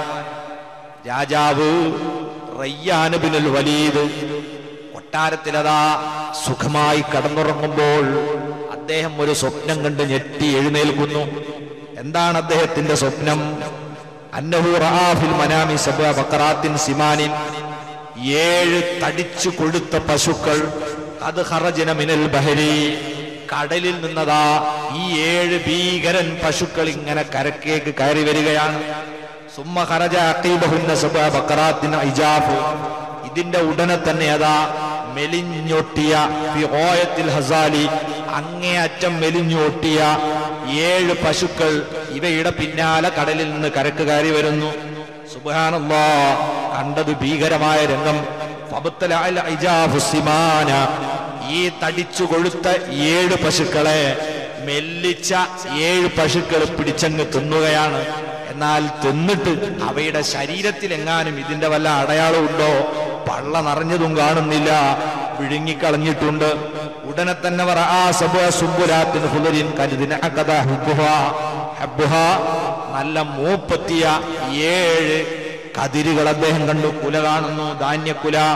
[SPEAKER 1] രാജാവ് റയ്യാനുബിനുൽ വലീദ് കൊട്ടാരത്തിലതാ സുഖമായി കടന്നുറങ്ങുമ്പോൾ അദ്ദേഹം ഒരു സ്വപ്നം കണ്ട് ഞെട്ടി എഴുന്നേൽക്കുന്നു എന്താണ് അദ്ദേഹത്തിന്റെ സ്വപ്നം അന്നഹു റആഫിൽ മനാമി സബ ബക്കറാത്തിൻ സിമാനിൻ ഏഴ് തടിച്ചു കൊഴുത്ത പശുക്കൾ അത് ഹറജന മിനൽ ബഹരി കടലിൽ നിന്നതാ ഈ ഏഴ് ഭീകരൻ പശുക്കൾ ഇങ്ങനെ കരക്കേക്ക് കയറി വരികയാണ് സുമ്മ ഖറജ അഖീബഹുന്ന സബ ബക്കറാത്തിൻ ഇജാഫ് ഇതിന്റെ ഉടനെ തന്നെ അതാ മെലിഞ്ഞൊട്ടിയ ഫി ഗോയത്തിൽ ഹസാലി അങ്ങേയറ്റം മെലിഞ്ഞൊട്ടിയ ഏഴ് പശുക്കൾ ഇവയുടെ പിന്നാലെ കടലിൽ നിന്ന് കരക്ക് കയറി വരുന്നു സുബ്ഹാനല്ലാ കണ്ടത് ഭീകരമായ രംഗം ഫബത്തല അൽ ഇജാഫു സിമാന ഈ തടിച്ചു കൊഴുത്ത ഏഴ് പശുക്കളെ മെല്ലിച്ച ഏഴ് പശുക്കൾ പിടിച്ചങ്ങ് തിന്നുകയാണ് എന്നാൽ തിന്നിട്ട് അവയുടെ ശരീരത്തിൽ എങ്ങാനും ഇതിന്റെ വല്ല അടയാളം ഉണ്ടോ പള്ള നിറഞ്ഞതും കാണുന്നില്ല വിഴുങ്ങിക്കളഞ്ഞിട്ടുണ്ട് ഉടനെ തന്നെ പറ ആ സബ സുബുരാത്തിന് ഹുലരിൻ കരുതിന അകഥ ഹുബുഹ ഹബ്ബുഹ നല്ല മൂപ്പത്തിയ ഏഴ് കതിരുകൾ അദ്ദേഹം കണ്ടു കുല കാണുന്നു ധാന്യക്കുല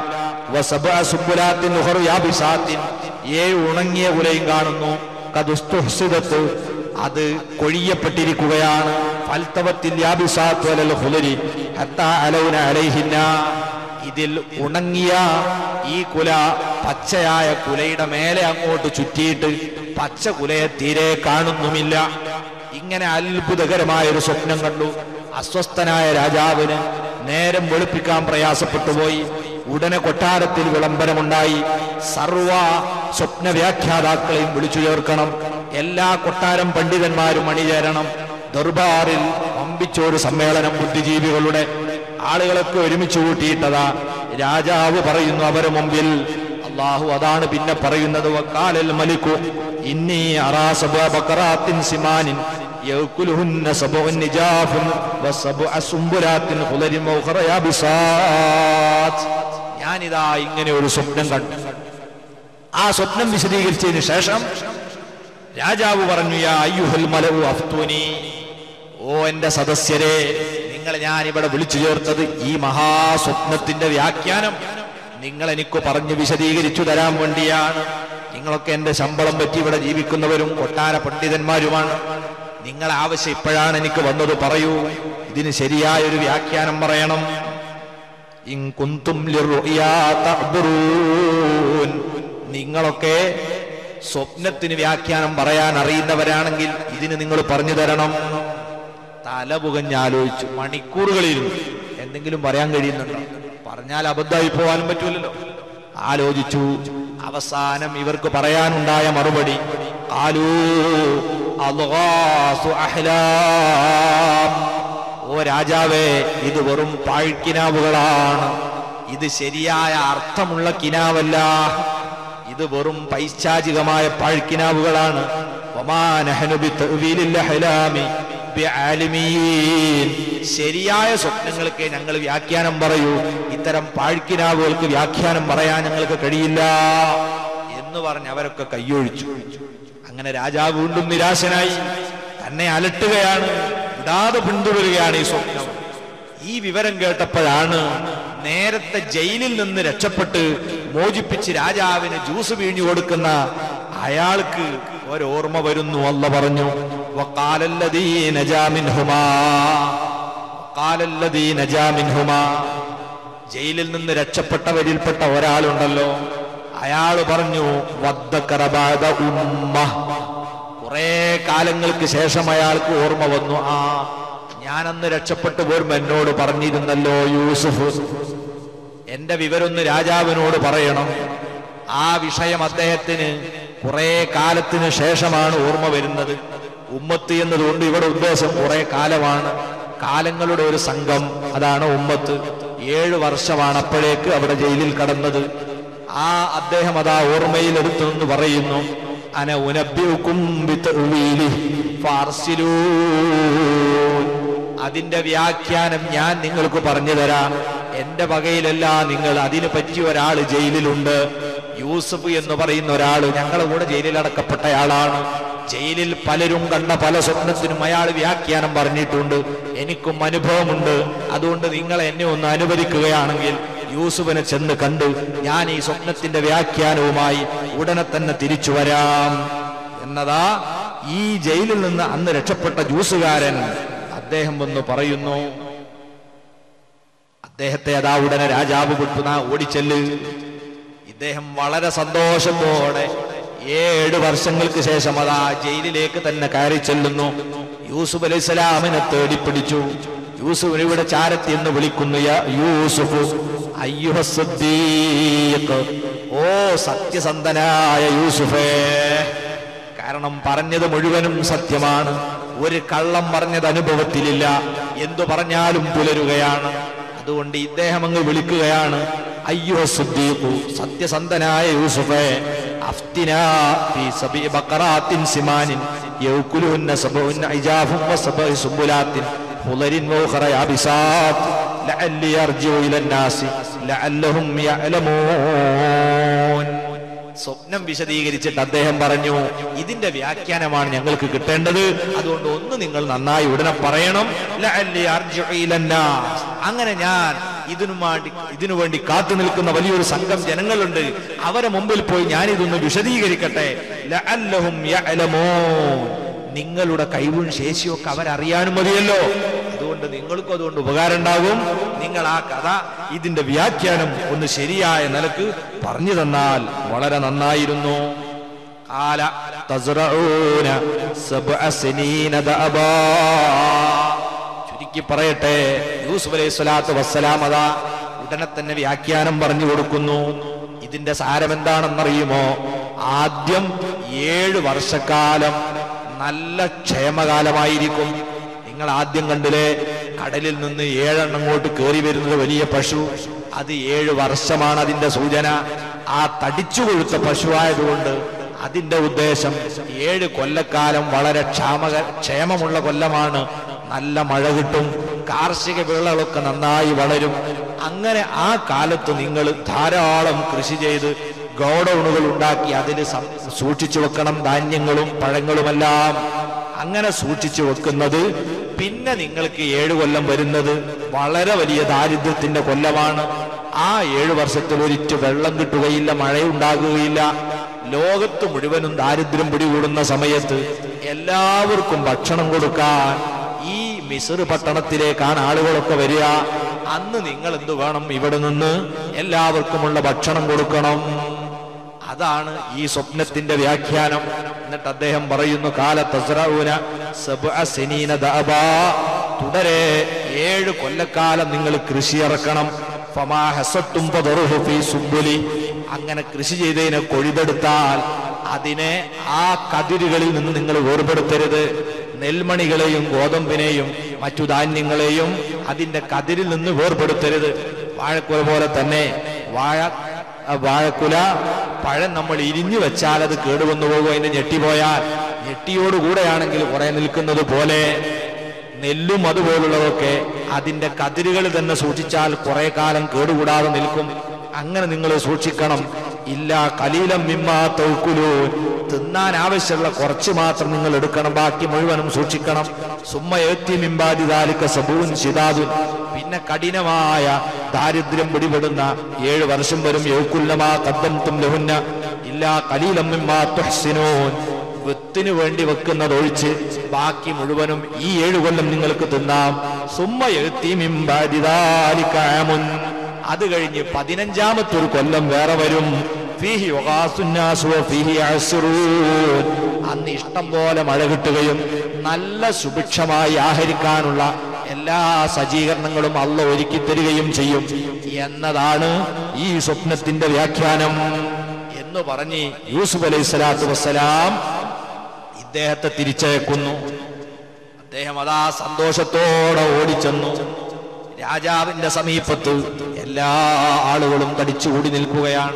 [SPEAKER 1] വസബ്അ സുബ്ബുലാത്തിൻ ഉഖറു യാബിസാത്തിൻ ഏഴ് ഉണങ്ങിയ കുലയും കാണുന്നു കദുസ്തുഹ്സിദത്ത് അത് കൊഴിയപ്പെട്ടിരിക്കുകയാണ് ഫൽതവത്തിൽ യാബിസാത്ത് വലൽ ഖുലരി ഹത്താ അലൗന അലൈഹിന്ന ഇതിൽ ഉണങ്ങിയ ഈ കുല പച്ചയായ കുലയുടെ മേലെ അങ്ങോട്ട് ചുറ്റിയിട്ട് പച്ച കുലയെ തീരെ കാണുന്നുമില്ല ഇങ്ങനെ അത്ഭുതകരമായ ഒരു സ്വപ്നം കണ്ടു അസ്വസ്ഥനായ രാജാവിന് നേരം വെളുപ്പിക്കാൻ പ്രയാസപ്പെട്ടു പോയി ഉടനെ കൊട്ടാരത്തിൽ വിളംബരമുണ്ടായി സർവ സ്വപ്ന വ്യാഖ്യാതാക്കളെയും വിളിച്ചു ചേർക്കണം എല്ലാ കൊട്ടാരം പണ്ഡിതന്മാരും അണിചേരണം ദർബാറിൽ വമ്പിച്ചൊരു സമ്മേളനം ബുദ്ധിജീവികളുടെ ആളുകളൊക്കെ ഒരുമിച്ച് കൂട്ടിയിട്ടതാ രാജാവ് പറയുന്നു അവരെ മുമ്പിൽ അള്ളാഹു അതാണ് പിന്നെ പറയുന്നത് വക്കാലൽ മലിക്കു ഇന്നി അറാ സബഅ ബഖറാത്തിൻ സിമാനിൻ യഅകുലുഹുന്ന സബഉൻ നിജാഫുൻ വസബഅ സുംബുലാത്തിൻ ഖുലരിൻ വഉഖറ യാബിസാത്ത് ഞാനിതാ ഇങ്ങനെ ഒരു സ്വപ്നം കണ്ടു ആ സ്വപ്നം വിശദീകരിച്ചതിന് ശേഷം രാജാവ് പറഞ്ഞു യാ അയ്യുഹൽ മലവു അഫ്തൂനി ഓ എന്റെ സദസ്യരെ നിങ്ങൾ ഞാൻ ഇവിടെ വിളിച്ചു ചേർത്തത് ഈ മഹാസ്വപ്നത്തിന്റെ വ്യാഖ്യാനം നിങ്ങൾ എനിക്ക് പറഞ്ഞു വിശദീകരിച്ചു തരാൻ വേണ്ടിയാണ് നിങ്ങളൊക്കെ എന്റെ ശമ്പളം പറ്റി ഇവിടെ ജീവിക്കുന്നവരും കൊട്ടാര പണ്ഡിതന്മാരുമാണ് നിങ്ങൾ ആവശ്യം ഇപ്പോഴാണ് എനിക്ക് വന്നത് പറയൂ ഇതിന് ശരിയായ ഒരു വ്യാഖ്യാനം പറയണം ഇൻ കുന്തും ലിറുയാ തഅ്ബുറൂൻ. നിങ്ങളൊക്കെ സ്വപ്നത്തിന് വ്യാഖ്യാനം പറയാൻ അറിയുന്നവരാണെങ്കിൽ ഇതിന് നിങ്ങൾ പറഞ്ഞു തരണം തല പുകഞ്ഞാലോചിച്ചു മണിക്കൂറുകളിരുന്നു എന്തെങ്കിലും പറയാൻ കഴിയുന്നുണ്ടോ പറഞ്ഞാൽ അബദ്ധമായി പോകാനും പറ്റൂലല്ലോ ആലോചിച്ചു അവസാനം ഇവർക്ക് പറയാനുണ്ടായ മറുപടി ആലൂ അദ്ഗാസു അഹ്ലാം ഓ രാജാവേ ഇത് വെറും പാഴ്ക്കിനാവുകളാണ് ഇത് ശരിയായ അർത്ഥമുള്ള കിനാവല്ല ഇത് വെറും പൈശാചികമായ പാഴ്ക്കിനാവുകളാണ് വമാ നഹ്നു ബിതഅ്വീലിൽ അഹ്ലാമി ബിആലിമീൻ. ശരിയായ സ്വപ്നങ്ങൾക്ക് ഞങ്ങൾ വ്യാഖ്യാനം പറയൂ ഇത്തരം പാഴ്ക്കിനാവുകൾക്ക് വ്യാഖ്യാനം പറയാൻ ഞങ്ങൾക്ക് കഴിയില്ല എന്ന് പറഞ്ഞ് അവരൊക്കെ കയ്യൊഴിച്ചു അങ്ങനെ രാജാവ് വീണ്ടും നിരാശനായി തന്നെ അലട്ടുകയാണ് വിടാതെ പിന്തുടരുകയാണ് ഈ സ്വപ്നം ഈ വിവരം കേട്ടപ്പോഴാണ് നേരത്തെ ജയിലിൽ നിന്ന് രക്ഷപ്പെട്ട് മോചിപ്പിച്ച് രാജാവിന് ജ്യൂസ് വീഞ്ഞു കൊടുക്കുന്ന അയാൾക്ക് ഒരോർമ്മ വരുന്നു അല്ല പറഞ്ഞു വക്കാലല്ലദീ നജാ മിൻഹുമാ വക്കാലല്ലദീ നജാ മിൻഹുമാ ജയിലിൽ നിന്ന് രക്ഷപ്പെട്ടവരിൽപ്പെട്ട ഒരാളുണ്ടല്ലോ അയാൾ പറഞ്ഞു വദ്ദക്കറബാദ ഉമ്മ കുറെ കാലങ്ങൾക്ക് ശേഷം അയാൾക്ക് ഓർമ്മ വന്നു ആ ഞാനന്ന് രക്ഷപ്പെട്ടു പോരുമ്പോ എന്നോട് പറഞ്ഞിരുന്നല്ലോ യൂസുഫ് എന്റെ വിവരൊന്ന് രാജാവിനോട് പറയണം ആ വിഷയം അദ്ദേഹത്തിന് കുറെ കാലത്തിന് ശേഷമാണ് ഓർമ്മ വരുന്നത് ഉമ്മത്ത് എന്നതുകൊണ്ട് ഇവിടെ ഉദ്ദേശം കുറെ കാലമാണ് കാലങ്ങളുടെ ഒരു സംഘം അതാണ് ഉമ്മത്ത് ഏഴ് വർഷമാണ് അപ്പോഴേക്ക് അവിടെ ജയിലിൽ കടന്നത് ആ അദ്ദേഹം അതാ ഓർമ്മയിൽ എടുത്തു എന്ന് പറയുന്നു അന ഉനബ്ബിഉക്കും ബിതഅ്വീലി ഫാർസിലൂൻ അതിന്റെ വ്യാഖ്യാനം ഞാൻ നിങ്ങൾക്ക് പറഞ്ഞു തരാം എന്റെ വകയിലല്ല നിങ്ങൾ അതിന് പറ്റിയ ഒരാൾ ജയിലിലുണ്ട് യൂസഫ് എന്ന് പറയുന്ന ഒരാൾ ഞങ്ങളുടെ കൂടെ ജയിലിൽ അടക്കപ്പെട്ടയാളാണ് ജയിലിൽ പലരും കണ്ട പല സ്വപ്നത്തിനും അയാൾ വ്യാഖ്യാനം പറഞ്ഞിട്ടുണ്ട് എനിക്കും അനുഭവമുണ്ട് അതുകൊണ്ട് നിങ്ങൾ എന്നെ ഒന്ന് അനുവദിക്കുകയാണെങ്കിൽ യൂസുഫിനെ ചെന്ന് കണ്ട് ഞാൻ ഈ സ്വപ്നത്തിന്റെ വ്യാഖ്യാനവുമായി ഉടനെ തന്നെ തിരിച്ചു വരാം എന്നതാ ഈ ജയിലിൽ നിന്ന് അന്ന് രക്ഷപ്പെട്ട ജ്യൂസുകാരൻ അദ്ദേഹം വന്ന് പറയുന്നു അദ്ദേഹത്തെ അതാ ഉടനെ രാജാവ് വിട്ടുന്ന ഓടിച്ചെല്ല് ഇദ്ദേഹം വളരെ സന്തോഷത്തോടെ ഏഴ് വർഷങ്ങൾക്ക് ശേഷം അതാ ജയിലിലേക്ക് തന്നെ കയറി ചെല്ലുന്നു യൂസുഫ് അലൈഹി സ്വലാമിനെ തേടിപ്പിടിച്ചു യൂസുഫിനെ ഇവിടെ ചാരത്തി എന്ന് വിളിക്കുന്നു യാ യൂസുഫ് അയ്യുഹ സിദ്ദീഖ്. ഓ സത്യസന്ധനായ യൂസുഫേ കാരണം പറഞ്ഞത് മുഴുവനും സത്യമാണ് ഒരു കള്ളം പറഞ്ഞത് അനുഭവത്തിലില്ല എന്തു പറഞ്ഞാലും പുലരുകയാണ് അതുകൊണ്ട് ഇദ്ദേഹം അങ്ങ് വിളിക്കുകയാണ് അയ്യോ സുദ്ദീഖു സത്യസന്ധനായ യൂസുഫേ അഫ്തിനാ ഫീ സബി ബഖറാത്തിൻ സിമാനിൻ യൗകുലുഹുന്ന സബഉൻ ഇജാഫും വസബഇ സുബുലാത്തിൻ ഖുലരിൻ വഉഖറ യാബിസാത്ത് ലഅല്ലി അർജിഉ ഇലൻ നാസി ലഅല്ലഹും യഅലമൂൻ സ്വപ്നം വിശദീകരിച്ചിട്ട് അദ്ദേഹം പറഞ്ഞു ഇതിന്റെ വ്യാഖ്യാനമാണ് ഞങ്ങൾക്ക് കിട്ടേണ്ടത് അതുകൊണ്ട് ഒന്ന് നിങ്ങൾ നന്നായി ഉടനെ പറയണം ലഅല്ലി അർജിഉ ഇലൻ നാസ്. അങ്ങനെ ഞാൻ ഇതിനു വേണ്ടി ഇതിനു വേണ്ടി കാത്തു നിൽക്കുന്ന വലിയൊരു സംഘം ജനങ്ങളുണ്ട് അവരെ മുമ്പിൽ പോയി ഞാനിതൊന്ന് വിശദീകരിക്കട്ടെ ലഅല്ലഹും യഅലമൂൻ. നിങ്ങളുടെ കഴിവും ശേഷിയൊക്കെ അവരറിയാനും മതിയല്ലോ അതുകൊണ്ട് നിങ്ങൾക്കും അതുകൊണ്ട് ഉപകാരം ഉണ്ടാകും നിങ്ങൾ ആ കഥ ഇതിന്റെ വ്യാഖ്യാനം ഒന്ന് ശരിയായ നിലക്ക് പറഞ്ഞു തന്നാൽ വളരെ നന്നായിരുന്നു قال تزرعون سبع سنين دأبا ചുരുക്കി പറയട്ടെ യൂസുഫ് അലൈഹി സ്വലാത്തു വസ്സലാം അതാ ഉടനെ തന്നെ വ്യാഖ്യാനം പറഞ്ഞു കൊടുക്കുന്നു ഇതിന്റെ സാരം എന്താണെന്നറിയുമോ ആദ്യം ഏഴ് വർഷക്കാലം നല്ല ക്ഷേമകാലമായിരിക്കും നിങ്ങൾ ആദ്യം കണ്ടില്ലേ കടലിൽ നിന്ന് ഏഴെണ്ണം അങ്ങോട്ട് കയറി വരുന്നത് വലിയ പശു അത് ഏഴ് വർഷമാണ് അതിന്റെ സൂചന ആ തടിച്ചു കൊഴുത്ത പശുവായതുകൊണ്ട് അതിന്റെ ഉദ്ദേശം ഏഴ് കൊല്ലക്കാലം വളരെ ക്ഷാമക ക്ഷേമമുള്ള കൊല്ലമാണ് നല്ല മഴ കിട്ടും കാർഷിക വിളകളൊക്കെ നന്നായി വളരും അങ്ങനെ ആ കാലത്ത് നിങ്ങൾ ധാരാളം കൃഷി ചെയ്ത് ഗോഡൌണുകൾ ഉണ്ടാക്കി അതിൽ സം- സൂക്ഷിച്ചു വെക്കണം ധാന്യങ്ങളും പഴങ്ങളുമെല്ലാം അങ്ങനെ സൂക്ഷിച്ചു വെക്കുന്നത് പിന്നെ നിങ്ങൾക്ക് ഏഴു കൊല്ലം വരുന്നത് വളരെ വലിയ ദാരിദ്ര്യത്തിന്റെ കൊല്ലമാണ് ആ ഏഴു വർഷത്തിൽ ഒരിറ്റ് വെള്ളം കിട്ടുകയില്ല മഴയുണ്ടാകുകയില്ല ലോകത്ത് മുഴുവനും ദാരിദ്ര്യം പിടികൂടുന്ന സമയത്ത് എല്ലാവർക്കും ഭക്ഷണം കൊടുക്കാൻ ഈ മിസർ പട്ടണത്തിലേക്കാണ് ആളുകളൊക്കെ വരിക അന്ന് നിങ്ങൾ എന്ത് വേണം ഇവിടെ നിന്ന് എല്ലാവർക്കുമുള്ള ഭക്ഷണം കൊടുക്കണം അതാണ് ഈ സ്വപ്നത്തിന്റെ വ്യാഖ്യാനം എന്നിട്ട് അദ്ദേഹം പറയുന്നു കാല തസ്രഊന സബ്അ സിനീന ദഅബാ. തുടരെ ഏഴ് കൊല്ലക്കാലം നിങ്ങൾ കൃഷി ഇറക്കണം ഫമാ ഹസത്തും ഫദറുഹു ഫീ സുബ്ബുലി. അങ്ങനെ കൃഷി ചെയ്തതിനെ കൊഴുതെടുത്താൽ അതിനെ ആ കതിരുകളിൽ നിന്ന് നിങ്ങൾ വേർപെടുത്തരുത് നെൽമണികളെയും ഗോതമ്പിനെയും മറ്റു ധാന്യങ്ങളെയും അതിന്റെ കതിരിൽ നിന്ന് വേർപെടുത്തരുത് വാഴക്കുല പോലെ തന്നെ വാഴ ആ വാഴക്കുല പഴം നമ്മൾ ഇരിഞ്ഞു വെച്ചാൽ അത് കേടുവന്നു പോകും അതിന്റെ ഞെട്ടിപ്പോയാൽ ഞെട്ടിയോടുകൂടെയാണെങ്കിൽ കുറെ നിൽക്കുന്നത് പോലെ നെല്ലും അതുപോലുള്ളതൊക്കെ അതിന്റെ കതിരുകൾ തന്നെ സൂക്ഷിച്ചാൽ കുറെ കാലം കേടുകൂടാതെ നിൽക്കും അങ്ങനെ നിങ്ങൾ സൂക്ഷിക്കണം ഇല്ല കലീലം മിമ്മാ തൗക്കുലൂ തിന്നാൻ ആവശ്യമുള്ള കുറച്ച് മാത്രം നിങ്ങൾ എടുക്കണം ബാക്കി മുഴുവനും സൂക്ഷിക്കണം സുമ്മ ഏത്തി മിമ്പാതി ദാലിക്ക സബൂൻ ശിതാദുൻ പിന്നെ കഠിനമായ ദാരിദ്ര്യം പിടിപെടുന്ന ഏഴ് വർഷം വരും യൗക്കുല്ലമാ കദ്ദം തും ലഹുന്ന ഇല്ലാ കലീലം മിമ്മാ തുഹ്സിനൂൻ വിത്തിന് വേണ്ടി വെക്കുന്നത് ഒഴിച്ച് ബാക്കി മുഴുവനും ഈ ഏഴു കൊല്ലം നിങ്ങൾക്ക് തിന്നാം സുമ്മ എഴുത്തി മിമ്പാദിതാലിക്കാമുൻ അത് കഴിഞ്ഞ് പതിനഞ്ചാമത്തെ ഒരു കൊല്ലം വേറെ വരും ഫീഹി യുഗാസുന്നാസു വഫീഹി യഅ്സുറൂൻ. അന്ന് ഇഷ്ടം പോലെ മഴ കിട്ടുകയും നല്ല സുഭിക്ഷമായി ആഹരിക്കാനുള്ള എല്ലാ സജ്ജീകരണങ്ങളും അള്ള ഒരുക്കി തരികയും ചെയ്യും എന്നതാണ് ഈ സ്വപ്നത്തിന്റെ വ്യാഖ്യാനം എന്ന് പറഞ്ഞ് യൂസുഫ് അലൈഹി സ്വലാത്തു വസ്സലാം ഇദ്ദേഹത്തെ തിരിച്ചയക്കുന്നു അദ്ദേഹം അതാ സന്തോഷത്തോടെ ഓടിച്ചെന്നു രാജാവിന്റെ സമീപത്ത് എല്ലാ ആളുകളും തടിച്ചുകൂടി നിൽക്കുകയാണ്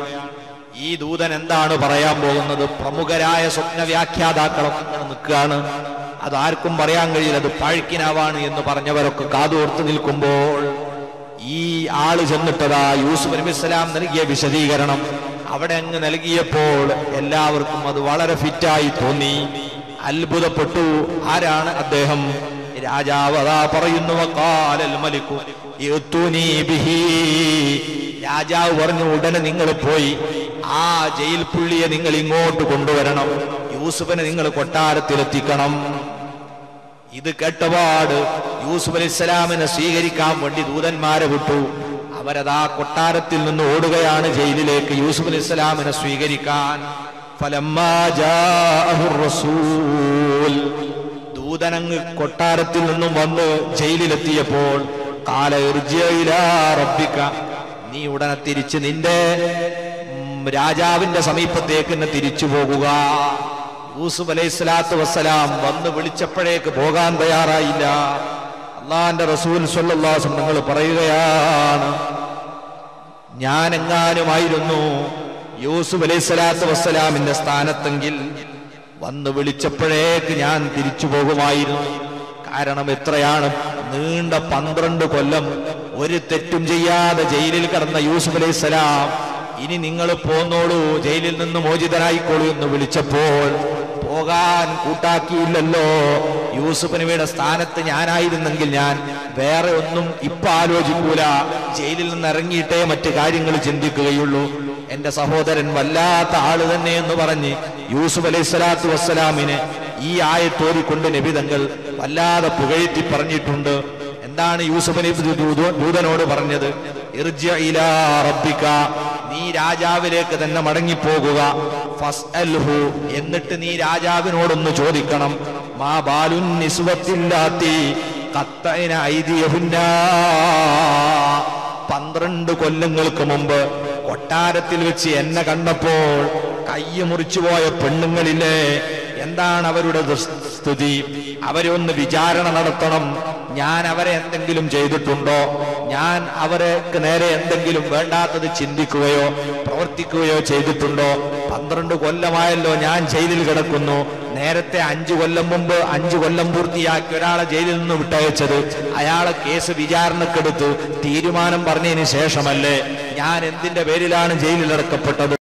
[SPEAKER 1] ഈ ദൂതൻ എന്താണ് പറയാൻ പോകുന്നത് പ്രമുഖരായ സ്വപ്ന വ്യാഖ്യാതാക്കളൊക്കെ അങ്ങനെ നിൽക്കുകയാണ് അതാർക്കും പറയാൻ കഴിയില്ല അത് പഴുക്കിനാവാണ് എന്ന് പറഞ്ഞവരൊക്കെ കാതോർത്ത് നിൽക്കുമ്പോൾ ഈ ആള് ചെന്നിട്ടതാ യൂസുഫ് നബി സ്വലാം നൽകിയ വിശദീകരണം അവിടെ അങ്ങ് നൽകിയപ്പോൾ എല്ലാവർക്കും അത് വളരെ ഫിറ്റായി തോന്നി അത്ഭുതപ്പെട്ടു ആരാണ് അദ്ദേഹം രാജാവ് അതാ പറയുന്നു വഖാലൽ മലിക്കു ഇഅ്തുനീ ബിഹി രാജാവ് പറഞ്ഞു ഉടനെ നിങ്ങൾ പോയി ആ ജയിൽ പുള്ളിയെ നിങ്ങൾ ഇങ്ങോട്ട് കൊണ്ടുവരണം യൂസുഫിനെ നിങ്ങൾ കൊട്ടാരത്തിലെത്തിക്കണം ഇത് കേട്ടപാട് യൂസുഫ് അലൈഹി സ്വലാമിനെ സ്വീകരിക്കാൻ വേണ്ടി ദൂതന്മാരെ വിട്ടു അവരതാ കൊട്ടാരത്തിൽ നിന്ന് ഓടുകയാണ് ജയിലിലേക്ക് യൂസുഫ് അലൈഹി സ്വലാമിനെ സ്വീകരിക്കാൻ ഫലമ്മാ ജാഅഹുർ റസൂൽ ദൂതനങ്ങ് കൊട്ടാരത്തിൽ നിന്നും വന്ന് ജയിലിലെത്തിയപ്പോൾ കാല ഇർജിഅ ഇലാ റബ്ബിക നീ ഉടനെ തിരിച്ച് നിന്റെ ഉം, രാജാവിന്റെ സമീപത്തേക്ക് തന്നെ തിരിച്ചു പോകുക യൂസുഫ് അലൈഹി സ്വലാത്തു വസ്സലാം വന്ന് വിളിച്ചപ്പോഴേക്ക് പോകാൻ തയ്യാറായില്ല അള്ളാന്റെ റസൂൽ സ്വല്ലാസം നിങ്ങൾ പറയുകയാണ് ഞാൻ എങ്ങാനുമായിരുന്നു യൂസുഫ് അലൈഹി സ്വലാത്തു വസ്സലാമിന്റെ സ്ഥാനത്തെങ്കിൽ വന്ന് വിളിച്ചപ്പോഴേക്ക് ഞാൻ തിരിച്ചു പോകുമായിരുന്നു കാരണം എത്രയാണ് നീണ്ട പന്ത്രണ്ട് കൊല്ലം ഒരു തെറ്റും ചെയ്യാതെ ജയിലിൽ കിടന്ന യൂസുഫ് അലൈഹി സ്വലാം ഇനി നിങ്ങൾ പോന്നോളൂ ജയിലിൽ നിന്ന് മോചിതനായിക്കോളൂ എന്ന് വിളിച്ചപ്പോൾ പോകാൻ കൂട്ടാക്കിയില്ലല്ലോ യൂസുഫ് നബിയുടെ സ്ഥാനത്ത് ഞാനായിരുന്നെങ്കിൽ ഞാൻ വേറെ ഒന്നും ഇപ്പൊ ആലോചിക്കൂല ജയിലിൽ നിന്ന് ഇറങ്ങിയിട്ടേ മറ്റു കാര്യങ്ങൾ ചിന്തിക്കുകയുള്ളൂ എന്റെ സഹോദരൻ വല്ലാത്ത ആള് തന്നെ എന്ന് പറഞ്ഞ് യൂസുഫ് അലൈഹി സ്വലാത്തു വസ്സലാമിന് ഈ ആയത്തോരിക്കൊണ്ട് നബിതങ്ങൾ വല്ലാതെ പുകഴ്ത്തി പറഞ്ഞിട്ടുണ്ട് എന്താണ് യൂസുഫ് നബി ദൂത- ദൂതനോട് പറഞ്ഞത് ഇർജിഅ ഇലാ റബ്ബിക നീ രാജാവിലേക്ക് തന്നെ മടങ്ങിപ്പോകുക ഫസ്അൽഹു എന്നിട്ട് നീ രാജാവിനോടൊന്ന് ചോദിക്കണം മാ ബാലുൻ നിസ്വത്തില്ലാത്തി കത്തൈന ഐതിയഹുന്നാ പന്ത്രണ്ട് കൊല്ലങ്ങൾക്ക് മുമ്പ് കൊട്ടാരത്തിൽ വെച്ച് എന്നെ കണ്ടപ്പോൾ കയ്യ് മുറിച്ചുപോയ പെണ്ണുങ്ങളില്ലേ എന്താണ് അവരുടെ ദുസ്- സ്ഥിതി അവരെ ഒന്ന് വിചാരണ നടത്തണം ഞാൻ അവരെ എന്തെങ്കിലും ചെയ്തിട്ടുണ്ടോ ഞാൻ അവർക്ക് നേരെ എന്തെങ്കിലും വേണ്ടാത്തത് ചിന്തിക്കുകയോ പ്രവർത്തിക്കുകയോ ചെയ്തിട്ടുണ്ടോ പന്ത്രണ്ട് കൊല്ലമായല്ലോ ഞാൻ ജയിലിൽ കിടക്കുന്നു നേരത്തെ അഞ്ചു കൊല്ലം മുമ്പ് അഞ്ചു കൊല്ലം പൂർത്തിയാക്കി ഒരാളെ ജയിലിൽ നിന്ന് വിട്ടയച്ചത് അയാളെ കേസ് വിചാരണക്കെടുത്ത് തീരുമാനം പറഞ്ഞതിന് ശേഷമല്ലേ ഞാൻ എന്തിന്റെ പേരിലാണ് ജയിലിൽ അടക്കപ്പെട്ടത്